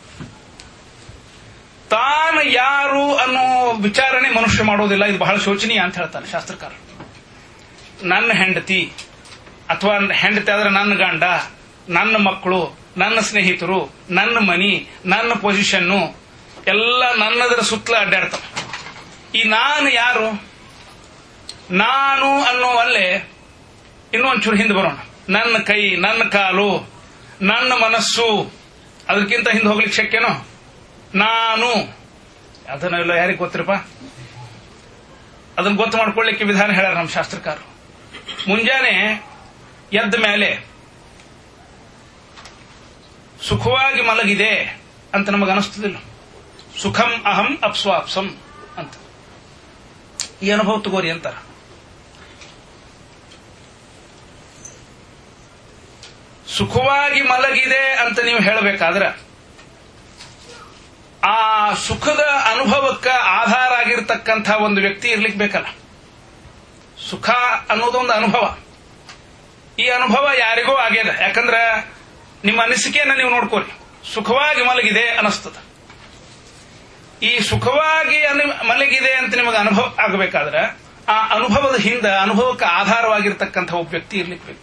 ತಾನು ಯಾರು ಅನ್ನೋ ವಿಚಾರಣೆ ಮನುಷ್ಯ ಮಾಡೋದಿಲ್ಲ ಇದು ಬಹಳ ಶೋಚನೀಯ ಅಂತ ಹೇಳ್ತಾನೆ ಶಾಸ್ತ್ರಕಾರ ನನ್ನ ಹೆಂಡತಿ ಅಥವಾ ಹೆಂಡತಿ ಆದ್ರೆ ನನ್ನ ಗಂಡ ನನ್ನ ಮಕ್ಕಳು ನನ್ನ ಸ್ನೇಹಿತರು ನನ್ನ ಮನಿ ನನ್ನ ಪೊಸಿಷನ್ನು ಎಲ್ಲ ನನ್ನದರ ಸುತ್ತಲ ಅಡ್ಡಾಡ್ತಾವ ಈ ನಾನು ಯಾರು ನಾನು ಅನ್ನೋ ಅಲ್ಲೇ ಇನ್ನೊಂಚೂರು ಹಿಂದೆ ಬರೋಣ ನನ್ನ ಕೈ ನನ್ನ ಕಾಲು ನನ್ನ ಮನಸ್ಸು ಅದಕ್ಕಿಂತ ಹಿಂದೆ ಹೋಗ್ಲಿಕ್ಕೆ ಶಕ್ಯನೋ ನಾನು ಅದನ್ನೆಲ್ಲ ಯಾರಿಗೆ ಗೊತ್ತಿರಪ್ಪ ಅದನ್ನ ಗೊತ್ತು ಮಾಡ್ಕೊಳ್ಳಿಕ್ಕೆ ವಿಧಾನ ಹೇಳ್ಯಾರ ನಮ್ಮ ಶಾಸ್ತ್ರಕಾರರು ಮುಂಜಾನೆ ಎದ್ದ ಮೇಲೆ ಸುಖವಾಗಿ ಮಲಗಿದೆ ಅಂತ ನಮಗೆ ಅನಿಸ್ತದಿಲ್ಲ ಸುಖಂ ಅಹಂ ಅಪ್ಸ್ವಾಪ್ಸಂ ಅಂತ ಈ ಅನುಭವ ತಗೋರಿ ಅಂತಾರ ಸುಖವಾಗಿ ಮಲಗಿದೆ ಅಂತ ನೀವು ಹೇಳಬೇಕಾದ್ರೆ ಆ ಸುಖದ ಅನುಭವಕ್ಕೆ ಆಧಾರ ಆಗಿರ್ತಕ್ಕಂಥ ಒಂದು ವ್ಯಕ್ತಿ ಇರ್ಲಿಕ್ಕೆ ಬೇಕಲ್ಲ ಸುಖ ಅನ್ನೋದೊಂದು ಅನುಭವ ಈ ಅನುಭವ ಯಾರಿಗೂ ಆಗ್ಯದ ಯಾಕಂದ್ರೆ ನಿಮ್ಮ ಅನಿಸಿಕೆಯನ್ನ ನೀವು ನೋಡ್ಕೋರಿ ಸುಖವಾಗಿ ಮಲಗಿದೆ ಅನಿಸ್ತದ ಈ ಸುಖವಾಗಿ ಅನು- ಮಲಗಿದೆ ಅಂತ ನಿಮಗೆ ಅನುಭವ ಆಗಬೇಕಾದ್ರೆ ಆ ಅನುಭವದ ಹಿಂದೆ ಅನುಭವಕ್ಕೆ ಆಧಾರವಾಗಿರ್ತಕ್ಕಂಥ ಒಬ್ಬ ವ್ಯಕ್ತಿ ಇರ್ಲಿಕ್ಕೆ ಬೇಕು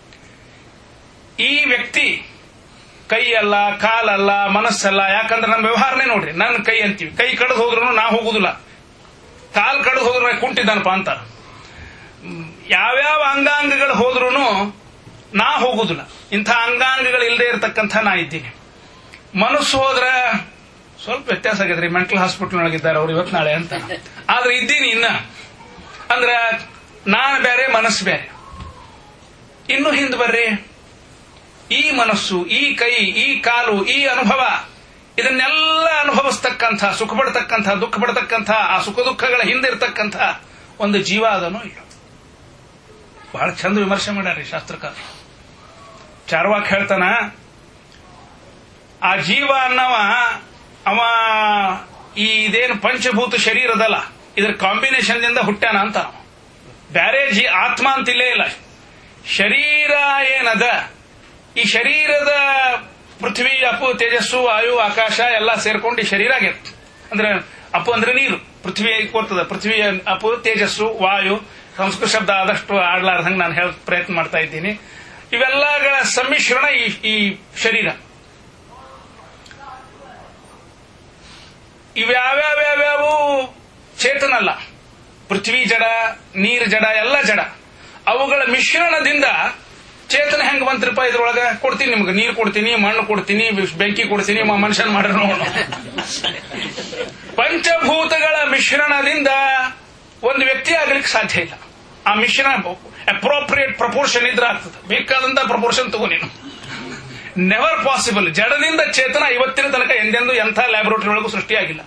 ಈ ವ್ಯಕ್ತಿ ಕೈ ಅಲ್ಲ ಕಾಲಲ್ಲ ಮನಸ್ಸಲ್ಲ ಯಾಕಂದ್ರೆ ನಮ್ಮ ವ್ಯವಹಾರನೇ ನೋಡ್ರಿ ನನ್ನ ಕೈ ಅಂತೀವಿ ಕೈ ಕಡ್ದು ಹೋದ್ರು ನಾ ಹೋಗುದಿಲ್ಲ ಕಾಲ್ ಕಡ್ದು ಹೋದ್ರು ನಾ ಕುಂಟಿದ್ದಾನಪ್ಪ ಅಂತ ಹ್ಮ್, ಯಾವ್ಯಾವ ಅಂಗಾಂಗಗಳು ಹೋದ್ರೂ ನಾ ಹೋಗುದಿಲ್ಲ ಇಂಥ ಅಂಗಾಂಗಗಳು ಇಲ್ಲದೆ ಇರತಕ್ಕಂಥ ನಾ ಇದ್ದೀನಿ ಮನಸ್ಸು ಹೋದ್ರೆ ಸ್ವಲ್ಪ ವ್ಯತ್ಯಾಸ ಆಗದ್ರಿ ಮೆಂಟಲ್ ಹಾಸ್ಪಿಟಲ್ ಒಳಗಿದ್ದಾರೆ ಅವ್ರು ಇವತ್ತು ನಾಳೆ ಅಂತ ಆದ್ರೆ ಇದ್ದೀನಿ ಇನ್ನ ಅಂದ್ರ ನಾನು ಬೇರೆ ಮನಸ್ಸು ಬೇರೆ ಇನ್ನು ಹಿಂದೆ ಬರ್ರಿ ಈ ಮನಸ್ಸು ಈ ಕೈ ಈ ಕಾಲು ಈ ಅನುಭವ ಇದನ್ನೆಲ್ಲ ಅನುಭವಿಸ್ತಕ್ಕಂಥ ಸುಖ ಪಡ್ತಕ್ಕಂಥ ದುಃಖ ಪಡ್ತಕ್ಕಂಥ ಆ ಸುಖ ದುಃಖಗಳ ಹಿಂದೆ ಇರ್ತಕ್ಕಂಥ ಒಂದು ಜೀವ ಅದನ್ನು ಇಲ್ಲ ಬಹಳ ಚಂದ ವಿಮರ್ಶೆ ಮಾಡ್ಯಾರಿ ಶಾಸ್ತ್ರಕಾರ ಚಾರ್ವಾಕ್ ಹೇಳ್ತಾನ ಆ ಜೀವ ಅನ್ನವ ಅವ ಈ ಇದೇನು ಪಂಚಭೂತ ಶರೀರ ಅದಲ್ಲ ಇದ್ರ ಕಾಂಬಿನೇಷನ್ ದಿಂದ ಹುಟ್ಟ್ಯಾನ ಅಂತ ಬ್ಯಾರೆ ಜೀ ಆತ್ಮ ಅಂತ ಇಲ್ಲೇ ಇಲ್ಲ ಶರೀರ ಏನದ ಈ ಶರೀರದ ಪೃಥ್ವಿ ಅಪ್ಪು ತೇಜಸ್ಸು ವಾಯು ಆಕಾಶ ಎಲ್ಲ ಸೇರ್ಕೊಂಡು ಈ ಶರೀರ ಆಗೈತೆ ಅಂದ್ರೆ ಅಪ್ಪು ಅಂದ್ರೆ ನೀರು ಪೃಥ್ವಿ ಕೊಡ್ತದ ಪೃಥ್ವಿ ಅಪ್ಪು ತೇಜಸ್ಸು ವಾಯು ಸಂಸ್ಕೃತ ಶಬ್ದ ಆದಷ್ಟು ಆಡ್ಲಾರ್ದಂಗೆ ನಾನು ಹೇಳ ಪ್ರಯತ್ನ ಮಾಡ್ತಾ ಇದ್ದೀನಿ ಇವೆಲ್ಲಗಳ ಸಮ್ಮಿಶ್ರಣ ಈ ಈ ಶರೀರ ಇವ್ಯಾವ್ಯಾವ್ಯಾವ್ಯಾವು ಚೇತನಲ್ಲ ಪೃಥ್ವಿ ಜಡ ನೀರು ಜಡ ಎಲ್ಲ ಜಡ ಅವುಗಳ ಮಿಶ್ರಣದಿಂದ ಚೇತನ ಹೆಂಗ್ ಬಂತ್ರಪ್ಪ ಇದ್ರೊಳಗ ಕೊಡ್ತೀನಿ ನಿಮ್ಗೆ ನೀರು ಕೊಡ್ತೀನಿ ಮಣ್ಣು ಕೊಡ್ತೀನಿ ಬೆಂಕಿ ಕೊಡ್ತೀನಿ ಮ- ಮನುಷ್ಯನ್ ಮಾಡ್ರಿ ನೋಡೋಣ ಪಂಚಭೂತಗಳ ಮಿಶ್ರಣದಿಂದ ಒಂದು ವ್ಯಕ್ತಿ ಆಗ್ಲಿಕ್ಕೆ ಸಾಧ್ಯ ಇಲ್ಲ ಆ ಮಿಶ್ರಣ ಅಪ್ರೋಪ್ರಿಯೇಟ್ ಪ್ರಪೋರ್ಷನ್ ಇದ್ರೆ ಆಗ್ತದೆ ಬೇಕಾದಂತ ಪ್ರಪೋರ್ಷನ್ ತಗೋ ನೀನು ನೆವರ್ ಪಾಸಿಬಲ್ ಜಡದಿಂದ ಚೇತನ ಇವತ್ತಿನ ತನಕ ಎಂದೆಂದೂ ಎಂಥ ಲ್ಯಾಬೊರೇಟರಿ ಒಳಗೂ ಸೃಷ್ಟಿಯಾಗಿಲ್ಲ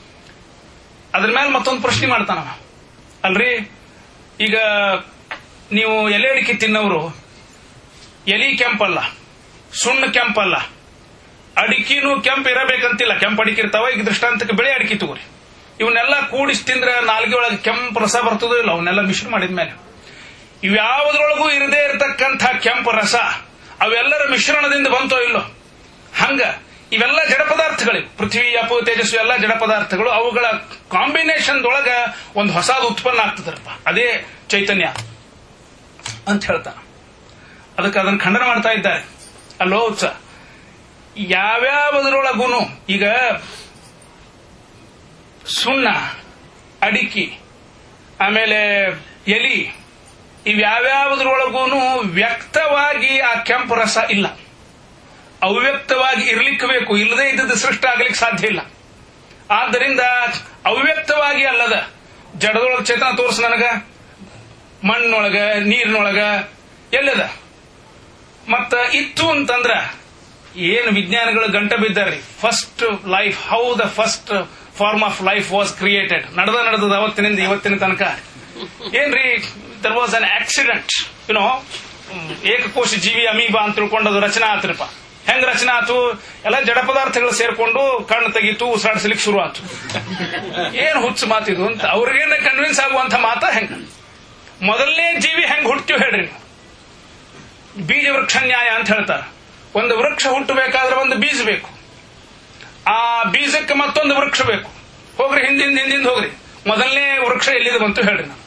ಅದ್ರ ಮೇಲೆ ಮತ್ತೊಂದು ಪ್ರಶ್ನೆ ಮಾಡ್ತಾನ ಅವ. ಅಲ್ರಿ ಈಗ ನೀವು ಎಲೆ ಅಡಿಕೆ ತಿನ್ನೋರು ಎಲಿ ಕೆಂಪಲ್ಲ ಸುಣ್ಣ ಕೆಂಪಲ್ಲ ಅಡಿಕೆನೂ ಕೆಂಪು ಇರಬೇಕಂತಿಲ್ಲ ಕೆಂಪು ಅಡಿಕೆ ಇರ್ತಾವ ಈಗ ದೃಷ್ಟಾಂತಕ್ಕೆ ಬೆಳೆ ಅಡಿಕೆ ತಗೋರಿ ಇವನ್ನೆಲ್ಲ ಕೂಡಿಸಿ ತಿಂದ್ರೆ ನಾಲ್ಗೆ ಒಳಗೆ ಕೆಂಪು ರಸ ಬರ್ತದೋ ಇಲ್ಲ ಅವನ್ನೆಲ್ಲ ಮಿಶ್ರ ಮಾಡಿದ್ಮೇಲೆ ಇವ್ಯಾವುದ್ರೊಳಗೂ ಇರದೇ ಇರತಕ್ಕಂಥ ಕೆಂಪು ರಸ ಅವೆಲ್ಲರ ಮಿಶ್ರಣದಿಂದ ಬಂತೋ ಇಲ್ಲೋ ಹಂಗ ಇವೆಲ್ಲ ಜಡ ಪದಾರ್ಥಗಳು ಪೃಥ್ವಿ ಅಪು ತೇಜಸ್ವಿ ಎಲ್ಲ ಜಡ ಪದಾರ್ಥಗಳು ಅವುಗಳ ಕಾಂಬಿನೇಷನ್ ದೊಳಗ ಒಂದು ಹೊಸದು ಉತ್ಪನ್ನ ಆಗ್ತದಪ್ಪ ಅದೇ ಚೈತನ್ಯ ಅಂತ ಹೇಳ್ತಾನ ಅದಕ್ಕೆ ಅದನ್ನು ಖಂಡನ ಮಾಡ್ತಾ ಇದ್ದಾರೆ ಅಲ್ಲೋ ಉತ್ಸ ಯಾವ್ಯಾವದ್ರೊಳಗೂನು ಈಗ ಸುಣ್ಣ ಅಡಿಕೆ ಆಮೇಲೆ ಎಲಿ ಇವ್ಯಾವ್ಯಾವುದ್ರೊಳಗೂನು ವ್ಯಕ್ತವಾಗಿ ಆ ಕೆಂಪು ರಸ ಇಲ್ಲ ಅವ್ಯಕ್ತವಾಗಿ ಇರ್ಲಿಕ್ಕೆ ಬೇಕು ಇಲ್ಲದೆ ಇದ್ದದ್ದು ಸೃಷ್ಟ ಆಗ್ಲಿಕ್ಕೆ ಸಾಧ್ಯ ಇಲ್ಲ ಆದ್ದರಿಂದ ಅವ್ಯಕ್ತವಾಗಿ ಅಲ್ಲದ ಜಡದೊಳಗೆ ಚೇತನ ತೋರ್ಸ ನನಗ ಮಣ್ಣೊಳಗ ನೀರಿನೊಳಗ ಎಲ್ಲದ ಮತ್ತ ಇತ್ತು ಅಂತಂದ್ರ ಏನು ವಿಜ್ಞಾನಿಗಳು ಗಂಟ ಬಿದ್ದಾರ್ರಿ first life how the first form of life was created ನಡೆದ ನಡೆದದ ಅವತ್ತಿನಿಂದ ಇವತ್ತಿನ ತನಕ ಏನ್ರಿ there was an accident you know ಏಕಕೋಶ ಜೀವಿ ಅಮೀಬಾ ಅಂತ ತಿಳ್ಕೊಂಡದು ರಚನಾ ಆತ್ರಪ್ಪ ಹೆಂಗ್ ರಚನಾ ಆತು ಎಲ್ಲ ಜಡ ಪದಾರ್ಥಗಳು ಸೇರ್ಕೊಂಡು ಕಣ್ಣು ತೆಗೀತು ಉಸಿರಾಡಿಸ್ಲಿಕ್ಕೆ ಶುರು ಆತು ಏನ್ ಹುಚ್ಚು ಮಾತಿದು ಅಂತ ಅವ್ರಿಗೇನ ಕನ್ವಿನ್ಸ್ ಆಗುವಂತ ಮಾತ ಹೆಂಗ ಮೊದಲನೇ ಜೀವಿ ಹೆಂಗ್ ಹುಟ್ತೀವಿ ಹೇಳ್ರಿ ನೀವು ಬೀಜ ವೃಕ್ಷ ನ್ಯಾಯ ಅಂತ ಹೇಳ್ತಾರ ಒಂದು ವೃಕ್ಷ ಹುಟ್ಟಬೇಕಾದ್ರೆ ಒಂದು ಬೀಜ ಬೇಕು ಆ ಬೀಜಕ್ಕೆ ಮತ್ತೊಂದು ವೃಕ್ಷ ಬೇಕು ಹೋಗ್ರಿ ಹಿಂದಿಂದ ಹಿಂದಿಂದ ಹೋಗ್ರಿ ಮೊದಲನೇ ವೃಕ್ಷ ಎಲ್ಲಿದೆ ಬಂತು ಹೇಳ್ರಿ ನಾವು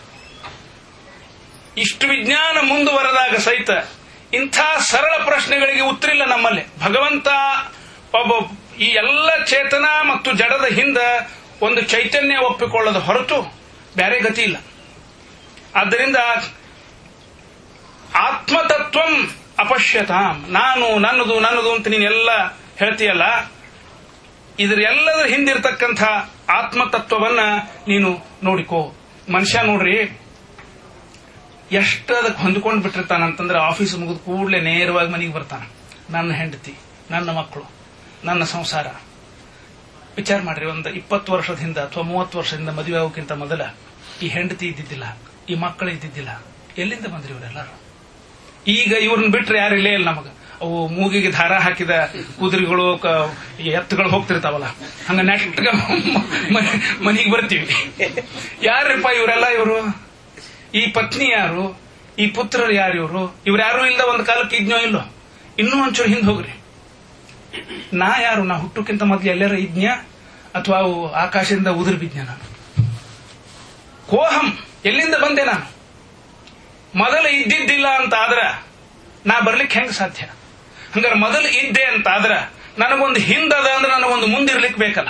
ಇಷ್ಟು ವಿಜ್ಞಾನ ಮುಂದುವರೆದಾಗ ಸಹಿತ ಇಂಥ ಸರಳ ಪ್ರಶ್ನೆಗಳಿಗೆ ಉತ್ತರ ಇಲ್ಲ ನಮ್ಮಲ್ಲಿ ಭಗವಂತ ಒಬ್ಬ ಈ ಎಲ್ಲ ಚೇತನ ಮತ್ತು ಜಡದ ಹಿಂದ ಒಂದು ಚೈತನ್ಯ ಒಪ್ಪಿಕೊಳ್ಳದ ಹೊರತು ಬೇರೆ ಗತಿ ಇಲ್ಲ ಆದ್ದರಿಂದ ಆತ್ಮತತ್ವಂ ಅಪಶ್ಯತಾಂ ನಾನು ನನ್ನದು ನನ್ನದು ಅಂತ ನೀನೆಲ್ಲ ಹೇಳ್ತೀಯಲ್ಲ ಇದ್ರ ಎಲ್ಲದರ ಹಿಂದಿರ್ತಕ್ಕಂಥ ಆತ್ಮತತ್ವವನ್ನ ನೀನು ನೋಡಿಕೋ ಮನುಷ್ಯ ನೋಡ್ರಿ ಎಷ್ಟು ಅದಕ್ಕೆ ಹೊಂದ್ಕೊಂಡು ಬಿಟ್ಟಿರ್ತಾನಂತಂದ್ರೆ ಆಫೀಸ್ ಮುಗಿದ ಕೂಡಲೇ ನೇರವಾಗಿ ಮನೆಗೆ ಬರ್ತಾನ ನನ್ನ ಹೆಂಡತಿ ನನ್ನ ಮಕ್ಕಳು ನನ್ನ ಸಂಸಾರ ವಿಚಾರ ಮಾಡ್ರಿ ಒಂದು ಇಪ್ಪತ್ತು ವರ್ಷದ ಹಿಂದ ಅಥವಾ ಮೂವತ್ತು ವರ್ಷದಿಂದ ಮದುವೆ ಆಗೋಕ್ಕಿಂತ ಮೊದಲ ಈ ಹೆಂಡತಿ ಇದ್ದಿದ್ದಿಲ್ಲ ಈ ಮಕ್ಕಳು ಇದ್ದಿದ್ದಿಲ್ಲ ಎಲ್ಲಿಂದ ಬಂದ್ರಿ ಇವರೆಲ್ಲರೂ ಈಗ ಇವ್ರನ್ನ ಬಿಟ್ರೆ ಯಾರು ಇಲ್ಲೇ ಇಲ್ಲ ನಮಗ ಅವು ಮೂಗಿಗೆ ದಾರ ಹಾಕಿದ ಕುದುರೆಗಳು ಕ- ಈ ಎತ್ತುಗಳು ಹೋಗ್ತಿರ್ತಾವಲ್ಲ ಹಂಗ ನೆಟ್ಗ ಮನೆಗೆ ಬರ್ತೀವಿ ಯಾರಪ್ಪ ಇವರೆಲ್ಲ ಇವರು ಈ ಪತ್ನಿ ಯಾರು ಈ ಪುತ್ರರು ಯಾರು ಇವರು ಇವ್ರು ಯಾರು ಇಲ್ದ ಒಂದು ಕಾಲಕ್ಕೆ ಇದ್ನೋ ಇಲ್ಲೋ ಇನ್ನೂ ಒಂಚೂರು ಹಿಂದೆ ಹೋಗ್ರಿ ನಾ ಯಾರು ನಾ ಹುಟ್ಟಕ್ಕಿಂತ ಮೊದ್ಲು ಎಲ್ಲರ ಇದ್ನ್ಯಾ ಅಥವಾ ಅವು ಆಕಾಶದಿಂದ ಉದುರು ಬಿದ್ನ್ಯಾ ನಾನು ಕೋಹಂ ಎಲ್ಲಿಂದ ಬಂದೆ ನಾನು ಮೊದಲು ಇದ್ದಿದ್ದಿಲ್ಲ ಅಂತ ಆದ್ರ ನಾ ಬರ್ಲಿಕ್ಕೆ ಹೆಂಗ್ ಸಾಧ್ಯ ಹಂಗಾರೆ ಮೊದಲು ಇದ್ದೆ ಅಂತ ಆದ್ರ ನನಗೊಂದು ಹಿಂದದ ಅಂದ್ರೆ ನನಗೊಂದು ಮುಂದಿರ್ಲಿಕ್ಕೆ ಬೇಕಲ್ಲ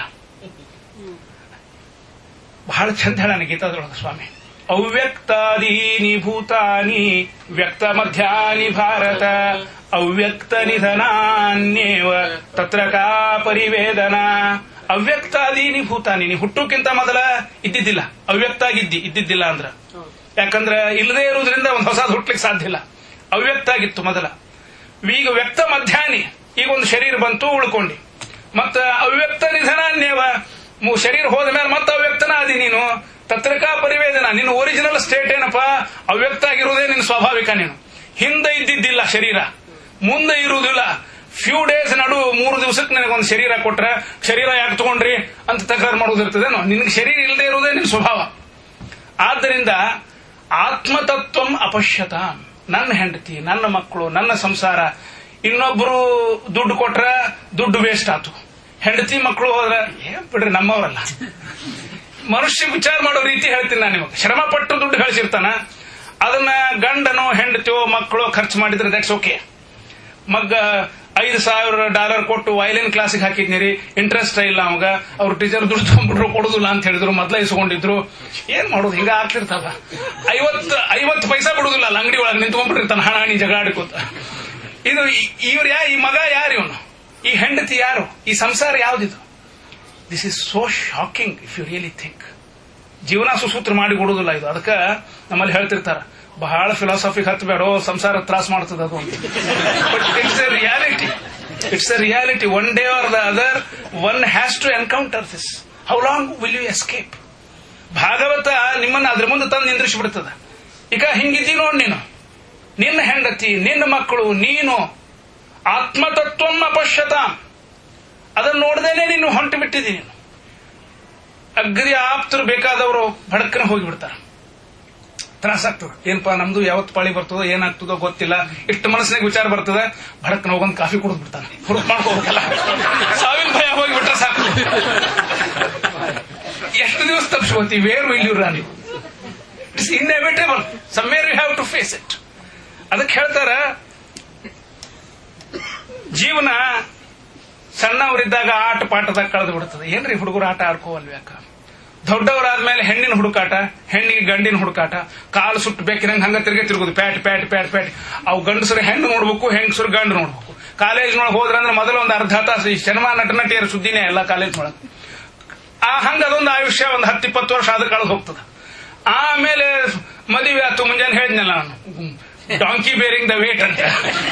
ಬಹಳ ಚಂದ ಹೇಳಾನೆ ಗೀತಾದೊಳಗೆ ಸ್ವಾಮಿ ಅವ್ಯಕ್ತಾದೀನಿ ಭೂತಾನಿ ವ್ಯಕ್ತ ಮಧ್ಯಾನಿ ಭಾರತ ಅವ್ಯಕ್ತ ನಿಧನಾನ್ಯೇವ ತತ್ರ ಕಾ ಪರಿವೇದನ ಅವ್ಯಕ್ತಾದೀನಿ ಭೂತಾನಿ ನೀ ಹುಟ್ಟೋಕ್ಕಿಂತ ಮೊದಲ ಇದ್ದಿದ್ದಿಲ್ಲ ಅವ್ಯಕ್ತ ಆಗಿದ್ದಿ ಇದ್ದಿದ್ದಿಲ್ಲ ಅಂದ್ರ ಯಾಕಂದ್ರ ಇಲ್ಲದೆ ಇರುವುದರಿಂದ ಒಂದು ಹೊಸದು ಹುಟ್ಲಿಕ್ಕೆ ಸಾಧ್ಯ ಇಲ್ಲ ಅವ್ಯಕ್ತ ಆಗಿತ್ತು ಮೊದಲ ಈಗ ವ್ಯಕ್ತ ಮಧ್ಯಾಹ್ನಿ ಈಗ ಒಂದು ಶರೀರ ಬಂತು ಉಳ್ಕೊಂಡಿ ಮತ್ತ ಅವ್ಯಕ್ತ ನಿಧನಾನ್ಯವ ಮು- ಶರೀರ ಹೋದ ಮೇಲೆ ಮತ್ತೆ ಅವ್ಯಕ್ತನ ಆದಿ ನೀನು ತತ್ರಕಾ ಪರಿವೇದನ ನಿನ್ನ ಒರಿಜಿನಲ್ ಸ್ಟೇಟ್ ಏನಪ್ಪ ಅವ್ಯಕ್ತ ಆಗಿರುವುದೇ ನಿನ್ನ ಸ್ವಾಭಾವಿಕ ನೀನು ಹಿಂದೆ ಇದ್ದಿದ್ದಿಲ್ಲ ಶರೀರ ಮುಂದೆ ಇರುವುದಿಲ್ಲ ಫ್ಯೂ ಡೇಸ್ ನಡು ಮೂರು ದಿವಸಕ್ಕೆ ನನಗೊಂದು ಶರೀರ ಕೊಟ್ರೆ ಶರೀರ ಯಾಕೆ ತಗೊಂಡ್ರಿ ಅಂತ ತಕರಾರು ಮಾಡೋದಿರ್ತದೇನೋ ನಿನಗೆ ಶರೀರ ಇಲ್ಲದೆ ಇರುವುದೇ ನಿನ್ನ ಸ್ವಭಾವ ಆದ್ದರಿಂದ ಆತ್ಮತತ್ವಂ ಅಪಶ್ಯತ ನನ್ನ ಹೆಂಡತಿ ನನ್ನ ಮಕ್ಕಳು ನನ್ನ ಸಂಸಾರ ಇನ್ನೊಬ್ರು ದುಡ್ಡು ಕೊಟ್ರ ದುಡ್ಡು ವೇಸ್ಟ್ ಆತು ಹೆಂಡತಿ ಮಕ್ಕಳು ಹೋದ್ರ ಏನ್ ಬಿಡ್ರಿ ನಮ್ಮವರಲ್ಲ ಮನುಷ್ಯ ವಿಚಾರ ಮಾಡೋ ರೀತಿ ಹೇಳ್ತೀನಿ ನಾನು ನಿಮಗೆ ಶ್ರಮ ಪಟ್ಟು ದುಡ್ಡು ಗಳಿಸಿರ್ತಾನ ಅದನ್ನ ಗಂಡನೋ ಹೆಂಡತಿಯೋ ಮಕ್ಕಳು ಖರ್ಚು ಮಾಡಿದ್ರೆ ದಟ್ಸ್ ಓಕೆ ಮಗ್ಗ ಐದು ಸಾವಿರ ಡಾಲರ್ ಕೊಟ್ಟು ವಯಲಿನ್ ಕ್ಲಾಸಿಗೆ ಹಾಕಿದ್ನಿ ರೀ ಇಂಟ್ರೆಸ್ಟ್ ಇಲ್ಲ ಅವಾಗ ಅವ್ರ ಟೀಚರ್ ದುಡ್ಡು ತಗೊಂಡ್ಬಿಟ್ರು ಕೊಡುದಿಲ್ಲ ಅಂತ ಹೇಳಿದ್ರು ಮೊದ್ಲ ಇಸ್ಕೊಂಡಿದ್ರು ಏನ್ ಮಾಡೋದು ಹಿಂಗ ಆಗ್ತಿರ್ತಾವ ಐವತ್ತು ಐವತ್ತು ಪೈಸಾ ಬಿಡುದಿಲ್ಲ ಅಲ್ಲಿ ಅಂಗಡಿ ಒಳಗೆ ನಿಂತ್ಕೊಂಡ್ಬಿಟ್ಟಿರ್ತಾನ ಹಣ ಹಣಿ ಜಗಳ ಆಡ್ಕೋತ ಇದು ಇವ್ರ ಯಾ ಈ ಮಗ ಯಾರು ಇವನು ಈ ಹೆಂಡತಿ ಯಾರು ಈ ಸಂಸಾರ ಯಾವ್ದಿದು this is so shocking if you really think ಜೀವನ ಸುಸೂತ್ರ ಮಾಡಿ ಕೊಡುದಿಲ್ಲ ಇದು ಅದಕ್ಕೆ ನಮ್ಮಲ್ಲಿ ಹೇಳ್ತಿರ್ತಾರ ಬಹಳ ಫಿಲಾಸಫಿಗೆ ಹತ್ತಬೇಡೋ ಸಂಸಾರ ತ್ರಾಸ ಮಾಡ್ತದ ಅದು ಅಂತ but it's a reality it's a reality one day or the other one has to encounter this how long will you escape Bhagavata ನಿಮ್ಮನ್ನ ಅದ್ರ ಮುಂದೆ ತಂದು ನಿಂದ್ರಿಸಿ ಬಿಡ್ತದ ಈಗ ಹಿಂಗಿದ್ದಿ ನೋಡ್ ನೀನು ನಿನ್ನ ಹೆಂಡತಿ ನಿನ್ನ ಮಕ್ಕಳು ನೀನು ಆತ್ಮತತ್ವಂ ಅಪಶ್ಯತ ಅದನ್ನ ನೋಡ್ದೇನೆ ನೀನು ಹೊಂಟು ಬಿಟ್ಟಿದ್ದೀನಿ ನೀನು ಅಗ್ರಿ ಆಪ್ತರು ಬೇಕಾದವರು ಭಡಕ್ಕನ ಹೋಗಿಬಿಡ್ತಾರೆ ತ್ರಾಸಾಗ್ತದೆ ಏನಪ್ಪಾ ನಮ್ದು ಯಾವತ್ತು ಪಾಳಿ ಬರ್ತದೋ ಏನಾಗ್ತದೋ ಗೊತ್ತಿಲ್ಲ ಇಷ್ಟು ಮನಸ್ಸಿನಾಗ ವಿಚಾರ ಬರ್ತದೆ ಭಡಕ್ಕನ ಹೋಗೊಂದು ಕಾಫಿ ಕುಡಿದು ಬಿಡ್ತಾನೆ ಹುಡುಕ್ ಮಾಡ್ಕೋಬೇಕಲ್ಲ ಸಾವಿನ ಭಯ ಹೋಗಿಬಿಟ್ರೆ ಸಾಕು ಎಷ್ಟು ದಿವಸ ತಪ್ಪಿಸ್ಕೋತಿ where will you run it's inevitable somewhere you have to face it ಅದಕ್ಕೆ ಹೇಳ್ತಾರ ಜೀವನ ಸಣ್ಣವರಿದ್ದಾಗ ಆಟ ಪಾಠದಾಗ ಕಳೆದು ಬಿಡುತ್ತದೆ ಏನ್ರಿ ಹುಡುಗರು ಆಟ ಆಡ್ಕೋವಲ್ವ್ಯಾಕ ದೊಡ್ಡವರಾದ್ಮೇಲೆ ಹೆಣ್ಣಿನ ಹುಡುಕಾಟ ಹೆಣ್ಣಿಗೆ ಗಂಡಿನ ಹುಡುಕಾಟ ಕಾಲು ಸುಟ್ಟು ಬೇಕಿರಂಗ್ ಹಂಗ ತಿರ್ಗೆ ತಿರುಗುದು ಪ್ಯಾಟ್ ಪ್ಯಾಟ್ ಪ್ಯಾಟ್ ಪ್ಯಾಟ್ ಅವು ಗಂಡಸರು ಹೆಣ್ಣು ನೋಡ್ಬೇಕು ಹೆಂಗಸರು ಗಂಡು ನೋಡ್ಬೇಕು ಕಾಲೇಜ್ನೊಳಗೆ ಹೋದ್ರಂದ್ರೆ ಮೊದಲು ಒಂದು ಅರ್ಧ ತಾಸು ಈ ಸಿನಿಮಾ ನಟ ನಟಿಯರ ಸುದ್ದಿನೇ ಎಲ್ಲ ಕಾಲೇಜ್ನೊಳಗೆ ಆ ಹಂಗ ಅದೊಂದು ಆಯುಷ್ಯ ಒಂದು ಹತ್ತಿಪ್ಪತ್ತು ವರ್ಷ ಆದ ಕಳೆದು ಹೋಗ್ತದ ಆಮೇಲೆ ಮದುವೆ ಆತು ಮುಂಜಾನೆ ಹೇಳಿದ್ನಲ್ಲ ನಾನು ಡಾಂಕಿ ಬೇರಿಂಗ್ ದ ವೇಟ್ ಅಂತ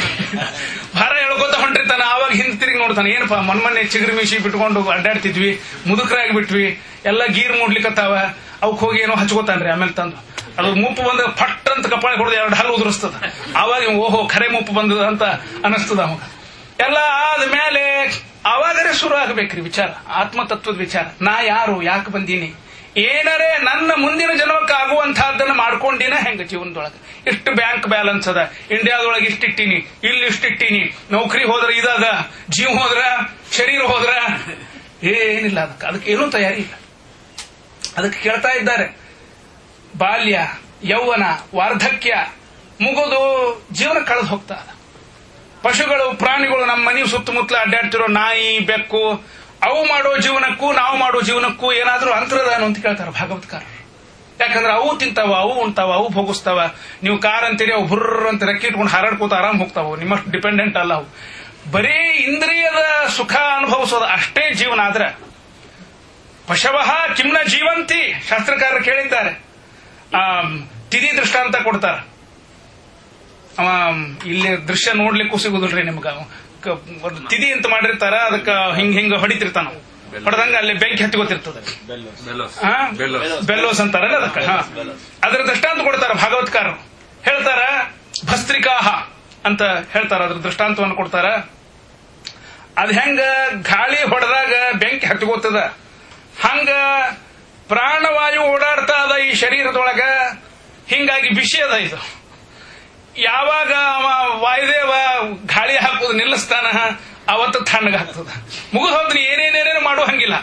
ಭಾರ ಹೇಳ್ಕೊತ ಹೊಂಟಿರ್ತಾನ ಆವಾಗ ಹಿಂದ್ ತಿರುಗಿ ನೋಡ್ತಾನೆ ಏನಪ್ಪ ಮೊನ್ನೆ ಚಿಗುರು ಮೀಸಿ ಬಿಟ್ಕೊಂಡು ಅಡ್ಡಾಡ್ತಿದ್ವಿ ಮುದುಕರಾಗಿ ಬಿಟ್ವಿ ಎಲ್ಲ ಗೀರ್ ಮೂಡ್ಲಿಕ್ಕತ್ತಾವ ಅವಕ್ ಹೋಗಿ ಏನೋ ಹಚ್ಕೋತಾನ್ರಿ ಆಮೇಲೆ ತಂದು ಅದು ಮುಪ್ಪು ಬಂದ ಫಟ್ ಅಂತ ಕಪಾಳ ಹೊಡೆದು ಎರಡು ಹಲ್ಲು ಉದುರಿಸ್ತದ ಆವಾಗ ಇವ್ ಓಹೋ ಖರೆ ಮುಪ್ಪು ಬಂದದ ಅಂತ ಅನಿಸ್ತದ ಅವಾಗ ಎಲ್ಲ ಆದ್ಮೇಲೆ ಅವಾಗರೇ ಶುರು ಆಗ್ಬೇಕ್ರಿ ವಿಚಾರ ಆತ್ಮತತ್ವದ ವಿಚಾರ ನಾ ಯಾರು ಯಾಕೆ ಬಂದೀನಿ ಏನರೇ ನನ್ನ ಮುಂದಿನ ಜನ್ಮಕ್ಕೆ ಆಗುವಂತಹದ್ದನ್ನ ಮಾಡ್ಕೊಂಡಿನ ಹೆಂಗ ಜೀವನದೊಳಗೆ ಇಷ್ಟು ಬ್ಯಾಂಕ್ ಬ್ಯಾಲೆನ್ಸ್ ಅದ ಇಂಡಿಯಾದೊಳಗೆ ಇಷ್ಟಿಟ್ಟಿನಿ ಇಲ್ಲಿ ಇಷ್ಟಿಟ್ಟಿನಿ ನೌಕರಿ ಹೋದ್ರ ಇದಾಗ ಜೀವ ಹೋದ್ರ ಶರೀರ ಹೋದ್ರ ಏನಿಲ್ಲ ಅದಕ್ಕೆ ಅದಕ್ಕೆ ಏನೂ ತಯಾರಿ ಇಲ್ಲ ಅದಕ್ಕೆ ಕೇಳ್ತಾ ಇದ್ದಾರೆ ಬಾಲ್ಯ ಯೌವನ ವಾರ್ಧಕ್ಯ ಮುಗಿದು ಜೀವನ ಕಳೆದು ಹೋಗ್ತಾ ಅದ ಪಶುಗಳು ಪ್ರಾಣಿಗಳು ನಮ್ಮ ಮನೆ ಸುತ್ತಮುತ್ತಲ ಅಡ್ಡಾಡ್ತಿರೋ ನಾಯಿ ಬೆಕ್ಕು ಅವು ಮಾಡೋ ಜೀವನಕ್ಕೂ ನಾವು ಮಾಡೋ ಜೀವನಕ್ಕೂ ಏನಾದ್ರೂ ಅಂತರದಾನು ಅಂತ ಕೇಳ್ತಾರೆ ಭಾಗವತ್ಕಾರರು ಯಾಕಂದ್ರೆ ಅವು ತಿಂತಾವ ಅವು ಉಣ್ತಾವ ಅವು ಭೋಗಿಸ್ತಾವ ನೀವು ಕಾರ್ ಅಂತೀರಿ ಅವು ಬುರ್ರ ಅಂತ ರೆಕ್ಕೆ ಇಟ್ಕೊಂಡು ಹಾರಾಡ್ಕೋತ ಆರಾಮ್ ಹೋಗ್ತಾವ ನಿಮ್ಮಷ್ಟು ಡಿಪೆಂಡೆಂಟ್ ಅಲ್ಲ ಅವು ಬರೀ ಇಂದ್ರಿಯದ ಸುಖ ಅನುಭವಿಸೋದು ಅಷ್ಟೇ ಜೀವನ ಆದ್ರೆ ಪಶವಃ ಕಿಮ್ನ ಜೀವಂತಿ ಶಾಸ್ತ್ರಕಾರರು ಕೇಳಿದ್ದಾರೆ ಆ ತಿದಿ ದೃಷ್ಟಾಂತ ಕೊಡ್ತಾರ ಅವ ಇಲ್ಲಿ ದೃಶ್ಯ ನೋಡ್ಲಿಕ್ಕೂ ಸಿಗುದಿಲ್ರಿ ನಿಮ್ಗ ಕ- ಒಂದು ತಿದಿ ಅಂತ ಮಾಡಿರ್ತಾರ ಅದಕ್ಕ ಹಿಂಗ್ ಹಿಂಗ ಹೊಡಿತಿರ್ತಾನ ಅವ. ಹೊಡೆದಂಗ ಅಲ್ಲಿ ಬೆಂಕಿ ಹತ್ತಿಗೋತಿರ್ತದ ಆ? ಬೆಲ್ಲೋಸ್ ಅಂತಾರಲ್ಲ ಅದಕ್ಕ ಹಾ. ಅದರ ದೃಷ್ಟಾಂತ ಕೊಡ್ತಾರ ಭಾಗವತ್ಕಾರರು ಹೇಳ್ತಾರ ಭಸ್ತ್ರಿಕಾಹ ಅಂತ ಹೇಳ್ತಾರ ಅದ್ರ ದೃಷ್ಟಾಂತವನ್ನು ಕೊಡ್ತಾರ ಅದ್ ಹೆಂಗ ಗಾಳಿ ಹೊಡೆದಾಗ ಬೆಂಕಿ ಹತ್ತಿಗೋತದ ಹಂಗ ಪ್ರಾಣವಾಯು ಓಡಾಡ್ತಾ ಅದ ಈ ಶರೀರದೊಳಗ ಹಿಂಗಾಗಿ ಬಿಸಿ ಅದ ಇದು ಯಾವಾಗ ಅವ ವಾಯುದೇವ ಗಾಳಿ ಹಾಕುದು ನಿಲ್ಲಿಸ್ತಾನ ಅವತ್ತು ತಣ್ಣಗಾಗ್ತದ ಮುಗಿದು ಹೋದ್ರೆ ಏನೇನೇನೇನು ಮಾಡೋ ಹಂಗಿಲ್ಲ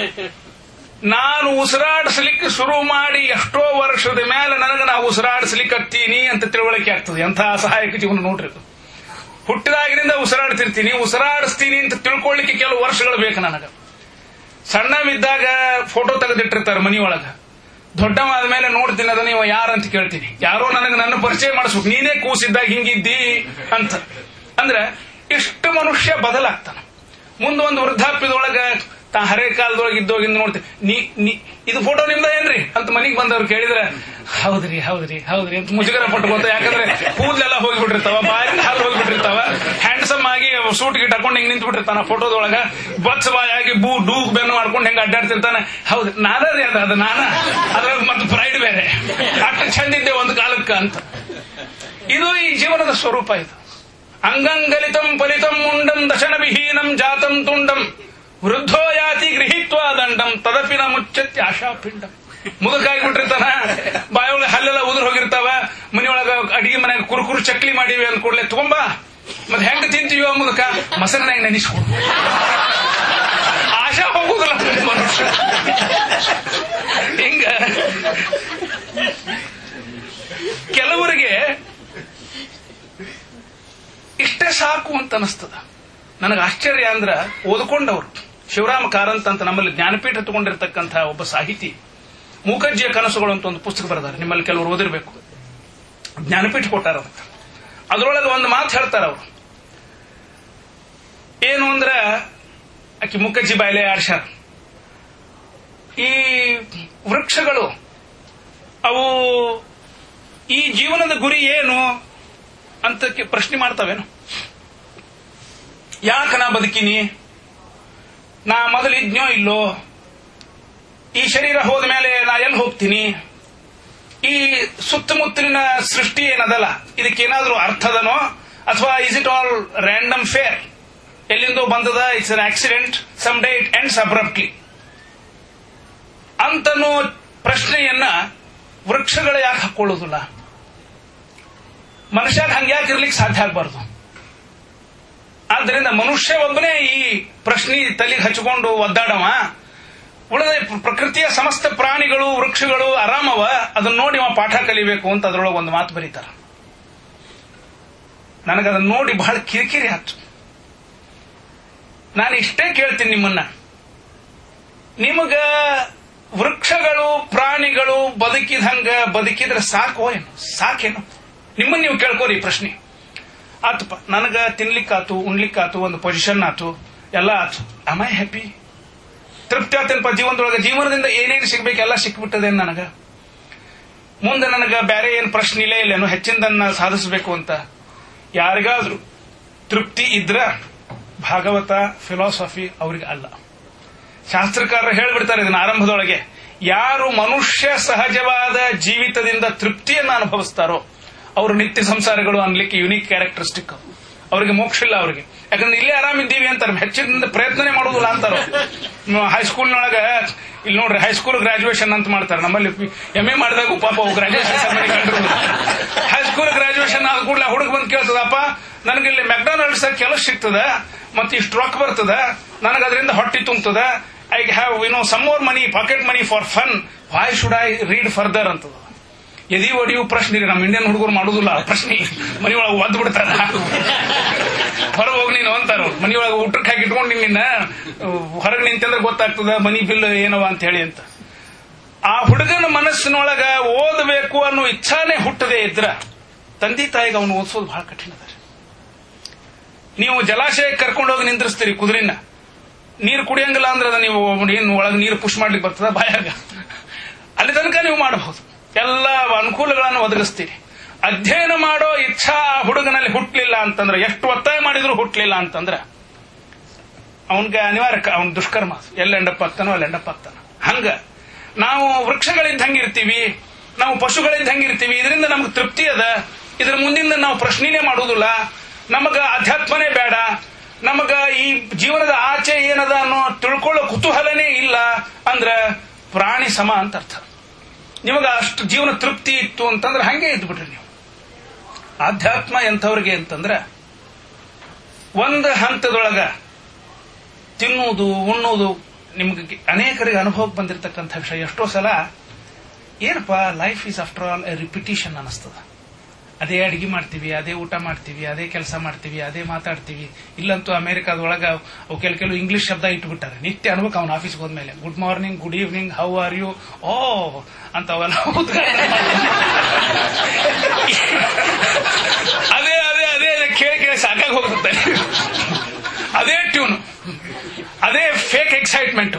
ನಾನು ಉಸಿರಾಡಿಸ್ಲಿಕ್ಕೆ ಶುರು ಮಾಡಿ ಎಷ್ಟೋ ವರ್ಷದ ಮೇಲೆ ನನಗೆ ನಾವು ಉಸಿರಾಡಿಸ್ಲಿಕ್ಕತ್ತೀನಿ ಅಂತ ತಿಳುವಳಿಕೆ ಆಗ್ತದೆ ಎಂಥ ಸಹಾಯಕ ಜೀವನ ನೋಡ್ರಿ ಇದು ಹುಟ್ಟಿದಾಗಿನಿಂದ ಉಸಿರಾಡ್ತಿರ್ತೀನಿ ಉಸಿರಾಡಿಸ್ತೀನಿ ಅಂತ ತಿಳ್ಕೊಳ್ಳಿಕ್ಕೆ ಕೆಲವು ವರ್ಷಗಳು ಬೇಕು ನನಗೆ ಸಣ್ಣವಿದ್ದಾಗ ಫೋಟೋ ತೆಗೆದಿಟ್ಟಿರ್ತಾರೆ ಮನಿಯೊಳಗ ದೊಡ್ಡವ ಆದ್ಮೇಲೆ ನೋಡ್ತೀನಿ ಅದನ್ನ ನೀವು ಯಾರಂತ ಕೇಳ್ತೀನಿ ಯಾರೋ ನನಗೆ ನನ್ನ ಪರಿಚಯ ಮಾಡಿಸ್ಬೇಕು ನೀನೇ ಕೂಸಿದ್ದಾಗ ಹಿಂಗಿದ್ದಿ ಅಂತ ಅಂದ್ರೆ ಇಷ್ಟು ಮನುಷ್ಯ ಬದಲಾಗ್ತಾನ ಮುಂದೆ ಒಂದು ವೃದ್ಧಾಪ್ಯದೊಳಗ ತಾ ಹರೇ ಕಾಲದೊಳಗೆ ಇದ್ದೋಗಿಂದ ನೋಡ್ತೀನಿ ನೀ ನೀ ಇದು ಫೋಟೋ ನಿಮ್ದ ಏನ್ರಿ ಅಂತ ಮನೆಗೆ ಬಂದವ್ರು ಕೇಳಿದ್ರೆ ಹೌದ್ರಿ ಹೌದ್ರಿ ಹೌದ್ರಿ ಅಂತ ಮುಜುಗರ ಪಟ್ಕೋತ ಯಾಕಂದ್ರೆ ಕೂದಲೆಲ್ಲ ಹೋಗಿಬಿಟ್ಟಿರ್ತಾವ ಬಾಯಿ ಹಾಲು ಹೋಗಿಬಿಟ್ಟಿರ್ತಾವ ಹ್ಯಾಂಡ್ಸಮ್ ಆಗಿ ಸೂಟ್ ಗಿಟ್ ಹಾಕೊಂಡು ಹಿಂಗ್ ನಿಂತು ಬಿಟ್ಟಿರ್ತಾನ ಫೋಟೋದೊಳಗ ಬಚ್ ಬಾಯಾಗಿ ಬೂ ಡೂಗ್ ಬೆನ್ನು ಮಾಡ್ಕೊಂಡು ಹೆಂಗ ಅಡ್ಡಾಡ್ತಿರ್ತಾನೆ ಹೌದು ನಾನೇ ಅದ ಅದು ನಾನ ಅದ್ರಾಗ ಮತ್ತೆ ಪ್ರೈಡ್ ಬೇರೆ ಅಷ್ಟು ಚಂದಿದ್ದೆ ಒಂದು ಕಾಲಕ್ಕ ಅಂತ ಇದು ಈ ಜೀವನದ ಸ್ವರೂಪ ಇದು ಅಂಗಂಗಲಿತಂ ಫಲಿತಂ ಮುಂಡಂ ದಶನ ವಿಹೀನಂ ಜಾತಂ ತುಂಡಂ ವೃದ್ಧೋ ಯಾತಿ ಗೃಹೀತ್ವ ದಂಡಂ ತದಪಿನ ಮುಚ್ಚತ್ಯ ಆಶಾಪಿಂಡಂ ಮುದುಕಾಗಿ ಬಿಟ್ಟಿರ್ತಾನ ಬಾಯೊಳಗೆ ಹಲ್ಲೆಲ್ಲ ಉದುರು ಹೋಗಿರ್ತಾವ ಮನೆಯೊಳಗ ಅಡಿಗೆ ಮನೆಯಾಗ ಕುರುಕುರು ಚಕ್ಲಿ ಮಾಡಿವಿ ಅಂದ ಕೂಡಲೇ ತಗೊಂಬ ಮತ್ತೆ ಹೆಂಗ ತಿಂತೀವೋ ಮುದುಕ ಮೊಸರನಾಗ ನೆನೆಸ್ಕೊಡು ಆಶಾ ಹೋಗುದಿಲ್ಲ ಮನುಷ್ಯ ಹಿಂಗ ಕೆಲವರಿಗೆ ಇಷ್ಟೇ ಸಾಕು ಅಂತ ಅನಿಸ್ತದ ನನಗೆ ಆಶ್ಚರ್ಯ ಅಂದ್ರ ಓದ್ಕೊಂಡವ್ರು ಶಿವರಾಮ ಕಾರಂತ್ ಅಂತ ನಮ್ಮಲ್ಲಿ ಜ್ಞಾನಪೀಠ ತಗೊಂಡಿರ್ತಕ್ಕಂಥ ಒಬ್ಬ ಸಾಹಿತಿ ಮೂಕಜ್ಜಿಯ ಕನಸುಗಳು ಅಂತ ಒಂದು ಪುಸ್ತಕ ಬರೆದಾರೆ ನಿಮ್ಮಲ್ಲಿ ಕೆಲವರು ಓದಿರ್ಬೇಕು ಜ್ಞಾನಪೀಠ ಕೊಟ್ಟಾರ ಅದಕ್ಕೆ ಅದರೊಳಗೆ ಒಂದು ಮಾತು ಹೇಳ್ತಾರ ಅವರು ಏನು ಅಂದ್ರ ಆಕಿ ಮುಖಜ್ಜಿ ಬಾಯ್ಲೆ ಆಡ್ಸ್ಯಾರ ಈ ವೃಕ್ಷಗಳು ಅವು ಈ ಜೀವನದ ಗುರಿ ಏನು ಅಂತ ಕೆ- ಪ್ರಶ್ನೆ ಮಾಡ್ತಾವೇನು ಯಾಕ ನಾ ಬದುಕಿನಿ ನಾ ಮೊದಲು ಇದ್ನೋ ಇಲ್ಲೋ ಈ ಶರೀರ ಹೋದ ಮೇಲೆ ನಾ ಎಲ್ಲಿ ಹೋಗ್ತೀನಿ ಈ ಸುತ್ತಮುತ್ತಲಿನ ಸೃಷ್ಟಿ ಏನದಲ್ಲ ಇದಕ್ಕೇನಾದ್ರೂ ಅರ್ಥದನೋ ಅಥವಾ is it all random fair ಎಲ್ಲಿಂದೋ ಬಂದದ it's an accident some day it ends abruptly ಅಂತನೋ ಪ್ರಶ್ನೆಯನ್ನ ವೃಕ್ಷಗಳು ಯಾಕೆ ಹಾಕೊಳ್ಳೋದಿಲ್ಲ ಮನುಷ್ಯಾಗ ಹಂಗೆ ಯಾಕೆ ಇರ್ಲಿಕ್ಕೆ ಸಾಧ್ಯ ಆಗಬಾರ್ದು ಆದ್ದರಿಂದ ಮನುಷ್ಯ ಒಬ್ಬನೇ ಈ ಪ್ರಶ್ನೆ ತಲೆಗೆ ಹಚ್ಚಿಕೊಂಡು ಒದ್ದಾಡವ ಉಳಿದ ಪ್ರಕೃತಿಯ ಸಮಸ್ತ ಪ್ರಾಣಿಗಳು ವೃಕ್ಷಗಳು ಆರಾಮವ ಅದನ್ನ ನೋಡಿ ಅವ ಪಾಠ ಕಲಿಬೇಕು ಅಂತ ಅದ್ರೊಳಗೆ ಒಂದು ಮಾತು ಬರೀತಾರ ನನಗದನ್ನ ನೋಡಿ ಬಹಳ ಕಿರಿಕಿರಿ ಆಯ್ತು ನಾನು ಇಷ್ಟೇ ಕೇಳ್ತೀನಿ ನಿಮ್ಮನ್ನ ನಿಮಗ ವೃಕ್ಷಗಳು ಪ್ರಾಣಿಗಳು ಬದುಕಿದಂಗ ಬದುಕಿದ್ರೆ ಸಾಕು ಏನು ಸಾಕೇನು ನಿಮ್ಮನ್ನ ನೀವು ಕೇಳ್ಕೋರಿ ಈ ಪ್ರಶ್ನೆ ಆತಪ್ಪ ನನಗ ತಿನ್ಲಿಕ್ಕಾತು ಉಣ್ಲಿಕ್ಕಾತು ಒಂದು ಪೊಸಿಷನ್ ಆತು ಎಲ್ಲ ಆತು ಅಮ್ ಐ ಹ್ಯಾಪಿ ತೃಪ್ತಿ ಆತೇನಪ್ಪ ಜೀವನದೊಳಗೆ ಜೀವನದಿಂದ ಏನೇನು ಸಿಗ್ಬೇಕು ಎಲ್ಲ ಸಿಕ್ಬಿಟ್ಟದೆ ನನಗ ಮುಂದೆ ನನಗ ಬೇರೆ ಏನು ಪ್ರಶ್ನೆ ಇಲ್ಲೇ ಇಲ್ಲೇನು ಹೆಚ್ಚಿನದನ್ನ ಸಾಧಿಸಬೇಕು ಅಂತ ಯಾರಿಗಾದ್ರೂ ತೃಪ್ತಿ ಇದ್ರ ಭಾಗವತ ಫಿಲಾಸಫಿ ಅವ್ರಿಗೆ ಅಲ್ಲ ಶಾಸ್ತ್ರಕಾರರು ಹೇಳ್ಬಿಡ್ತಾರೆ ಇದನ್ನ ಆರಂಭದೊಳಗೆ ಯಾರು ಮನುಷ್ಯ ಸಹಜವಾದ ಜೀವಿತದಿಂದ ತೃಪ್ತಿಯನ್ನು ಅನುಭವಿಸ್ತಾರೋ ಅವರು ನಿತ್ಯ ಸಂಸಾರಗಳು ಅನ್ಲಿಕ್ಕೆ ಯುನೀಕ್ ಕ್ಯಾರೆಕ್ಟರಿಸ್ಟಿಕ್ ಅವರಿಗೆ ಮೋಕ್ಷ ಇಲ್ಲ ಅವರಿಗೆ ಯಾಕಂದ್ರೆ ಇಲ್ಲೇ ಆರಾಮಿದ್ದೀವಿ ಅಂತಾರೆ ಹೆಚ್ಚಿನ ಪ್ರಯತ್ನನೇ ಮಾಡುದಿಲ್ಲ ಅಂತಾರ ಹೈಸ್ಕೂಲ್ನೊಳಗ ಇಲ್ಲಿ ನೋಡ್ರಿ ಹೈಸ್ಕೂಲ್ ಗ್ರಾಜುಯೇಷನ್ ಅಂತ ಮಾಡ್ತಾರೆ ನಮ್ಮಲ್ಲಿ ಎಂ ಎ ಮಾಡಿದಾಗ ಪಾಪ ಗ್ರಾಜುಯೇಷನ್ ಹೈಸ್ಕೂಲ್ ಗ್ರಾಜುಯೇಷನ್ ಆದ ಕೂಡಲೇ ಹುಡುಗ ಬಂದು ಕೇಳ್ತದಪ್ಪ ನನಗೆ ಇಲ್ಲಿ ಮೆಕ್ಡೊನಾಲ್ಡ್ಸ್ ಕೆಲಸ ಸಿಗ್ತದ ಮತ್ತೆ ಇಷ್ಟು ರೊಕ್ಕ ಬರ್ತದ ನನಗೆ ಅದರಿಂದ ಹೊಟ್ಟಿ ತುಂಬತದ I have you know some more money pocket money for fun why should I read further ಅಂತದ ಎದಿ ಒಡಿಯು ಪ್ರಶ್ನೆ ರೀ ನಮ್ಮ ಇಂಡಿಯನ್ ಹುಡುಗರು ಮಾಡುದಿಲ್ಲ ಆ ಪ್ರಶ್ನೆ ಮನಿಯೊಳಗೆ ಒದ್ದು ಬಿಡ್ತಾರ ಹೊರಗೆ ಹೋಗಿ ನೀನು ಅಂತಾರ ಮನಿಯೊಳಗೆ ಊಟಕ್ಕೆ ಹಾಕಿ ಇಟ್ಕೊಂಡು ನಿನ್ನ ಹೊರಗೆ ನಿಂತಂದ್ರೆ ಗೊತ್ತಾಗ್ತದ ಮನಿ ಬಿಲ್ ಏನವ ಅಂತ ಹೇಳಿ ಅಂತ ಆ ಹುಡುಗನ ಮನಸ್ಸಿನೊಳಗ ಓದಬೇಕು ಅನ್ನೋ ಇಚ್ಛಾನೇ ಹುಟ್ಟದೆ ಇದ್ರ ತಂದೆ ತಾಯಿಗೆ ಅವನು ಓದಿಸೋದು ಬಹಳ ಕಠಿಣ ಅದ ನೀವು ಜಲಾಶಯಕ್ಕೆ ಕರ್ಕೊಂಡೋಗಿ ನಿಂದ್ರಿಸ್ತೀರಿ ಕುದುರಿನ ನೀರು ಕುಡಿಯಂಗಿಲ್ಲ ಅಂದ್ರೆ ಅದು ನೀವು ಏನು ಒಳಗೆ ನೀರು ಪುಷ್ ಮಾಡ್ಲಿಕ್ಕೆ ಬರ್ತದ ಬಾಯಾಗ ಅಲ್ಲಿ ತನಕ ನೀವು ಮಾಡಬಹುದು ಎಲ್ಲ ಅನುಕೂಲಗಳನ್ನು ಒದಗಿಸ್ತೀರಿ ಅಧ್ಯಯನ ಮಾಡೋ ಇಚ್ಛಾ ಆ ಹುಡುಗನಲ್ಲಿ ಹುಟ್ಟಲಿಲ್ಲ ಅಂತಂದ್ರೆ ಎಷ್ಟು ಒತ್ತಾಯ ಮಾಡಿದ್ರು ಹುಟ್ಟಲಿಲ್ಲ ಅಂತಂದ್ರೆ ಅವನ್ಗೆ ಅನಿವಾರ್ಯ ಅವನ್ ದುಷ್ಕರ್ಮ ಎಲ್ಲ ಎಂಡಪ್ಪ ಆಗ್ತಾನೋ ಅಲ್ಲಿ ಎಂಡಪ್ಪ ಆಗ್ತಾನ ಹಂಗ ನಾವು ವೃಕ್ಷಗಳಿಂದ ಹಂಗಿರ್ತೀವಿ ನಾವು ಪಶುಗಳಿಂದ ಹಂಗಿರ್ತೀವಿ ಇದರಿಂದ ನಮ್ಗೆ ತೃಪ್ತಿ ಅದ ಇದ್ರ ಮುಂದಿಂದ ನಾವು ಪ್ರಶ್ನೆನೇ ಮಾಡುವುದಿಲ್ಲ ನಮಗ ಅಧ್ಯಾತ್ಮನೇ ಬೇಡ ನಮಗ ಈ ಜೀವನದ ಆಚೆ ಏನದ ಅನ್ನೋ ತಿಳ್ಕೊಳ್ಳೋ ಕುತೂಹಲನೇ ಇಲ್ಲ ಅಂದ್ರ ಪ್ರಾಣಿ ಸಮ ಅಂತ ಅರ್ಥ ನಿಮಗ ಅಷ್ಟು ಜೀವನ ತೃಪ್ತಿ ಇತ್ತು ಅಂತಂದ್ರೆ ಹಂಗೆ ಇದ್ಬಿಟ್ರಿ ನೀವು ಆಧ್ಯಾತ್ಮ ಎಂಥವ್ರಿಗೆ ಅಂತಂದ್ರೆ ಒಂದು ಹಂತದೊಳಗ ತಿನ್ನುವುದು ಉಣ್ಣುವುದು ನಿಮ್ಗೆ ಅನೇಕರಿಗೆ ಅನುಭವಕ್ಕೆ ಬಂದಿರತಕ್ಕಂಥ ವಿಷಯ ಎಷ್ಟೋ ಸಲ ಏನಪ್ಪ life is after all a repetition ಅನಿಸ್ತದ ಅದೇ ಅಡಿಗೆ ಮಾಡ್ತೀವಿ ಅದೇ ಊಟ ಮಾಡ್ತೀವಿ ಅದೇ ಕೆಲಸ ಮಾಡ್ತೀವಿ ಅದೇ ಮಾತಾಡ್ತೀವಿ ಇಲ್ಲಂತೂ ಅಮೆರಿಕಾದೊಳಗ ಅವು ಕೆಲ ಕೆಲವು ಇಂಗ್ಲಿಷ್ ಶಬ್ದ ಇಟ್ಬಿಟ್ಟಾರೆ ನಿತ್ಯ ಅನ್ಬೇಕು ಅವನ ಆಫೀಸ್ಗೆ ಹೋದ್ಮೇಲೆ good morning good evening how are you ಓ ಅಂತ ಅವೆಲ್ಲ ಉದ್ಘಾಟನೆ ಅದೇ ಅದೇ ಅದೇ ಅದೇ ಕೇಳಿ ಕೇಳಿ ಸಾಕಾಗಿ ಹೋಗುತ್ತೆ ಅದೇ ಟ್ಯೂನ್ ಅದೇ ಫೇಕ್ ಎಕ್ಸೈಟ್ಮೆಂಟ್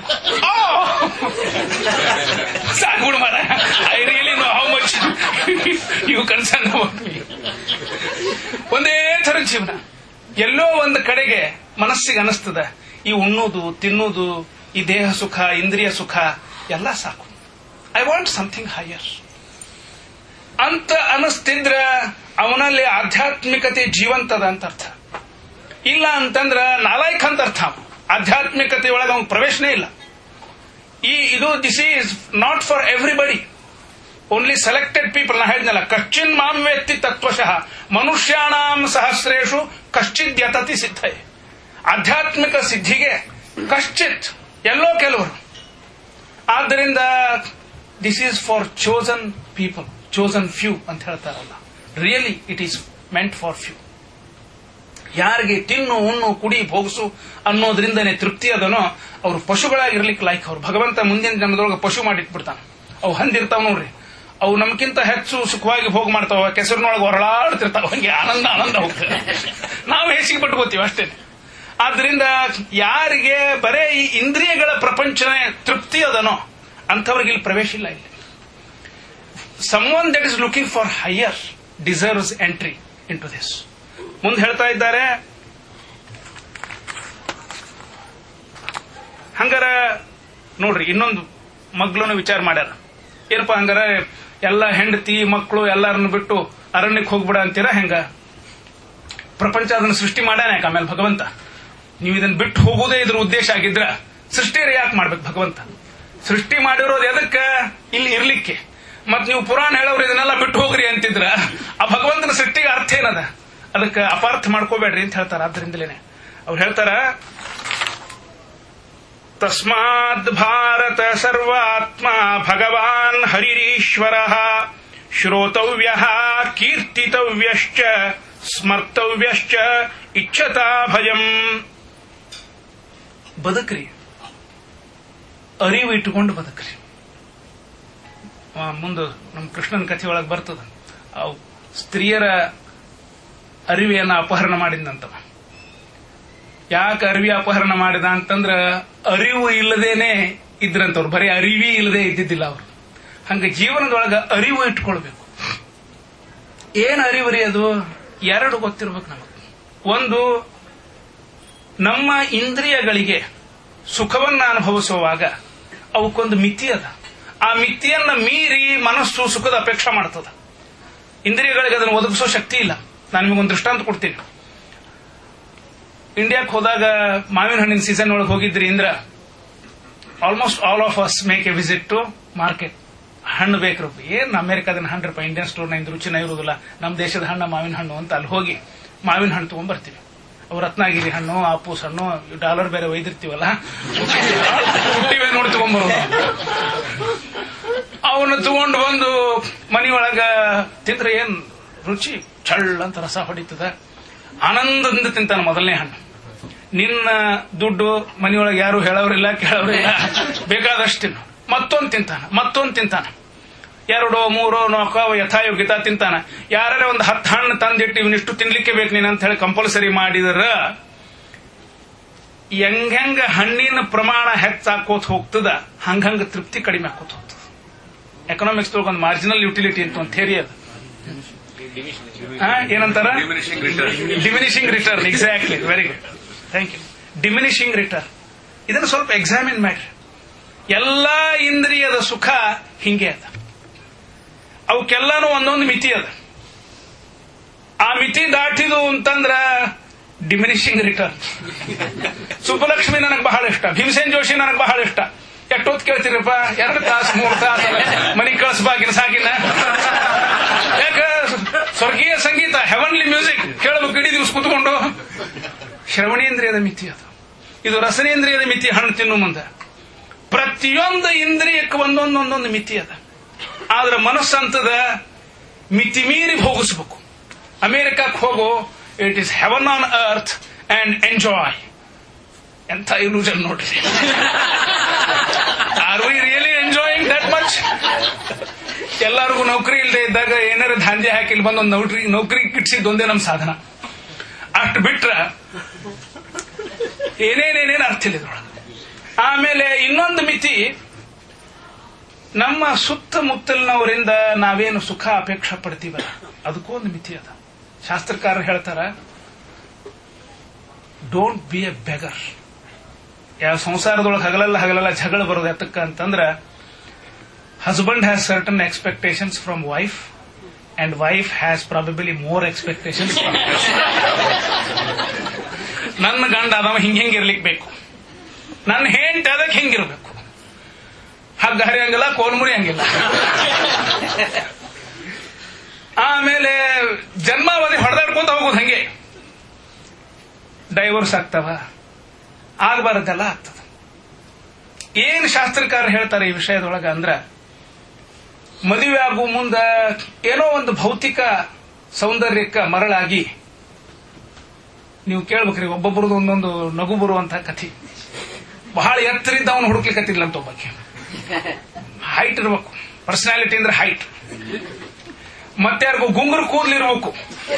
ಸಾಕ್ಬಿಡು ಮಾರ I really know how much you concern about me ಒಂದೇ ಥರ ಜೀವನ ಎಲ್ಲೋ ಒಂದು ಕಡೆಗೆ ಮನಸ್ಸಿಗೆ ಅನಿಸ್ತದ ಈ ಉಣ್ಣೋದು ತಿನ್ನೋದು ಈ ದೇಹ ಸುಖ ಇಂದ್ರಿಯ ಸುಖ ಎಲ್ಲ ಸಾಕು ಐ ವಾಂಟ್ ಸಮಥಿಂಗ್ ಹೈಯರ್ ಅಂತ ಅನಿಸ್ತಿದ್ರ ಅವನಲ್ಲಿ ಆಧ್ಯಾತ್ಮಿಕತೆ ಜೀವಂತದ ಅಂತ ಅರ್ಥ ಇಲ್ಲ ಅಂತಂದ್ರ ನಾಲಾಯಕ್ ಅಂತ ಅರ್ಥ ಆಧ್ಯಾತ್ಮಿಕತೆ ಒಳಗೆ ಅವ್ನ ಪ್ರವೇಶನೇ ಇಲ್ಲ ಈ ಇದು this is not for everybody only selected people ನಾ ಹೇಳಿದ್ನಲ್ಲ ಕಶ್ಚಿನ್ ಮಾಂ ವೇತ್ತಿ ತತ್ವಶಃ ಮನುಷ್ಯಾಣಾಂ ಸಹಸ್ರೇಶು ಕಶ್ಚಿತ್ ಯತತಿ ಸಿದ್ಧೈ ಆಧ್ಯಾತ್ಮಿಕ ಸಿದ್ಧಿಗೆ ಕಶ್ಚಿತ್ ಎಲ್ಲೋ ಕೆಲವರು ಆದ್ದರಿಂದ this is for chosen people chosen few ಅಂತ ಹೇಳ್ತಾರಲ್ಲ really it is meant for few ಯಾರಿಗೆ ತಿನ್ನು ಉಣ್ಣು ಕುಡಿ ಭೋಗಿಸು ಅನ್ನೋದ್ರಿಂದನೇ ತೃಪ್ತಿ ಅದನೋ ಅವರು ಪಶುಗಳಾಗಿರ್ಲಿಕ್ಕೆ ಲೈಕ್ ಅವ್ರು ಭಗವಂತ ಮುಂದಿನ ಜನ್ಮದೊಳಗೆ ಪಶು ಮಾಡಿಟ್ಬಿಡ್ತಾನೆ ಅವು ಹಂದಿರ್ತಾವ ನೋಡ್ರಿ ಅವು ನಮ್ಗಿಂತ ಹೆಚ್ಚು ಸುಖವಾಗಿ ಭೋಗ ಮಾಡ್ತಾವ ಕೆಸರಿನೊಳಗೆ ಹೊರಳಾಡ್ತಿರ್ತಾವ ಹಂಗೆ ಆನಂದ ಆನಂದ ಹೋಗ್ತದೆ ನಾವು ಹೆಚ್ಚಿಗೆ ಪಟ್ಕೋತೀವಿ ಅಷ್ಟೇ ಆದ್ರಿಂದ ಯಾರಿಗೆ ಬರೇ ಈ ಇಂದ್ರಿಯಗಳ ಪ್ರಪಂಚನೇ ತೃಪ್ತಿ ಅದನೋ ಅಂಥವ್ರಿಗೆ ಇಲ್ಲಿ ಪ್ರವೇಶ ಇಲ್ಲ ಇಲ್ಲಿ someone that is looking for higher deserves entry into this ಮುಂದೆ ಹೇಳ್ತಾ ಇದ್ದಾರೆ ಹಂಗಾರ ನೋಡ್ರಿ ಇನ್ನೊಂದು ಮಗ್ಲನ್ನು ವಿಚಾರ ಮಾಡ್ಯಾರ ಏನಪ್ಪಾ ಹಂಗಾರ ಎಲ್ಲ ಹೆಂಡತಿ ಮಕ್ಕಳು ಎಲ್ಲರನ್ನು ಬಿಟ್ಟು ಅರಣ್ಯಕ್ಕೆ ಹೋಗ್ಬಿಡ ಅಂತೀರಾ ಹೆಂಗ ಪ್ರಪಂಚ ಅದನ್ನು ಸೃಷ್ಟಿ ಮಾಡ್ಯಾನ ಯಾಕೆ ಆಮೇಲೆ ಭಗವಂತ ನೀವು ಇದನ್ನ ಬಿಟ್ಟು ಹೋಗೋದೇ ಇದ್ರ ಉದ್ದೇಶ ಆಗಿದ್ರ ಸೃಷ್ಟಿಯರ ಯಾಕೆ ಮಾಡ್ಬೇಕು ಭಗವಂತ ಸೃಷ್ಟಿ ಮಾಡಿರೋದು ಎದಕ್ಕ ಇಲ್ಲಿ ಇರ್ಲಿಕ್ಕೆ ಮತ್ ನೀವು ಪುರಾಣ ಹೇಳೋರು ಇದನ್ನೆಲ್ಲ ಬಿಟ್ಟು ಹೋಗ್ರಿ ಅಂತಿದ್ರ ಆ ಭಗವಂತನ ಸೃಷ್ಟಿಗೆ ಅರ್ಥ ಏನದ ಅದಕ್ಕೆ ಅಪಾರ್ಥ ಮಾಡ್ಕೋಬೇಡ್ರಿ ಅಂತ ಹೇಳ್ತಾರ ಆದ್ರಿಂದಲೇನೆ ಅವ್ರು ಹೇಳ್ತಾರ ತಸ್ಮಾದ್ ಭಾರತ ಸರ್ವಾತ್ಮ ಭಗವಾನ್ ಹರಿರೀಶ್ವರ ಶ್ರೋತವ್ಯ ಕೀರ್ತಿತವ್ಯಶ್ಚ ಸ್ಮರ್ತವ್ಯಶ್ಚ ಇಚ್ಛತಾ ಭಯಂ ಬದುಕ್ರಿ ಅರಿವು ಇಟ್ಟುಕೊಂಡು ಬದುಕ್ರಿ ಮುಂದೆ ನಮ್ಮ ಕೃಷ್ಣನ ಕಥೆ ಒಳಗೆ ಬರ್ತದ ಅವು ಸ್ತ್ರೀಯರ ಅರಿವೆಯನ್ನ ಅಪಹರಣ ಮಾಡಿದಂತವ ಯಾಕೆ ಅರಿವಿ ಅಪಹರಣ ಮಾಡಿದ ಅಂತಂದ್ರ ಅರಿವು ಇಲ್ಲದೇನೆ ಇದ್ರಂತವ್ರು ಬರೀ ಅರಿವಿ ಇಲ್ಲದೆ ಇದ್ದಿದ್ದಿಲ್ಲ ಅವರು ಹಂಗ ಜೀವನದೊಳಗ ಅರಿವು ಇಟ್ಕೊಳ್ಬೇಕು ಏನ್ ಅರಿವರಿ ಅದು ಎರಡು ಗೊತ್ತಿರ್ಬೇಕು ನಮಗೆ ಒಂದು ನಮ್ಮ ಇಂದ್ರಿಯಗಳಿಗೆ ಸುಖವನ್ನ ಅನುಭವಿಸುವಾಗ ಅವಕ್ಕೊಂದು ಮಿತಿ ಅದ ಆ ಮಿತಿಯನ್ನ ಮೀರಿ ಮನಸ್ಸು ಸುಖದ ಅಪೇಕ್ಷೆ ಮಾಡ್ತದ ಇಂದ್ರಿಯಗಳಿಗೆ ಅದನ್ನು ಒದಗಿಸೋ ಶಕ್ತಿ ಇಲ್ಲ ನಾನು ನಿಮಗೊಂದು ದೃಷ್ಟಾಂತ ಕೊಡ್ತೀನಿ ಇಂಡಿಯಾಕ್ಕೆ ಹೋದಾಗ ಮಾವಿನ ಹಣ್ಣಿನ ಸೀಸನ್ ಒಳಗೆ ಹೋಗಿದ್ರಿ ಇಂದ್ರ almost all of us make a visit to market ಹಣ್ಣು ಬೇಕ್ರು ಏನ್ ಅಮೆರಿಕದ ಹಣ್ಣು ರೂಪಾಯಿ ಇಂಡಿಯನ್ ಸ್ಟೋರ್ನ ಇಂದ ರುಚಿನ ಇರುವುದಿಲ್ಲ ನಮ್ಮ ದೇಶದ ಹಣ್ಣು ಮಾವಿನ ಹಣ್ಣು ಅಂತ ಅಲ್ಲಿ ಹೋಗಿ ಮಾವಿನ ಹಣ್ಣು ತಗೊಂಡ್ ಬರ್ತೀವಿ ಅವು ರತ್ನಗಿರಿ ಹಣ್ಣು ಆಪೂಸ್ ಹಣ್ಣು ಡಾಲರ್ ಬೇರೆ ಒಯ್ದಿರ್ತೀವಲ್ಲ ಹುಟ್ಟಿವೆ ನೋಡಿ ತಗೊಂಡ್ಬರೋದು ಅವನು ತಗೊಂಡು ಬಂದು ಮನೆಯೊಳಗ ತಿಂದ್ರೆ ಏನ್ ರುಚಿ ಚಳ್ಳ ಅಂತ ರಸ ಹೊಡಿತದ ಆನಂದದಿಂದ ತಿಂತಾನ ಮೊದಲನೇ ಹಣ್ಣು ನಿನ್ನ ದುಡ್ಡು ಮನೆಯೊಳಗೆ ಯಾರು ಹೇಳೋರಿಲ್ಲ ಕೇಳೋರಿಲ್ಲ ಬೇಕಾದಷ್ಟು ತಿನ್ನು ಮತ್ತೊಂದು ತಿಂತಾನ ಮತ್ತೊಂದು ತಿಂತಾನ ಎರಡು ಮೂರು ನಾಲ್ಕು ಯಥಾಯೋಗ್ಯತ ತಿಂತಾನ ಯಾರೇ ಒಂದು ಹತ್ತು ಹಣ್ಣು ತಂದಿಟ್ಟು ಇವನಿಷ್ಟು ತಿನ್ಲಿಕ್ಕೆ ಬೇಕು ನೀನು ಅಂತ ಹೇಳಿ ಕಂಪಲ್ಸರಿ ಮಾಡಿದ್ರ ಹೆಂಗ ಹಣ್ಣಿನ ಪ್ರಮಾಣ ಹೆಚ್ಚಾಕೋತ್ ಹೋಗ್ತದ ಹಂಗಂಗ ತೃಪ್ತಿ ಕಡಿಮೆ ಆಕೋತ್ ಹೋಗ್ತದ ಎಕನಾಮಿಕ್ಸ್ ಒಂದು ಮಾರ್ಜಿನಲ್ ಯುಟಿಲಿಟಿ ಅಂತ ಒಂದು ಥೇರಿ ಅದು ಆ, ಏನಂತಾರ diminishing return exactly very good thank you diminishing return ಇದನ್ನು ಸ್ವಲ್ಪ ಎಕ್ಸಾಮಿನ್ ಮಾಡ್ರಿ ಎಲ್ಲಾ ಇಂದ್ರಿಯದ ಸುಖ ಹಿಂಗೆ ಅದ ಅವಕ್ಕೆಲ್ಲಾನು ಒಂದೊಂದು ಮಿತಿ ಅದ ಆ ಮಿತಿ ದಾಟಿದು ಅಂತಂದ್ರ ಡಿಮಿನಿಷಿಂಗ್ ರಿಟರ್ನ್ ಸುಬ್ಬಲಕ್ಷ್ಮಿ ನನಗೆ ಬಹಳ ಇಷ್ಟ ಭೀಮಸೇನ್ ಜೋಶಿ ನನಗೆ ಬಹಳ ಇಷ್ಟ ಎಷ್ಟೊತ್ತು ಕೇಳ್ತೀರಪ್ಪ ಎರಡು ತಾಸು ಮೂರು ತಾಸು ಮನೆಗೆ ಕಳಿಸ್ಬಾಕಿನ ಸಾಕಿನ ಯಾಕ ಸ್ವರ್ಗೀಯ ಸಂಗೀತ ಹೆವನ್ಲಿ ಮ್ಯೂಸಿಕ್ ಕೇಳಬೇಕು ಇಡೀ ದಿವಸ ಕೂತ್ಕೊಂಡು ಶ್ರವಣೇಂದ್ರಿಯದ ಮಿತಿ ಅದು ಇದು ರಸನೇಂದ್ರಿಯದ ಮಿತಿ ಹಣ್ಣು ತಿನ್ನು ಮುಂದೆ ಪ್ರತಿಯೊಂದು ಇಂದ್ರಿಯಕ್ಕೆ ಒಂದೊಂದು ಒಂದೊಂದು ಮಿತಿ ಅದ ಆದ್ರೆ ಮನಸ್ಸಂತದ ಮಿತಿ ಮೀರಿ ಹೋಗಿಸ್ಬೇಕು ಅಮೆರಿಕಕ್ಕೆ ಹೋಗು it is heaven on earth and enjoy ಎಂಥ ಇಲ್ಯೂಷನ್ ನೋಡ್ರಿ are we really enjoying that much ಎಲ್ಲರಿಗೂ ನೌಕರಿ ಇಲ್ಲದೆ ಇದ್ದಾಗ ಏನಾರ ಧಾಂಧೆ ಹಾಕಿ ಇಲ್ಲಿ ಬಂದು ಒಂದು ನೌಕರಿ ನೌಕರಿ ಕಿಟ್ಸಿದ್ದು ಒಂದೇ ನಮ್ಮ ಸಾಧನ ಅಷ್ಟು ಬಿಟ್ರ ಏನೇನೇನೇನು ಅರ್ಥ ಇಲ್ಲ ಇದ್ರೊಳಗೆ ಆಮೇಲೆ ಇನ್ನೊಂದು ಮಿತಿ ನಮ್ಮ ಸುತ್ತಮುತ್ತಲಿನವರಿಂದ ನಾವೇನು ಸುಖ ಅಪೇಕ್ಷೆ ಪಡ್ತೀವಲ್ಲ ಅದಕ್ಕೂ ಒಂದು ಮಿತಿ ಅದ ಶಾಸ್ತ್ರಕಾರರು ಹೇಳ್ತಾರ ಡೋಂಟ್ ಬಿ ಎ ಬೆಗರ್ ಯಾವ ಸಂಸಾರದೊಳಗೆ ಹಗಲೆಲ್ಲ ಹಗಲೆಲ್ಲ ಜಗಳ ಬರೋದು ಎತ್ತಕ್ಕ ಅಂತಂದ್ರ husband has certain expectations from wife and wife has probably more expectations ನನ್ನ ಗಂಡ ಅದವ ಹಿಂಗ ಹಿಂಗಿರ್ಲಿಕ್ಕೆ ಬೇಕು ನನ್ನ ಹೆಂಡತಿ ಅದಕ್ಕೆ ಹಿಂಗಿರ್ಬೇಕು ಹಗ್ಗ ಹರಿಯಂಗಿಲ್ಲ ಕೋಲ್ಮುರಿ ಹಂಗಿಲ್ಲ ಆಮೇಲೆ ಜನ್ಮಾವಧಿ ಹೊಡೆದಾಡ್ಕೊಂತ ಹೋಗೋದು ಹಂಗೆ ಡೈವರ್ಸ್ ಆಗ್ತಾವ ಆಗಬಾರದೆಲ್ಲ ಆಗ್ತದ ಏನ್ ಶಾಸ್ತ್ರಕಾರ ಹೇಳ್ತಾರೆ ಈ ವಿಷಯದೊಳಗ ಅಂದ್ರ ಮದುವೆ ಆಗುವ ಮುಂದ ಏನೋ ಒಂದು ಭೌತಿಕ ಸೌಂದರ್ಯಕ್ಕ ಮರಳಾಗಿ ನೀವು ಕೇಳ್ಬೇಕ್ರಿ ಒಬ್ಬೊಬ್ರದ್ದು ಒಂದೊಂದು ನಗು ಬರುವಂತಹ ಕಥೆ ಬಹಳ ಎತ್ತರಿದ್ದ ಅವನು ಹುಡುಕ್ಲಿಕ್ಕತ್ತಿಲ್ಲ ಅಂತ ಒಬ್ಬಕ್ಕೆ ಹೈಟ್ ಇರ್ಬೇಕು ಪರ್ಸನಾಲಿಟಿ ಅಂದ್ರೆ ಹೈಟ್ ಮತ್ತೆ ಯಾರಿಗೋ ಗುಂಗುರು ಕೂದ್ಲಿರ್ಬೇಕು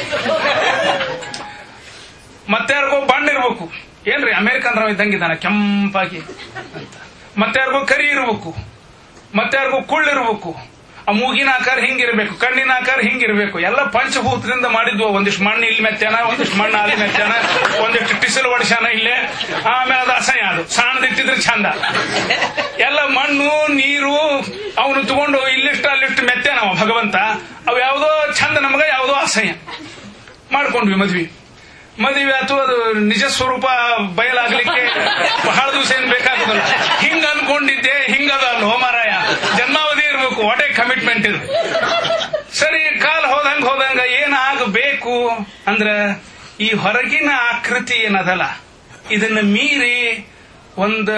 ಮತ್ತೆ ಯಾರಿಗೋ ಬಣ್ಣ ಇರ್ಬೇಕು ಏನ್ರಿ ಅಮೆರಿಕನ್ ರಾವ್ ಇದ್ದಂಗಿದ್ದಾನೆ ಕೆಂಪಾಗಿ ಅಂತ ಮತ್ತೆ ಯಾರಿಗೋ ಕರಿ ಇರ್ಬೇಕು ಮತ್ತೆ ಯಾರಿಗೋ ಕುಳ್ಳಿರ್ಬೇಕು ಆ ಮೂಗಿನ ಆಕಾರ ಹಿಂಗಿರ್ಬೇಕು ಕಣ್ಣಿನ ಆಕಾರ ಹಿಂಗಿರ್ಬೇಕು ಎಲ್ಲ ಪಂಚಭೂತದಿಂದ ಮಾಡಿದ್ವು ಒಂದಿಷ್ಟು ಮಣ್ಣು ಇಲ್ಲಿ ಮೆತ್ತಾನ ಒಂದಿಷ್ಟು ಮಣ್ಣು ಅಲ್ಲಿ ಮೆತ್ತಾನ ಒಂದಿಷ್ಟು ಟಿಸಲು ಒಡಿಸ್ಯಾನ ಇಲ್ಲೇ ಆಮೇಲೆ ಅದು ಅಸಹ್ಯ ಅದು ಸಾಣದಿಟ್ಟಿದ್ರೆ ಚಂದ ಎಲ್ಲ ಮಣ್ಣು ನೀರು ಅವನು ತಗೊಂಡು ಇಲ್ಲಿಷ್ಟು ಅಲ್ಲಿಷ್ಟು ಮೆತ್ತಾನವ ಭಗವಂತ ಅವು ಯಾವುದೋ ಚಂದ ನಮಗ ಯಾವುದೋ ಅಸಹ್ಯ ಮಾಡ್ಕೊಂಡ್ವಿ ಮದ್ವಿ ಮದುವೆ ಆತು ಅದು ನಿಜ ಸ್ವರೂಪ ಬಯಲಾಗ್ಲಿಕ್ಕೆ ಬಹಳ ದಿವಸ ಏನ್ ಬೇಕಾಗುದಿಲ್ಲ ಹಿಂಗ ಅನ್ಕೊಂಡಿದ್ದೆ ಹಿಂಗದ ಅಲ್ಲೋ ಮಾರಾಯ ಜನ್ಮಾವಧಿ ಇರ್ಬೇಕು ವಾಟ್ ಎ ಕಮಿಟ್ಮೆಂಟ್ ಇದು ಸರಿ ಕಾಲ ಹೋದಂಗ ಹೋದಂಗ ಏನಾಗಬೇಕು ಅಂದ್ರ ಈ ಹೊರಗಿನ ಆಕೃತಿ ಏನದಲ್ಲ ಇದನ್ನ ಮೀರಿ ಒಂದು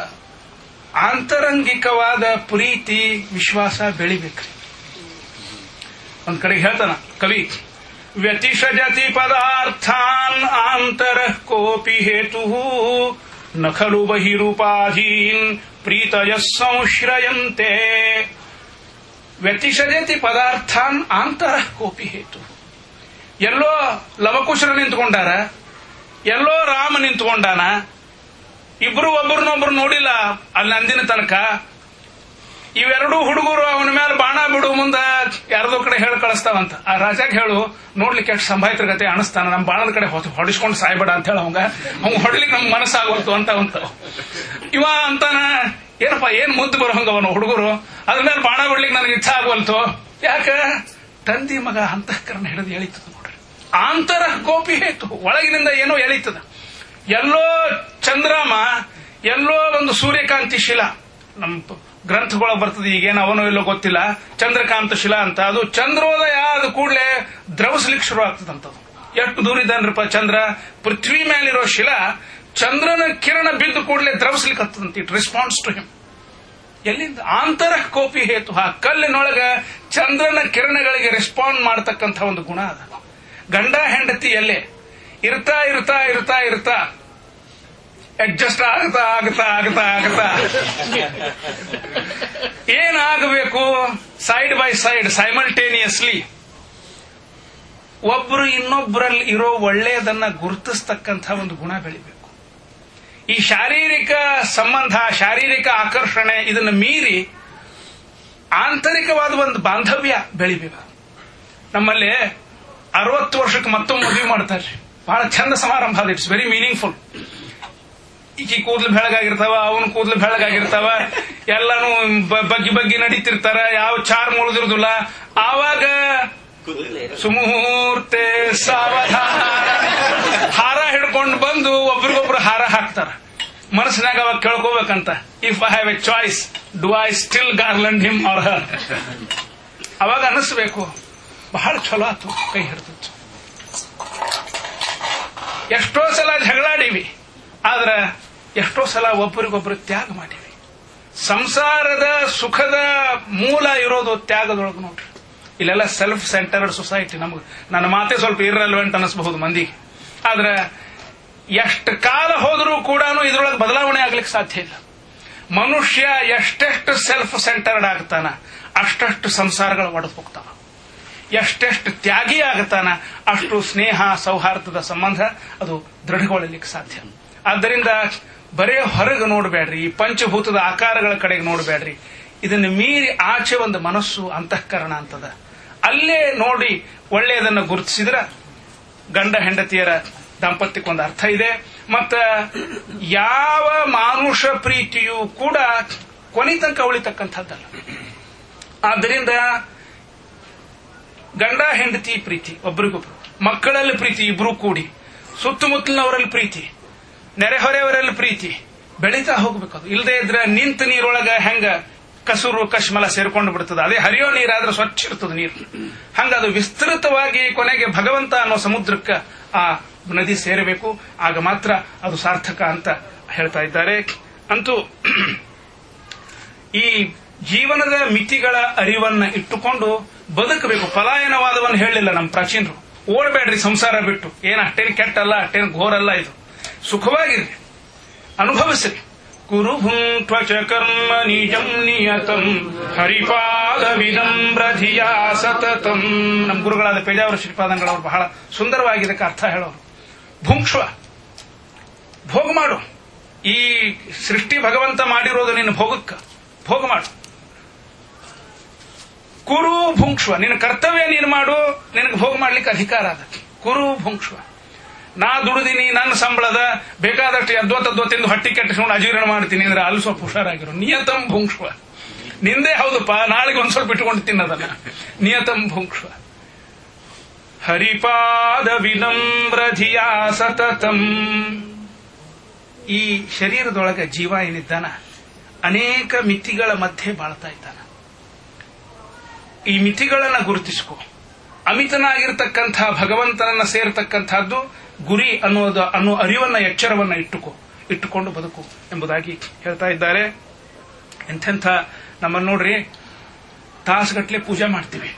ಆಂತರಂಗಿಕವಾದ ಪ್ರೀತಿ ವಿಶ್ವಾಸ ಬೆಳಿಬೇಕ್ರಿ ಒಂದ್ ಕಡೆ ಹೇಳ್ತಾನ ಕವಿ ವ್ಯತಿಷಜತಿ ಪದಾರ್ಥಾನ್ ಆಂತರ ಕೋಪಿ ಹೇತು ನ ಖಲು ಬಹಿರೂಪಾಧೀನ್ ಪ್ರೀತಯ ಸಂಶ್ರಯಂತೆ ವ್ಯತಿಷಜತಿ ಪದಾರ್ಥಾನ್ ಆಂತರ ಕೋಪಿ ಹೇತು ಎಲ್ಲೋ ಲವಕುಶರು ನಿಂತ್ಕೊಂಡಾರ ಎಲ್ಲೋ ರಾಮ ನಿಂತ್ಕೊಂಡಾನ ಇಬ್ರು ಒಬ್ಬರನ್ನೊಬ್ರು ನೋಡಿಲ್ಲ ಅಲ್ಲಿ ಅಂದಿನ ತನಕ ಇವೆರಡೂ ಹುಡುಗರು ಅವನ ಮೇಲೆ ಬಾಣ ಬಿಡು ಮುಂದ ಯಾರದೋ ಕಡೆ ಹೇಳಿ ಕಳಿಸ್ತಾವಂತ ಆ ರಾಜಾಗ್ ಹೇಳು ನೋಡ್ಲಿಕ್ಕೆ ಎಷ್ಟು ಸಂಭಾಯಿತರ ಗತೆ ಅನಿಸ್ತಾನ ನಮ್ಮ ಬಾಣದ ಕಡೆ ಹೊತ್ತು ಹೊಡಿಸ್ಕೊಂಡು ಸಾಯ್ಬೇಡ ಅಂತ ಹೇಳ ಅವಂಗ ಅವ್ನು ಹೊಡಿಲಿಕ್ಕೆ ನಮ್ಗೆ ಮನಸ್ಸಾಗೋಲ್ತು ಅಂತ ಅಂತ ಇವ ಅಂತಾನ ಏನಪ್ಪ ಏನ್ ಮುದ್ದು ಬರೋಂಗ ಅವನು ಹುಡುಗರು ಅದ್ರ ಮೇಲೆ ಬಾಣ ಬಿಡ್ಲಿಕ್ಕೆ ನನಗೆ ಇಚ್ಛೆ ಆಗೋಲ್ತು ಯಾಕ ತಂದಿ ಮಗ ಅಂತಃಕರಣ ಹಿಡಿದು ಎಳಿತದ ನೋಡ್ರಿ ಆಂತರ ಕೋಪಿ ಹೇತು ಒಳಗಿನಿಂದ ಏನೋ ಎಳಿತದ ಎಲ್ಲೋ ಚಂದ್ರಾಮ ಎಲ್ಲೋ ಒಂದು ಸೂರ್ಯಕಾಂತಿ ಶಿಲಾ ನಮ್ಮ ಪ- ಗ್ರಂಥಗೊಳಗೆ ಬರ್ತದೆ ಈಗೇನು ಅವನೋ ಇಲ್ಲೋ ಗೊತ್ತಿಲ್ಲ ಚಂದ್ರಕಾಂತ ಶಿಲಾ ಅಂತ ಅದು ಚಂದ್ರೋದಯ ಆದ ಕೂಡಲೇ ದ್ರವಸ್ಲಿಕ್ಕೆ ಶುರು ಆಗ್ತದಂತದು ಎಷ್ಟು ದೂರ ಇದ್ದಾನ್ರಪ್ಪ ಚಂದ್ರ ಪೃಥ್ವಿ ಮೇಲಿರೋ ಶಿಲಾ ಚಂದ್ರನ ಕಿರಣ ಬಿದ್ದು ಕೂಡಲೇ ದ್ರವಸ್ಲಿಕ್ಕೆ ಹತ್ತದಂತ ಇಟ್ ರೆಸ್ಪಾನ್ಸ್ ಟು ಹಿಮ್ ಎಲ್ಲಿಂದ ಆಂತರ ಕೋಪಿ ಹೇತು ಆ ಕಲ್ಲಿನೊಳಗ ಚಂದ್ರನ ಕಿರಣಗಳಿಗೆ ರೆಸ್ಪಾಂಡ್ ಮಾಡತಕ್ಕಂಥ ಒಂದು ಗುಣ ಅದ ಗಂಡ ಹೆಂಡತಿ ಎಲ್ಲೇ ಇರ್ತಾ ಇರ್ತಾ ಇರ್ತಾ ಇರ್ತಾ ಅಡ್ಜಸ್ಟ್ ಆಗ್ತಾ ಆಗ್ತಾ ಆಗ್ತಾ ಆಗ್ತಾ ಏನಾಗಬೇಕು ಸೈಡ್ ಬೈ ಸೈಡ್ ಸೈಮಲ್ಟೇನಿಯಸ್ಲಿ ಒಬ್ರು ಇನ್ನೊಬ್ಬರಲ್ಲಿ ಇರೋ ಒಳ್ಳೆಯದನ್ನ ಗುರುತಿಸ್ತಕ್ಕಂಥ ಒಂದು ಗುಣ ಬೆಳಿಬೇಕು ಈ ಶಾರೀರಿಕ ಸಂಬಂಧ ಶಾರೀರಿಕ ಆಕರ್ಷಣೆ ಇದನ್ನು ಮೀರಿ ಆಂತರಿಕವಾದ ಒಂದು ಬಾಂಧವ್ಯ ಬೆಳಿಬೇಕು ನಮ್ಮಲ್ಲಿ ಅರವತ್ತು ವರ್ಷಕ್ಕೆ ಮತ್ತೊಮ್ಮೆ ಮದುವೆ ಮಾಡ್ತಾರೆ ಬಹಳ ಚಂದ ಸಮಾರಂಭ ಅದು ಇಟ್ಸ್ ವೆರಿ ಮೀನಿಂಗ್ಫುಲ್ ಈಕಿ ಕೂದಲು ಬೆಳಗಾಗಿರ್ತಾವ ಅವನ ಕೂದಲು ಬೆಳಗಾಗಿರ್ತಾವ ಎಲ್ಲಾನು ಬ- ಬಗ್ಗಿ ಬಗ್ಗಿ ನಡೀತಿರ್ತಾರ ಯಾವ ಚಾರ್ ಮುಳಿದಿರುದಿಲ್ಲ ಆವಾಗ ಸುಮೂರ್ತೆ ಸಾವಧಾನ ಹಾರ ಹಿಡ್ಕೊಂಡು ಬಂದು ಒಬ್ರಿಗೊಬ್ರು ಹಾರ ಹಾಕ್ತಾರ ಮನಸ್ಸಿನಾಗ ಅವಾಗ ಕೇಳ್ಕೋಬೇಕಂತ if I have a choice do I still garland him or her ಅವಾಗ ಅನಿಸ್ಬೇಕು ಬಹಳ ಚಲೋ ಆತು ಕೈ ಹಿಡಿದಿತ್ತು ಎಷ್ಟೋ ಸಲ ಜಗಳಾಡೀವಿ ಆದ್ರ ಎಷ್ಟೋ ಸಲ ಒಬ್ಬರಿಗೊಬ್ಬರು ತ್ಯಾಗ ಮಾಡೀವಿ ಸಂಸಾರದ ಸುಖದ ಮೂಲ ಇರೋದು ತ್ಯಾಗದೊಳಗೆ ನೋಡ್ರಿ ಇಲ್ಲೆಲ್ಲ ಸೆಲ್ಫ್ ಸೆಂಟರ್ಡ್ ಸೊಸೈಟಿ ನಮಗೆ ನನ್ನ ಮಾತೆ ಸ್ವಲ್ಪ ಇರ್ರೆಲ್ವೆಂಟ್ ಅನಿಸಬಹುದು ಮಂದಿಗೆ ಆದ್ರೆ ಎಷ್ಟು ಕಾಲ ಹೋದರೂ ಕೂಡ ಇದ್ರೊಳಗೆ ಬದಲಾವಣೆ ಆಗ್ಲಿಕ್ಕೆ ಸಾಧ್ಯ ಇಲ್ಲ ಮನುಷ್ಯ ಎಷ್ಟೆಷ್ಟು ಸೆಲ್ಫ್ ಸೆಂಟರ್ಡ್ ಆಗ್ತಾನ ಅಷ್ಟಷ್ಟು ಸಂಸಾರಗಳು ಒಡೆದು ಹೋಗ್ತಾವ ಎಷ್ಟೆಷ್ಟು ತ್ಯಾಗಿ ಆಗತಾನ ಅಷ್ಟು ಸ್ನೇಹ ಸೌಹಾರ್ದದ ಸಂಬಂಧ ಅದು ದೃಢಗೊಳ್ಳಲಿಕ್ಕೆ ಸಾಧ್ಯ ಆದ್ದರಿಂದ ಬರೇ ಹೊರಗೆ ನೋಡಬೇಡ್ರಿ ಈ ಪಂಚಭೂತದ ಆಕಾರಗಳ ಕಡೆಗೆ ನೋಡಬೇಡ್ರಿ ಇದನ್ನು ಮೀರಿ ಆಚೆ ಒಂದು ಮನಸ್ಸು ಅಂತಃಕರಣ ಅಂತದ ಅಲ್ಲೇ ನೋಡಿ ಒಳ್ಳೆಯದನ್ನು ಗುರುತಿಸಿದ್ರ ಗಂಡ ಹೆಂಡತಿಯರ ದಾಂಪತ್ಯಕ್ಕೊಂದು ಅರ್ಥ ಇದೆ ಮತ್ತ ಯಾವ ಮಾನುಷ ಪ್ರೀತಿಯೂ ಕೂಡ ಕೊನೆ ತನಕ ಉಳಿತಕ್ಕಂಥದ್ದಲ್ಲ ಆದ್ದರಿಂದ ಗಂಡ ಹೆಂಡತಿ ಪ್ರೀತಿ ಒಬ್ರಿಗೊಬ್ರು ಮಕ್ಕಳಲ್ಲಿ ಪ್ರೀತಿ ಇಬ್ರು ಕೂಡಿ ಸುತ್ತಮುತ್ತಲಿನವರಲ್ಲಿ ಪ್ರೀತಿ ನೆರೆಹೊರೆಯವರಲ್ಲಿ ಪ್ರೀತಿ ಬೆಳೀತಾ ಹೋಗ್ಬೇಕು ಅದು ಇಲ್ಲದೆ ಇದ್ರೆ ನಿಂತ ನೀರೊಳಗ ಹೆಂಗ ಕಸೂರು ಕಶ್ಮಲ ಸೇರ್ಕೊಂಡು ಬಿಡ್ತದೆ ಅದೇ ಹರಿಯೋ ನೀರಾದ್ರೆ ಸ್ವಚ್ಛ ಇರ್ತದೆ ನೀರು ಹಂಗ ಅದು ವಿಸ್ತೃತವಾಗಿ ಕೊನೆಗೆ ಭಗವಂತ ಅನ್ನೋ ಸಮುದ್ರಕ್ಕೆ ಆ ನದಿ ಸೇರಬೇಕು ಆಗ ಮಾತ್ರ ಅದು ಸಾರ್ಥಕ ಅಂತ ಹೇಳ್ತಾ ಇದ್ದಾರೆ ಅಂತೂ ಈ ಜೀವನದ ಮಿತಿಗಳ ಅರಿವನ್ನ ಇಟ್ಟುಕೊಂಡು ಬದುಕಬೇಕು ಪಲಾಯನವಾದವನ್ನು ಹೇಳಲಿಲ್ಲ ನಮ್ಮ ಪ್ರಾಚೀನರು ಓಡಬೇಡ್ರಿ ಸಂಸಾರ ಬಿಟ್ಟು ಏನ್ ಅಷ್ಟೇನು ಕೆಟ್ಟಲ್ಲ ಅಷ್ಟೇನು ಘೋರಲ್ಲ ಇದು ಸುಖವಾಗಿರ್ರಿ ಅನುಭವಿಸ್ರಿ ಕುರುಭುಂ ತ್ವಚ ಕರ್ಮ ನಿಜಂ ನಿಯತಂ ಹರಿಪಾದ ವಿನಮ್ರಧಿಯ ಸತತಂ ನಮ್ಮ ಗುರುಗಳಾದ ಪೇಜಾವರ ಶ್ರೀಪಾದಂಗಳವರು ಬಹಳ ಸುಂದರವಾಗಿ ಇದಕ್ಕೆ ಅರ್ಥ ಹೇಳೋರು ಭುಂಕ್ಷ್ವ ಭೋಗ ಮಾಡು ಈ ಸೃಷ್ಟಿ ಭಗವಂತ ಮಾಡಿರೋದು ನಿನ್ನ ಭೋಗಕ್ಕ ಭೋಗ ಮಾಡು ಕುರು ಭುಂಕ್ಷ್ವ ನಿನ್ನ ಕರ್ತವ್ಯ ನೀನು ಮಾಡು ನಿನಗೆ ಭೋಗ ಮಾಡ್ಲಿಕ್ಕೆ ಅಧಿಕಾರ ಅದ ಕುರು ಭುಂಕ್ಷ್ವ ನಾ ದುಡಿದೀನಿ ನನ್ನ ಸಂಬಳದ ಬೇಕಾದಷ್ಟು ಅದ್ವತ್ ಅದ್ವತ್ತಿಂದ ಹೊಟ್ಟಿ ಕೆಟ್ಟಿಸ್ಕೊಂಡು ಅಜೀರ್ಣ ಮಾಡ್ತೀನಿ ಅಂದ್ರೆ ಅಲ್ಲಿ ಸ್ವಲ್ಪ ಹುಷಾರಾಗಿರು ನಿಯತಂ ಭುಂಕ್ಷ್ವ ನಿಂದೇ ಹೌದಪ್ಪ ನಾಳೆಗೆ ಒಂದ್ ಸ್ವಲ್ಪ ಇಟ್ಕೊಂಡು ತಿನ್ನದನ್ನ ನಿಯತಂ ಭುಂಕ್ಷ್ವ ಹರಿಪಾದ ವಿನಮ್ರಧಿಯ ಸತತಂ ಈ ಶರೀರದೊಳಗೆ ಜೀವ ಏನಿದ್ದಾನ ಅನೇಕ ಮಿತಿಗಳ ಮಧ್ಯೆ ಬಾಳ್ತಾ ಇದ್ದಾನ ಈ ಮಿತಿಗಳನ್ನ ಗುರುತಿಸ್ಕೊ ಅಮಿತನಾಗಿರ್ತಕ್ಕಂಥ ಭಗವಂತನನ್ನ ಸೇರ್ತಕ್ಕಂಥದ್ದು ಗುರಿ ಅನ್ನೋದು ಅನ್ನೋ ಅರಿವನ್ನ ಎಚ್ಚರವನ್ನ ಇಟ್ಟುಕೋ ಇಟ್ಟುಕೊಂಡು ಬದುಕು ಎಂಬುದಾಗಿ ಹೇಳ್ತಾ ಇದ್ದಾರೆ ಎಂಥೆಂಥ ನಮ್ಮನ್ನು ನೋಡ್ರಿ ತಾಸುಗಟ್ಲೆ ಪೂಜೆ ಮಾಡ್ತೀವಿ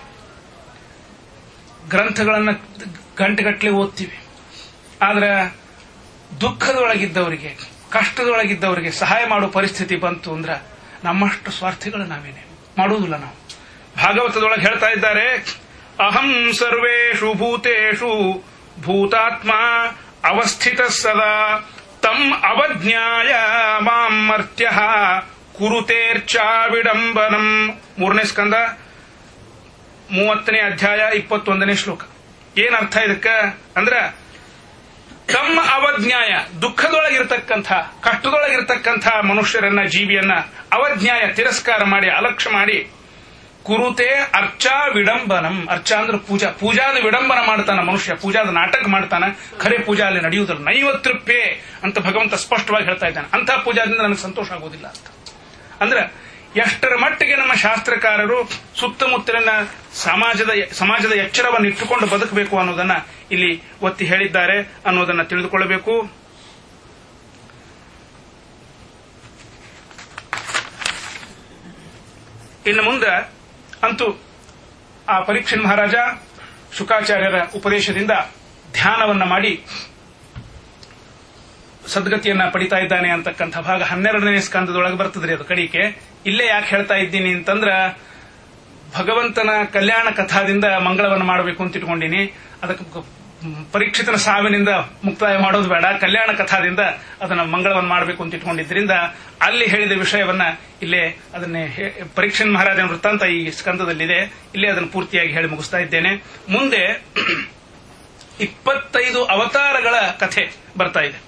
ಗ್ರಂಥಗಳನ್ನ ಗಂಟೆಗಟ್ಲೆ ಓದ್ತೀವಿ ಆದ್ರೆ ದುಃಖದೊಳಗಿದ್ದವರಿಗೆ ಕಷ್ಟದೊಳಗಿದ್ದವರಿಗೆ ಸಹಾಯ ಮಾಡೋ ಪರಿಸ್ಥಿತಿ ಬಂತು ಅಂದ್ರೆ ನಮ್ಮಷ್ಟು ಸ್ವಾರ್ಥಿಗಳು ನಾವೇನೆ ಮಾಡುವುದಿಲ್ಲ ನಾವು ಭಾಗವತದೊಳಗೆ ಹೇಳ್ತಾ ಇದ್ದಾರೆ ಅಹಂ ಸರ್ವೇಷು ಭೂತೇಷು ಭೂತಾತ್ಮ ಅವಸ್ಥಿತ ಸದಾ ತಂ ಅವಜ್ಞಾಯ ಮಾಂ ಮರ್ತ್ಯ ಕುರುತೇರ್ಚಾ ವಿಡಂಬನಂ ಮೂರನೇ ಸ್ಕಂದ ಮೂವತ್ತನೇ ಅಧ್ಯಾಯ ಇಪ್ಪತ್ತೊಂದನೇ ಶ್ಲೋಕ ಏನ್ ಅರ್ಥ ಇದಕ್ಕ ಅಂದ್ರ ತಮ್ಮ ಅವಜ್ಞಾಯ ದುಃಖದೊಳಗಿರ್ತಕ್ಕಂಥ ಕಷ್ಟದೊಳಗಿರ್ತಕ್ಕಂಥ ಮನುಷ್ಯರನ್ನ ಜೀವಿಯನ್ನ ಅವಜ್ಞಾಯ ತಿರಸ್ಕಾರ ಮಾಡಿ ಅಲಕ್ಷ್ಯ ಮಾಡಿ ಕುರುತೆ ಅರ್ಚಾ ವಿಡಂಬನಂ ಅರ್ಚಾ ಅಂದ್ರೆ ಪೂಜಾ ಪೂಜಾದ ವಿಡಂಬನ ಮಾಡ್ತಾನ ಮನುಷ್ಯ ಪೂಜಾದ ನಾಟಕ ಮಾಡ್ತಾನ ಖರೆ ಪೂಜಾ ಅಲ್ಲಿ ನಡೆಯುವುದಿಲ್ಲ ನೈವತೃಪ್ಯೆ ಅಂತ ಭಗವಂತ ಸ್ಪಷ್ಟವಾಗಿ ಹೇಳ್ತಾ ಇದ್ದಾನೆ ಅಂತಹ ಪೂಜಾದಿಂದ ನನಗೆ ಸಂತೋಷ ಆಗೋದಿಲ್ಲ ಅಂತ ಅಂದ್ರೆ ಎಷ್ಟರ ಮಟ್ಟಿಗೆ ನಮ್ಮ ಶಾಸ್ತ್ರಕಾರರು ಸುತ್ತಮುತ್ತಲಿನ ಸಮಾಜದ ಸಮಾಜದ ಎಚ್ಚರವನ್ನು ಇಟ್ಟುಕೊಂಡು ಬದುಕಬೇಕು ಅನ್ನೋದನ್ನ ಇಲ್ಲಿ ಒತ್ತಿ ಹೇಳಿದ್ದಾರೆ ಅನ್ನೋದನ್ನ ತಿಳಿದುಕೊಳ್ಳಬೇಕು ಇನ್ನು ಮುಂದೆ ಅಂತೂ ಆ ಪರೀಕ್ಷನ್ ಮಹಾರಾಜ ಶುಕಾಚಾರ್ಯರ ಉಪದೇಶದಿಂದ ಧ್ಯಾನವನ್ನ ಮಾಡಿ ಸದ್ಗತಿಯನ್ನ ಪಡಿತಾ ಇದ್ದಾನೆ ಅಂತಕ್ಕಂಥ ಭಾಗ ಹನ್ನೆರಡನೇ ಸ್ಕಂದದೊಳಗೆ ಬರ್ತದ್ರಿ ಅದು ಕಡಿಕೆ ಇಲ್ಲೇ ಯಾಕೆ ಹೇಳ್ತಾ ಇದ್ದೀನಿ ಅಂತಂದ್ರ ಭಗವಂತನ ಕಲ್ಯಾಣ ಕಥಾದಿಂದ ಮಂಗಳವನ್ನು ಮಾಡಬೇಕು ಅಂತ ಇಟ್ಕೊಂಡಿನಿ ಅದಕ್ಕೆ ಪರೀಕ್ಷಿತನ ಸಾವಿನಿಂದ ಮುಕ್ತಾಯ ಮಾಡೋದು ಬೇಡ ಕಲ್ಯಾಣ ಕಥಾದಿಂದ ಅದನ್ನ ಮಂಗಳವನ್ನು ಮಾಡಬೇಕು ಅಂತ ಇಟ್ಕೊಂಡಿದ್ರಿಂದ ಅಲ್ಲಿ ಹೇಳಿದ ವಿಷಯವನ್ನ ಇಲ್ಲೇ ಅದನ್ನೇ ಪರೀಕ್ಷನ್ ಮಹಾರಾಜನ ವೃತ್ತಾಂತ ಈ ಸ್ಕಂದದಲ್ಲಿದೆ ಇಲ್ಲೇ ಅದನ್ನು ಪೂರ್ತಿಯಾಗಿ ಹೇಳಿ ಮುಗಿಸ್ತಾ ಇದ್ದೇನೆ ಮುಂದೆ ಇಪ್ಪತ್ತೈದು ಅವತಾರಗಳ ಕಥೆ ಬರ್ತಾ ಇದೆ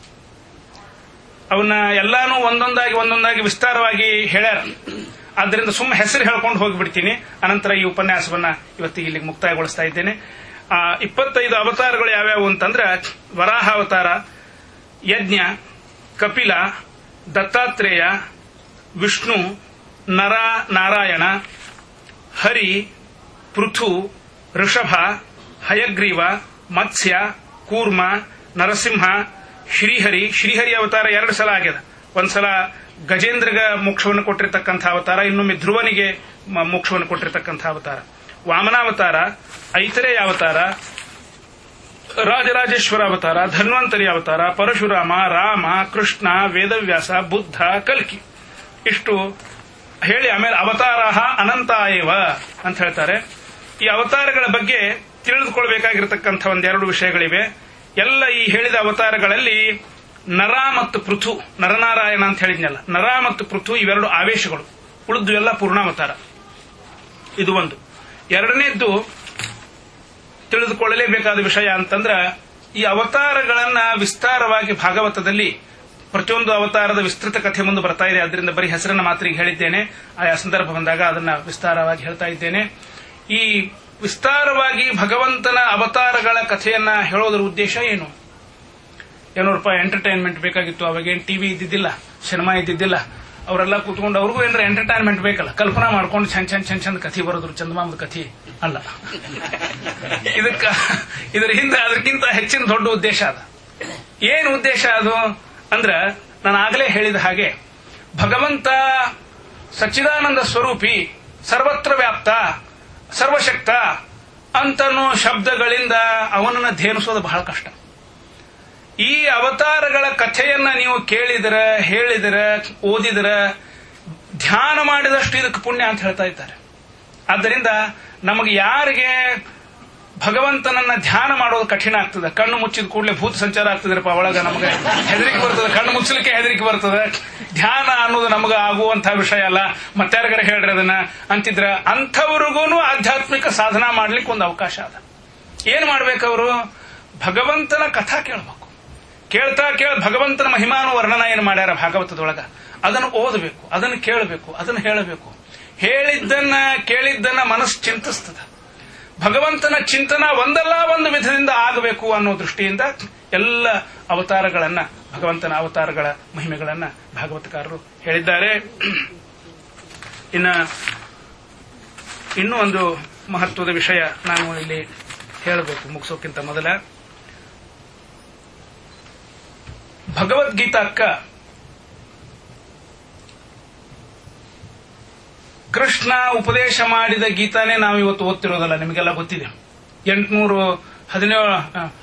ಅವನ್ನ ಎಲ್ಲಾನು ಒಂದೊಂದಾಗಿ ಒಂದೊಂದಾಗಿ ವಿಸ್ತಾರವಾಗಿ ಹೇಳ್ಯಾರ ಆದ್ದರಿಂದ ಸುಮ್ಮ ಹೆಸರು ಹೇಳ್ಕೊಂಡು ಹೋಗಿಬಿಡ್ತೀನಿ ಅನಂತರ ಈ ಉಪನ್ಯಾಸವನ್ನ ಇವತ್ತಿಗೆ ಇಲ್ಲಿಗೆ ಮುಕ್ತಾಯಗೊಳಿಸ್ತಾ ಇದ್ದೇನೆ ಆ ಇಪ್ಪತ್ತೈದು ಅವತಾರಗಳು ಯಾವ್ಯಾವು ಅಂತಂದ್ರೆ ವರಾಹ ಅವತಾರ ಯಜ್ಞ ಕಪಿಲ ದತ್ತಾತ್ರೇಯ ವಿಷ್ಣು ನರ ನಾರಾಯಣ ಹರಿ ಪೃಥು ಋಷಭ ಹಯಗ್ರೀವ ಮತ್ಸ್ಯ ಕೂರ್ಮ ನರಸಿಂಹ ಶ್ರೀಹರಿ ಶ್ರೀಹರಿ ಅವತಾರ ಎರಡು ಸಲ ಆಗ್ಯದ ಒಂದ್ಸಲ ಗಜೇಂದ್ರಗ ಮೋಕ್ಷವನ್ನು ಕೊಟ್ಟಿರ್ತಕ್ಕಂಥ ಅವತಾರ ಇನ್ನೊಮ್ಮೆ ಧ್ರುವನಿಗೆ ಮ- ಮೋಕ್ಷವನ್ನು ಕೊಟ್ಟಿರ್ತಕ್ಕಂಥ ಅವತಾರ ವಾಮನಾವತಾರ ಐತರೇಯ ಅವತಾರ ರಾಜರಾಜೇಶ್ವರ ಅವತಾರ ಧನ್ವಂತರಿ ಅವತಾರ ಪರಶುರಾಮ ರಾಮ ಕೃಷ್ಣ ವೇದವ್ಯಾಸ ಬುದ್ಧ ಕಲ್ಕಿ ಇಷ್ಟು ಹೇಳಿ ಆಮೇಲೆ ಅವತಾರ ಅನಂತ ಏವ ಅಂತ ಹೇಳ್ತಾರೆ ಈ ಅವತಾರಗಳ ಬಗ್ಗೆ ತಿಳಿದುಕೊಳ್ಬೇಕಾಗಿರತಕ್ಕಂಥ ಒಂದೆರಡು ವಿಷಯಗಳಿವೆ ಎಲ್ಲ ಈ ಹೇಳಿದ ಅವತಾರಗಳಲ್ಲಿ ನರ ಮತ್ತು ಪೃಥು ನರನಾರಾಯಣ ಅಂತ ಹೇಳಿದ್ನಲ್ಲ ನರ ಮತ್ತು ಪೃಥು ಇವೆರಡು ಆವೇಶಗಳು ಉಳಿದು ಎಲ್ಲ ಪೂರ್ಣಾವತಾರ ಇದು ಒಂದು ಎರಡನೇದ್ದು ತಿಳಿದುಕೊಳ್ಳಲೇಬೇಕಾದ ವಿಷಯ ಅಂತಂದ್ರ ಈ ಅವತಾರಗಳನ್ನ ವಿಸ್ತಾರವಾಗಿ ಭಾಗವತದಲ್ಲಿ ಪ್ರತಿಯೊಂದು ಅವತಾರದ ವಿಸ್ತೃತ ಕಥೆ ಮುಂದೆ ಬರ್ತಾ ಇದೆ ಅದರಿಂದ ಬರೀ ಹೆಸರನ್ನ ಮಾತ್ರ ಈಗ ಹೇಳಿದ್ದೇನೆ ಆಯಾ ಸಂದರ್ಭ ಬಂದಾಗ ಅದನ್ನ ವಿಸ್ತಾರವಾಗಿ ಹೇಳ್ತಾ ಇದ್ದೇನೆ ಈ ವಿಸ್ತಾರವಾಗಿ ಭಗವಂತನ ಅವತಾರಗಳ ಕಥೆಯನ್ನ ಹೇಳೋದರ ಉದ್ದೇಶ ಏನು ಏನೋ ರೂಪಾಯಿ ಎಂಟರ್ಟೈನ್ಮೆಂಟ್ ಬೇಕಾಗಿತ್ತು ಅವಾಗೇನು ಟಿವಿ ಇದ್ದಿದ್ದಿಲ್ಲ ಸಿನಿಮಾ ಇದ್ದಿದ್ದಿಲ್ಲ ಅವರೆಲ್ಲ ಕೂತ್ಕೊಂಡು ಅವ್ರಿಗೂ ಏನಾರ ಎಂಟರ್ಟೈನ್ಮೆಂಟ್ ಬೇಕಲ್ಲ ಕಲ್ಪನಾ ಮಾಡ್ಕೊಂಡು ಚಂದ ಚಂದ ಚಂದ ಚಂದ ಕಥೆ ಬರೋದ್ರು ಚಂದಮಾಮದ ಕಥೆ ಅಲ್ಲ ಇದಕ್ಕ ಇದರ ಹಿಂದೆ ಅದಕ್ಕಿಂತ ಹೆಚ್ಚಿನ ದೊಡ್ಡ ಉದ್ದೇಶ ಅದ ಏನು ಉದ್ದೇಶ ಅದು ಅಂದ್ರ ನಾನು ಆಗಲೇ ಹೇಳಿದ ಹಾಗೆ ಭಗವಂತ ಸಚ್ಚಿದಾನಂದ ಸ್ವರೂಪಿ ಸರ್ವತ್ರ ವ್ಯಾಪ್ತ ಸರ್ವಶಕ್ತ ಅಂತನೋ ಶಬ್ದಗಳಿಂದ ಅವನನ್ನ ಧೇನಿಸೋದು ಬಹಳ ಕಷ್ಟ ಈ ಅವತಾರಗಳ ಕಥೆಯನ್ನ ನೀವು ಕೇಳಿದರ ಹೇಳಿದರ ಓದಿದರ ಧ್ಯಾನ ಮಾಡಿದಷ್ಟು ಇದಕ್ಕೆ ಪುಣ್ಯ ಅಂತ ಹೇಳ್ತಾ ಇದ್ದಾರೆ ಆದ್ದರಿಂದ ನಮಗೆ ಯಾರಿಗೆ ಭಗವಂತನನ್ನ ಧ್ಯಾನ ಮಾಡೋದು ಕಠಿಣ ಆಗ್ತದೆ ಕಣ್ಣು ಮುಚ್ಚಿದ ಕೂಡಲೇ ಭೂತ ಸಂಚಾರ ಆಗ್ತದ್ರಪ್ಪ ಒಳಗ ನಮಗೆ ಹೆದರಿಕೆ ಬರ್ತದೆ ಕಣ್ಣು ಮುಚ್ಚಲಿಕ್ಕೆ ಹೆದರಿಕೆ ಬರ್ತದೆ ಧ್ಯಾನ ಅನ್ನೋದು ನಮಗೆ ಆಗುವಂತಹ ವಿಷಯ ಅಲ್ಲ ಮತ್ತಾರ್ಗಾರ ಹೇಳ್ರಿ ಅದನ್ನ ಅಂತಿದ್ರ ಅಂಥವ್ರಿಗೂ ಆಧ್ಯಾತ್ಮಿಕ ಸಾಧನ ಮಾಡ್ಲಿಕ್ಕೆ ಒಂದು ಅವಕಾಶ ಅದ ಏನ್ ಮಾಡ್ಬೇಕು ಅವರು ಭಗವಂತನ ಕಥಾ ಕೇಳಬೇಕು ಕೇಳ್ತಾ ಕೇಳ ಭಗವಂತನ ಮಹಿಮಾನು ವರ್ಣನ ಏನು ಮಾಡ್ಯಾರ ಭಾಗವತದೊಳಗ ಅದನ್ನು ಓದಬೇಕು ಅದನ್ನು ಕೇಳಬೇಕು ಅದನ್ನು ಹೇಳಬೇಕು ಹೇಳಿದ್ದನ್ನ ಕೇಳಿದ್ದನ್ನ ಮನಸ್ಸು ಚಿಂತಿಸ್ತದ ಭಗವಂತನ ಚಿಂತನ ಒಂದಲ್ಲ ಒಂದು ವಿಧದಿಂದ ಆಗಬೇಕು ಅನ್ನೋ ದೃಷ್ಟಿಯಿಂದ ಎಲ್ಲ ಅವತಾರಗಳನ್ನ ಭಗವಂತನ ಅವತಾರಗಳ ಮಹಿಮೆಗಳನ್ನ ಭಾಗವತಕಾರರು ಹೇಳಿದ್ದಾರೆ ಇನ್ನ ಇನ್ನೂ ಒಂದು ಮಹತ್ವದ ವಿಷಯ ನಾನು ಇಲ್ಲಿ ಹೇಳಬೇಕು ಮುಗಿಸೋಕ್ಕಿಂತ ಮೊದಲ ಭಗವದ್ಗೀತಾಕ್ಕ ಕೃಷ್ಣ ಉಪದೇಶ ಮಾಡಿದ ಗೀತಾನೇ ನಾವು ಇವತ್ತು ಓದ್ತಿರೋದಲ್ಲ ನಿಮಗೆಲ್ಲ ಗೊತ್ತಿದೆ ಎಂಟುನೂರು ಹದಿನೇಳು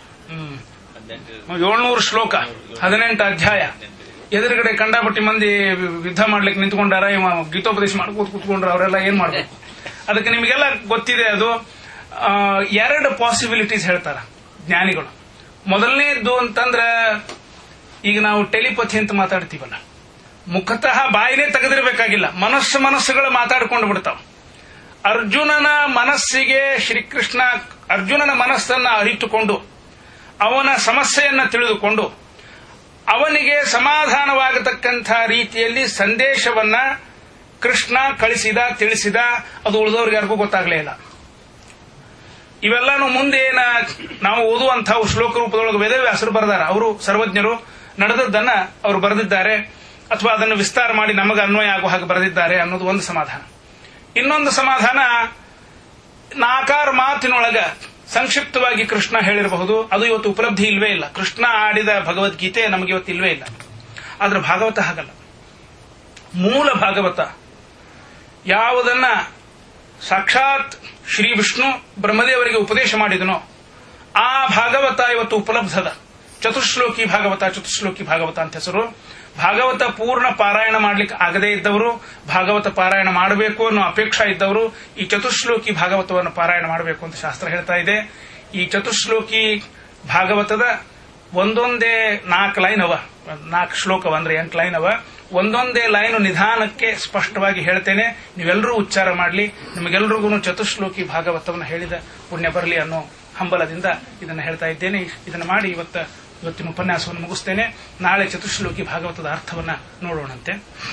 ಏಳ್ನೂರು ಶ್ಲೋಕ ಹದಿನೆಂಟು ಅಧ್ಯಾಯ ಎದುರುಗಡೆ ಕಂಡಾಪಟ್ಟಿ ಮಂದಿ ಯುದ್ಧ ಮಾಡ್ಲಿಕ್ಕೆ ನಿಂತ್ಕೊಂಡಾರ ಇವ ಗೀತೋಪದೇಶ ಮಾಡ್ಕೋತ ಕೂತ್ಕೊಂಡ್ರ ಅವರೆಲ್ಲ ಏನ್ ಮಾಡ್ಬೇಕು ಅದಕ್ಕೆ ನಿಮಗೆಲ್ಲ ಗೊತ್ತಿದೆ ಅದು ಆ, ಎರಡು ಪಾಸಿಬಿಲಿಟೀಸ್ ಹೇಳ್ತಾರ ಜ್ಞಾನಿಗಳು ಮೊದಲನೇದ್ದು ಅಂತಂದ್ರ ಈಗ ನಾವು ಟೆಲಿಪಥಿ ಅಂತ ಮಾತಾಡ್ತೀವಲ್ಲ ಮುಖತಃ ಬಾಯಿನೇ ತೆಗೆದಿರಬೇಕಾಗಿಲ್ಲ ಮನಸ್ಸು ಮನಸ್ಸುಗಳು ಮಾತಾಡ್ಕೊಂಡು ಬಿಡ್ತಾವ ಅರ್ಜುನನ ಮನಸ್ಸಿಗೆ ಶ್ರೀಕೃಷ್ಣ ಅರ್ಜುನನ ಮನಸ್ಸನ್ನ ಅರಿತುಕೊಂಡು ಅವನ ಸಮಸ್ಯೆಯನ್ನ ತಿಳಿದುಕೊಂಡು ಅವನಿಗೆ ಸಮಾಧಾನವಾಗತಕ್ಕಂಥ ರೀತಿಯಲ್ಲಿ ಸಂದೇಶವನ್ನ ಕೃಷ್ಣ ಕಳಿಸಿದ ತಿಳಿಸಿದ ಅದು ಉಳಿದವ್ರಿಗೆ ಯಾರಿಗೂ ಗೊತ್ತಾಗ್ಲೇ ಇಲ್ಲ ಇವೆಲ್ಲಾನು ಮುಂದೆ ಏನ ನಾವು ಓದುವಂತಹ ಶ್ಲೋಕ ರೂಪದೊಳಗೆ ವೇದವ್ಯಾಸರು ಬರೆದಾರ ಅವರು ಸರ್ವಜ್ಞರು ನಡೆದದ್ದನ್ನ ಅವರು ಬರೆದಿದ್ದಾರೆ ಅಥವಾ ಅದನ್ನು ವಿಸ್ತಾರ ಮಾಡಿ ನಮಗೆ ಅನ್ವಯ ಆಗುವ ಹಾಗೆ ಬರೆದಿದ್ದಾರೆ ಅನ್ನೋದು ಒಂದು ಸಮಾಧಾನ ಇನ್ನೊಂದು ಸಮಾಧಾನ ನಾಕಾರ ಮಾತಿನೊಳಗ ಸಂಕ್ಷಿಪ್ತವಾಗಿ ಕೃಷ್ಣ ಹೇಳಿರಬಹುದು ಅದು ಇವತ್ತು ಉಪಲಬ್ಧಿ ಇಲ್ವೇ ಇಲ್ಲ ಕೃಷ್ಣ ಆಡಿದ ಭಗವದ್ಗೀತೆ ನಮಗೆ ಇವತ್ತು ಇಲ್ವೇ ಇಲ್ಲ ಆದ್ರೆ ಭಾಗವತ ಹಾಗಲ್ಲ ಮೂಲ ಭಾಗವತ ಯಾವುದನ್ನ ಸಾಕ್ಷಾತ್ ಶ್ರೀ ವಿಷ್ಣು ಬ್ರಹ್ಮದೇವರಿಗೆ ಉಪದೇಶ ಮಾಡಿದನೋ ಆ ಭಾಗವತ ಇವತ್ತು ಉಪಲಬ್ಧದ ಚತುಶ್ಲೋಕಿ ಭಾಗವತ ಚತುಶ್ಲೋಕಿ ಭಾಗವತ ಅಂತ ಹೆಸರು ಭಾಗವತ ಪೂರ್ಣ ಪಾರಾಯಣ ಮಾಡ್ಲಿಕ್ಕೆ ಆಗದೇ ಇದ್ದವರು ಭಾಗವತ ಪಾರಾಯಣ ಮಾಡಬೇಕು ಅನ್ನೋ ಅಪೇಕ್ಷಾ ಇದ್ದವರು ಈ ಚತುಶ್ಲೋಕಿ ಭಾಗವತವನ್ನು ಪಾರಾಯಣ ಮಾಡಬೇಕು ಅಂತ ಶಾಸ್ತ್ರ ಹೇಳ್ತಾ ಇದೆ ಈ ಚತುಶ್ಲೋಕಿ ಭಾಗವತದ ಒಂದೊಂದೇ ನಾಲ್ಕು ಲೈನ್ ಅವ ನಾಲ್ಕು ಶ್ಲೋಕವ ಅಂದ್ರೆ ಎಂಟು ಲೈನ್ ಅವ ಒಂದೊಂದೇ ಲೈನ್ ನಿಧಾನಕ್ಕೆ ಸ್ಪಷ್ಟವಾಗಿ ಹೇಳ್ತೇನೆ ನೀವೆಲ್ಲರೂ ಉಚ್ಚಾರ ಮಾಡಲಿ ನಿಮಗೆಲ್ರಿಗೂ ಚತುಶ್ಲೋಕಿ ಭಾಗವತವನ್ನು ಹೇಳಿದ ಪುಣ್ಯ ಬರಲಿ ಅನ್ನೋ ಹಂಬಲದಿಂದ ಇದನ್ನು ಹೇಳ್ತಾ ಇದ್ದೇನೆ ಇದನ್ನು ಮಾಡಿ ಇವತ್ತ ಇವತ್ತಿನ ಉಪನ್ಯಾಸವನ್ನು ಮುಗಿಸ್ತೇನೆ ನಾಳೆ ಚತುಶ್ಲೋಕಿ ಭಾಗವತದ ಅರ್ಥವನ್ನ ನೋಡೋಣಂತೆ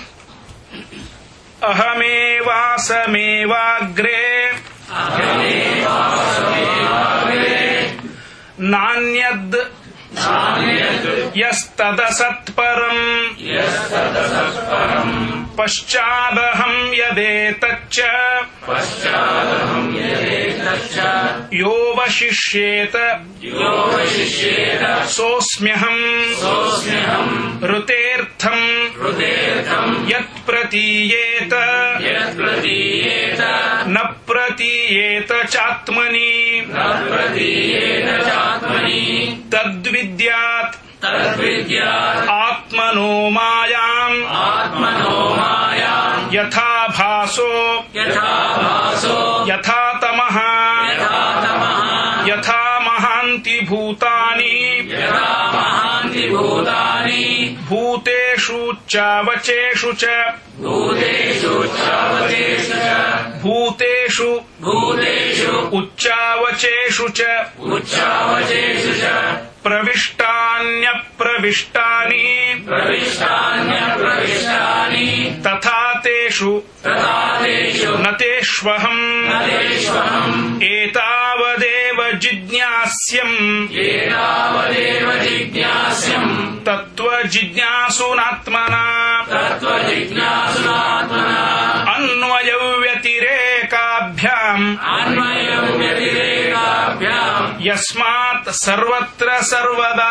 ಅಹಮೇವಾಸಮೇವಾಗ್ರೇ ನಾಣ್ಯದ್ ಯಸ್ತದಸತ್ಪರಂ ಪಶ್ಚಾದಹಂ ಯದೇತಚ್ಚ ಯೋವಶಿಷ್ಯೇತ ಸೋಸ್ಮ್ಯಹಂ ಋತೇರ್ಥಂ ಯತ್ ಪ್ರತೀಯೇತ ನ ಪ್ರತೀಯೇತ ಚಾತ್ಮನಿ ತದ್ವಿದ್ಯಾತ್ ಆತ್ಮನೋ ಮಾಯಾಂ ಯಥಾ ಭಾಸೋ ಯಥಾ ತಮಃ ಯಥಾ ಮಹಾಂತಿ ಭೂತಾನಿ ಭೂತೇಷು ಚಾವಚೇಷು ಚ ಭೂತೇಷು ಉಚ್ಚಾವಚೇಷು ಚ ಪ್ರವಿಷ್ಟಾನ್ಯಪ್ರವಿಷ್ಟಾನಿ ತಥಾ ತೇಷು ನ ತೇಷ್ವಹಂ ಏತಾವದೇವ ಜಿಜ್ಞಾಸ್ಯಂ ತತ್ವಜಿಜ್ಞಾಸುನಾತ್ಮನ ಅನ್ವಯವ್ಯತಿರೇಕಾಭ್ಯಾಂ ಯಸ್ಮಾತ್ ಸರ್ವತ್ರ ಸರ್ವದಾ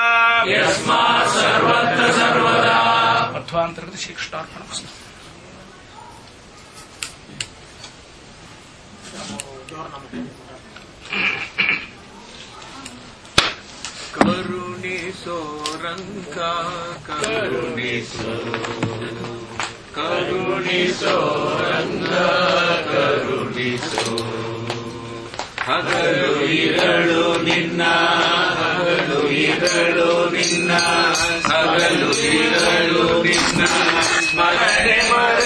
ಅಧ್ವಾಂತರ್ಗತ ಶ್ರೀಕೃಷ್ಣಾರ್ಪಣ ಕರುಣಿಸೋ ರಂಗ ಕರುಣಿಸೋ ಕರುಣಿಸೋ ರಂಗ ಕರುಣಿಸೋ ಹಗಲು ಇರಳು ನಿನ್ನ ಹಗಲು ಇರಳು ನಿನ್ನ ಹಗಲು ಇರಳು ನಿನ್ನ ಸ್ಮರಣೆ ಮರ